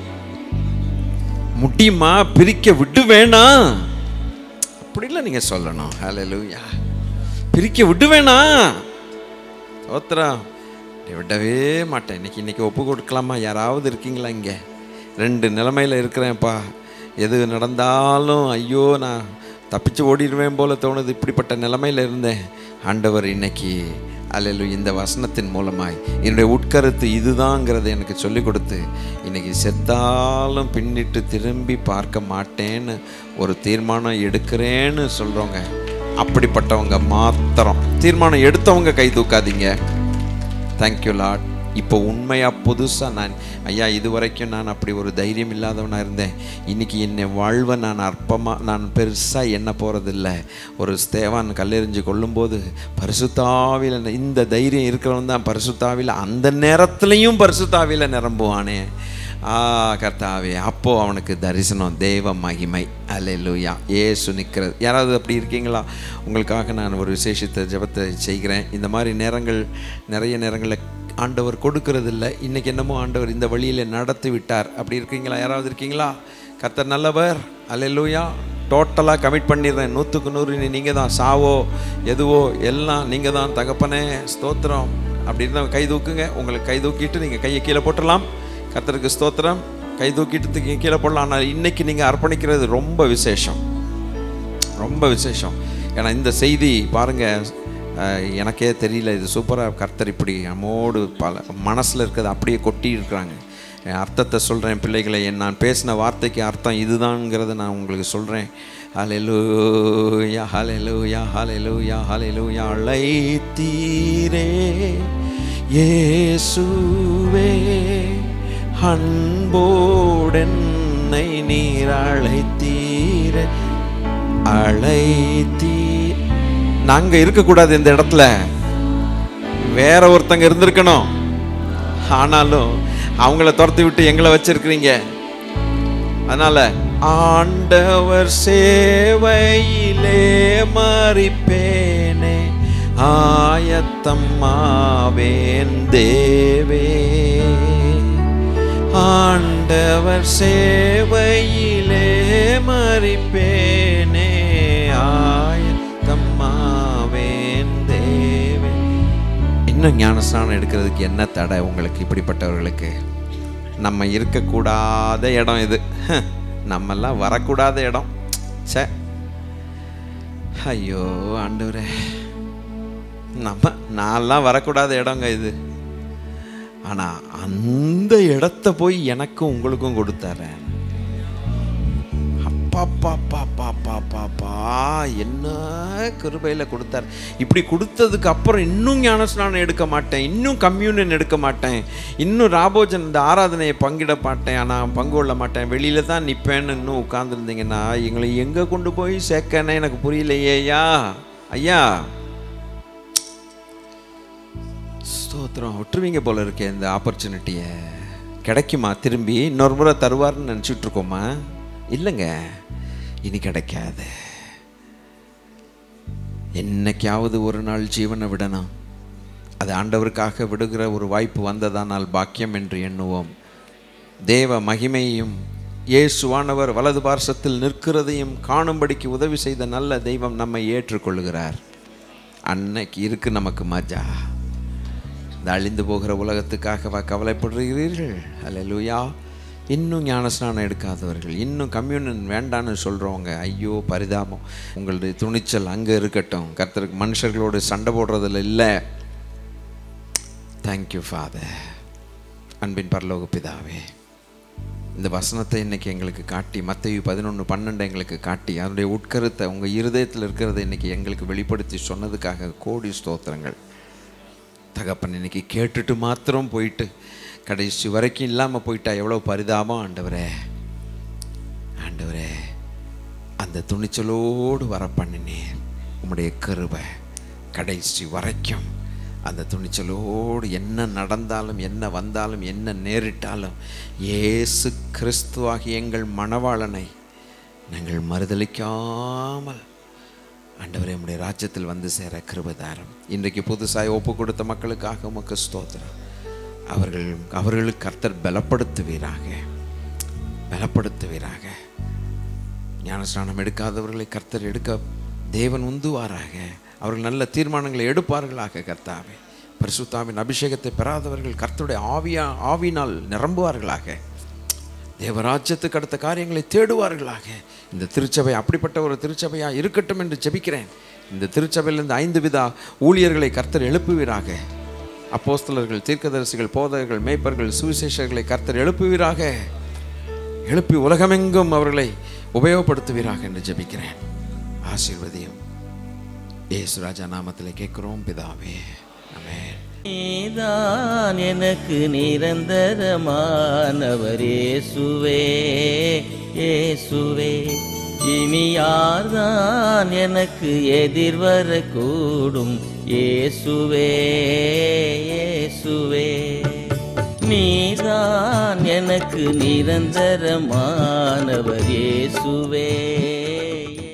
முடியுமா பிரிக்க விடுவேனா அப்படிலாம் நீங்க சொல்லணும் ஹalleluya பிரிக்க விடுவேனா ஓத்திரம் விடவே மாட்டேன் இன்னைக்கு இன்னைக்கு ஒப்பு கொடுக்கலாமா யாராவது இருக்கீங்களா இங்கே ரெண்டு நிலமையில் இருக்கிறேன்ப்பா எது நடந்தாலும் ஐயோ நான் தப்பிச்சு ஓடிடுவேன் போல தோணுது இப்படிப்பட்ட நிலைமையில் இருந்தேன் ஆண்டவர் இன்னைக்கு அல்லு இந்த வசனத்தின் மூலமாய் என்னுடைய உட்கருத்து இதுதாங்கிறத எனக்கு சொல்லிக் கொடுத்து இன்னைக்கு செத்தாலும் பின்னிட்டு திரும்பி பார்க்க மாட்டேன்னு ஒரு தீர்மானம் எடுக்கிறேன்னு சொல்கிறவங்க அப்படிப்பட்டவங்க மாத்திரம் தீர்மானம் எடுத்தவங்க கை தூக்காதீங்க தேங்க்யூ லாட் இப்போ உண்மையாக புதுசாக நான் ஐயா இது வரைக்கும் நான் அப்படி ஒரு தைரியம் இல்லாதவனாக இருந்தேன் இன்னைக்கு என்னை வாழ்வை நான் அற்பமாக நான் பெருசாக எண்ண போகிறதில்ல ஒரு ஸ்தேவான் கல்லெறிஞ்சு கொள்ளும்போது பரிசுத்தாவில இந்த தைரியம் இருக்கிறவன் தான் பரிசுத்தாவில அந்த நேரத்துலையும் பரிசுத்தாவில நிரம்புவானே ஆ கர்த்தாவே அப்போ அவனுக்கு தரிசனம் தேவ மகிமை அல்லேலூயா ஏசு நிற்கிறது யாராவது அப்படி இருக்கீங்களா உங்களுக்காக நான் ஒரு விசேஷத்தை ஜெபத்தை செய்கிறேன் இந்த மாதிரி நேரங்கள் நிறைய நேரங்களில் ஆண்டவர் கொடுக்கறதில்ல இன்னைக்கு என்னமோ ஆண்டவர் இந்த வழியில் நடத்தி விட்டார் அப்படி இருக்கீங்களா யாராவது இருக்கீங்களா கர்த்தர் நல்லவர் அல்லேலூயா டோட்டலாக கமிட் பண்ணிடுறேன் நூற்றுக்கு நூறு இனி நீங்கள் தான் சாவோ எதுவோ எல்லாம் நீங்கள் தான் தகப்பனே ஸ்தோத்திரம் அப்படி இருந்தால் கை தூக்குங்க உங்களுக்கு கை தூக்கிட்டு நீங்கள் கையை கீழே போட்டுடலாம் கர்த்தருக்கு ஸ்தோத்திரம் கை தூக்கிட்டு தூக்கி கீழே போடலாம் ஆனால் இன்னைக்கு நீங்கள் அர்ப்பணிக்கிறது ரொம்ப விசேஷம் ரொம்ப விசேஷம் ஏன்னா இந்த செய்தி பாருங்க அஹ், எனக்கே தெரியல இது சூப்பராக கர்த்தர் இப்படி நம்மோடு பல மனசில் இருக்கிறது அப்படியே கொட்டி இருக்கிறாங்க என் அர்த்தத்தை சொல்கிறேன் பிள்ளைகளை என் நான் பேசின வார்த்தைக்கு அர்த்தம் இதுதான்ங்கிறத நான் உங்களுக்கு சொல்கிறேன் ஹalleluya ஹalleluya ஹalleluya ஹalleluya அழைத்தீரே இயேசுவே அன்போடென்னை நீர் அழைத்தீரே அழைத்தீ நாங்க இருக்கக்கூடாது இந்த இடத்துல வேற ஒருத்தங்க இருந்திருக்கணும் ஆனாலும் அவங்கள துரத்தி விட்டு எங்களை வச்சிருக்கிறீங்க அதனால ஆண்டவர் சேவையிலே மறிப்பேனே ஆயத்தம்மாவேன் தேவே ஆண்டவர் சேவையிலே மறிப்பேனே ஆயத்தம்மாவேன் தேவே இன்னும் ஞானஸ்நானம் எடுக்கிறதுக்கு என்ன தடை உங்களுக்கு இப்படிப்பட்டவர்களுக்கு நம்ம இருக்கக்கூடாத இடம் இது நம்மெல்லாம் வரக்கூடாத இடம் சே ஐயோ ஆண்டவரே நம்ம நான்லாம் வரக்கூடாத இடங்க இது ஆனால் அந்த இடத்த போய் எனக்கும் உங்களுக்கும் கொடுத்தாரு அப்பா என்ன கிருபையில் கொடுத்தார் இப்படி கொடுத்ததுக்கு அப்புறம் இன்னும் ஞானஸ்நானம் எடுக்க மாட்டேன் இன்னும் கம்யூனியன் எடுக்க மாட்டேன் இன்னும் ராபோஜன் இந்த ஆராதனையை பங்கிட மாட்டேன் ஆனால் பங்கு கொள்ள மாட்டேன் வெளியில தான் நிற்பேன்னு இன்னும் உட்காந்துருந்தீங்கன்னா எங்களை எங்கே கொண்டு போய் சேர்க்கன்னு எனக்கு புரியலையேயா ஐயா ஸ்தோத்திரம் விட்டுருவீங்க போல இருக்கே இந்த ஆப்பர்ச்சுனிட்டியை கிடைக்குமா திரும்பி இன்னொரு முறை தருவார்னு நினச்சிட்டு இருக்கோமா இல்லைங்க இனி கிடைக்காது என்னைக்காவது ஒரு நாள் ஜீவனை விடணும் அது ஆண்டவருக்காக விடுகிற ஒரு வாய்ப்பு வந்ததானால் பாக்கியம் என்று எண்ணுவோம் தேவ மகிமையும் இயேசுவானவர் வலது பார்சத்தில் நிற்கிறதையும் காணும்படிக்கு உதவி செய்த நல்ல தெய்வம் நம்மை ஏற்றுக்கொள்கிறார் அன்னைக்கு இருக்கு நமக்கு மஜா இந்த அழிந்து போகிற உலகத்துக்காகவா கவலைப்படுகிறீர்கள் அல்லேலூயா இன்னும் ஞானஸ்நானம் எடுக்காதவர்கள் இன்னும் கம்யூனியன் வேண்டான்னு சொல்கிறவங்க ஐயோ பரிதாபம் உங்களுடைய துணிச்சல் அங்கே இருக்கட்டும் கர்த்தருக்கு மனுஷர்களோடு சண்டை போடுறதில் இல்லை தேங்க்யூ ஃபாதர் அன்பின் பரலோக பிதாவே இந்த வசனத்தை இன்னைக்கு எங்களுக்கு காட்டி மத்தேயு பதினொன்று பன்னெண்டு எங்களுக்கு காட்டி அதனுடைய உட்கருத்தை உங்கள் இருதயத்தில் இருக்கிறத இன்னைக்கு எங்களுக்கு வெளிப்படுத்தி சொன்னதுக்காக கோடி ஸ்தோத்திரங்கள் தகப்பன் இன்னைக்கு கேட்டுட்டு மாத்திரம் போயிட்டு கடைசி வரைக்கும் இல்லாமல் போயிட்டா எவ்வளோ பரிதாபம் ஆண்டவரே ஆண்டவரே அந்த துணிச்சலோடு வர பண்ணினேன் உம்முடைய கருவை கடைசி வரைக்கும் அந்த துணிச்சலோடு என்ன நடந்தாலும் என்ன வந்தாலும் என்ன நேரிட்டாலும் இயேசு கிறிஸ்துவாகிய எங்கள் மணவாளனை நாங்கள் மறுதளிக்காமல் ஆண்டவரே உம்முடைய ராஜ்யத்தில் வந்து சேர கிருபதாரம் இன்றைக்கு புதுசாய் ஒப்பு கொடுத்த மக்களுக்காக உமக்கு ஸ்தோத்திரம் அவர்கள் அவர்களுக்கு கர்த்தர் பலப்படுத்துவீராக பலப்படுத்துவீராக ஞானஸ்நானம் எடுக்காதவர்களை கர்த்தர் எடுக்க தேவன் உந்துவாராக அவர்கள் நல்ல தீர்மானங்களை எடுப்பார்களாக கர்த்தாவே பரிசுத்தாவின் அபிஷேகத்தை பெறாதவர்கள் கர்த்தருடைய ஆவியா ஆவினால் நிரம்புவார்களாக தேவராஜ்யத்துக்கு அடுத்த காரியங்களை தேடுவார்களாக இந்த திருச்சபை அப்படிப்பட்ட ஒரு திருச்சபையா இருக்கட்டும் என்று ஜெபிக்கிறேன் இந்த திருச்சபையில் இந்த ஐந்து விதா ஊழியர்களை கர்த்தர் எழுப்புவீராக அப்போஸ்தலர்கள் தீர்க்கதரிசிகள் போதகர்கள் மேய்ப்பர்கள் சுவிசேஷர்களை கர்த்தர் எழுப்புவீராக எழுப்பி உலகமெங்கும் அவர்களை உபயோகப்படுத்துவீராக என்று ஜெபிக்கிறேன் ஆசீர்வதியும் ஏசு ராஜா நாமத்தில் கேட்கிறோம் பிதாவே ஆமென் நீதான் எனக்கு நிரந்தரமானவர் இயேசுவே இயேசுவே இனி யார்தான் எனக்கு எதிர்வரக்கூடும் இயேசுவே இயேசுவே நீதான் எனக்கு எனக்கு நிரந்தரமானவர் இயேசுவே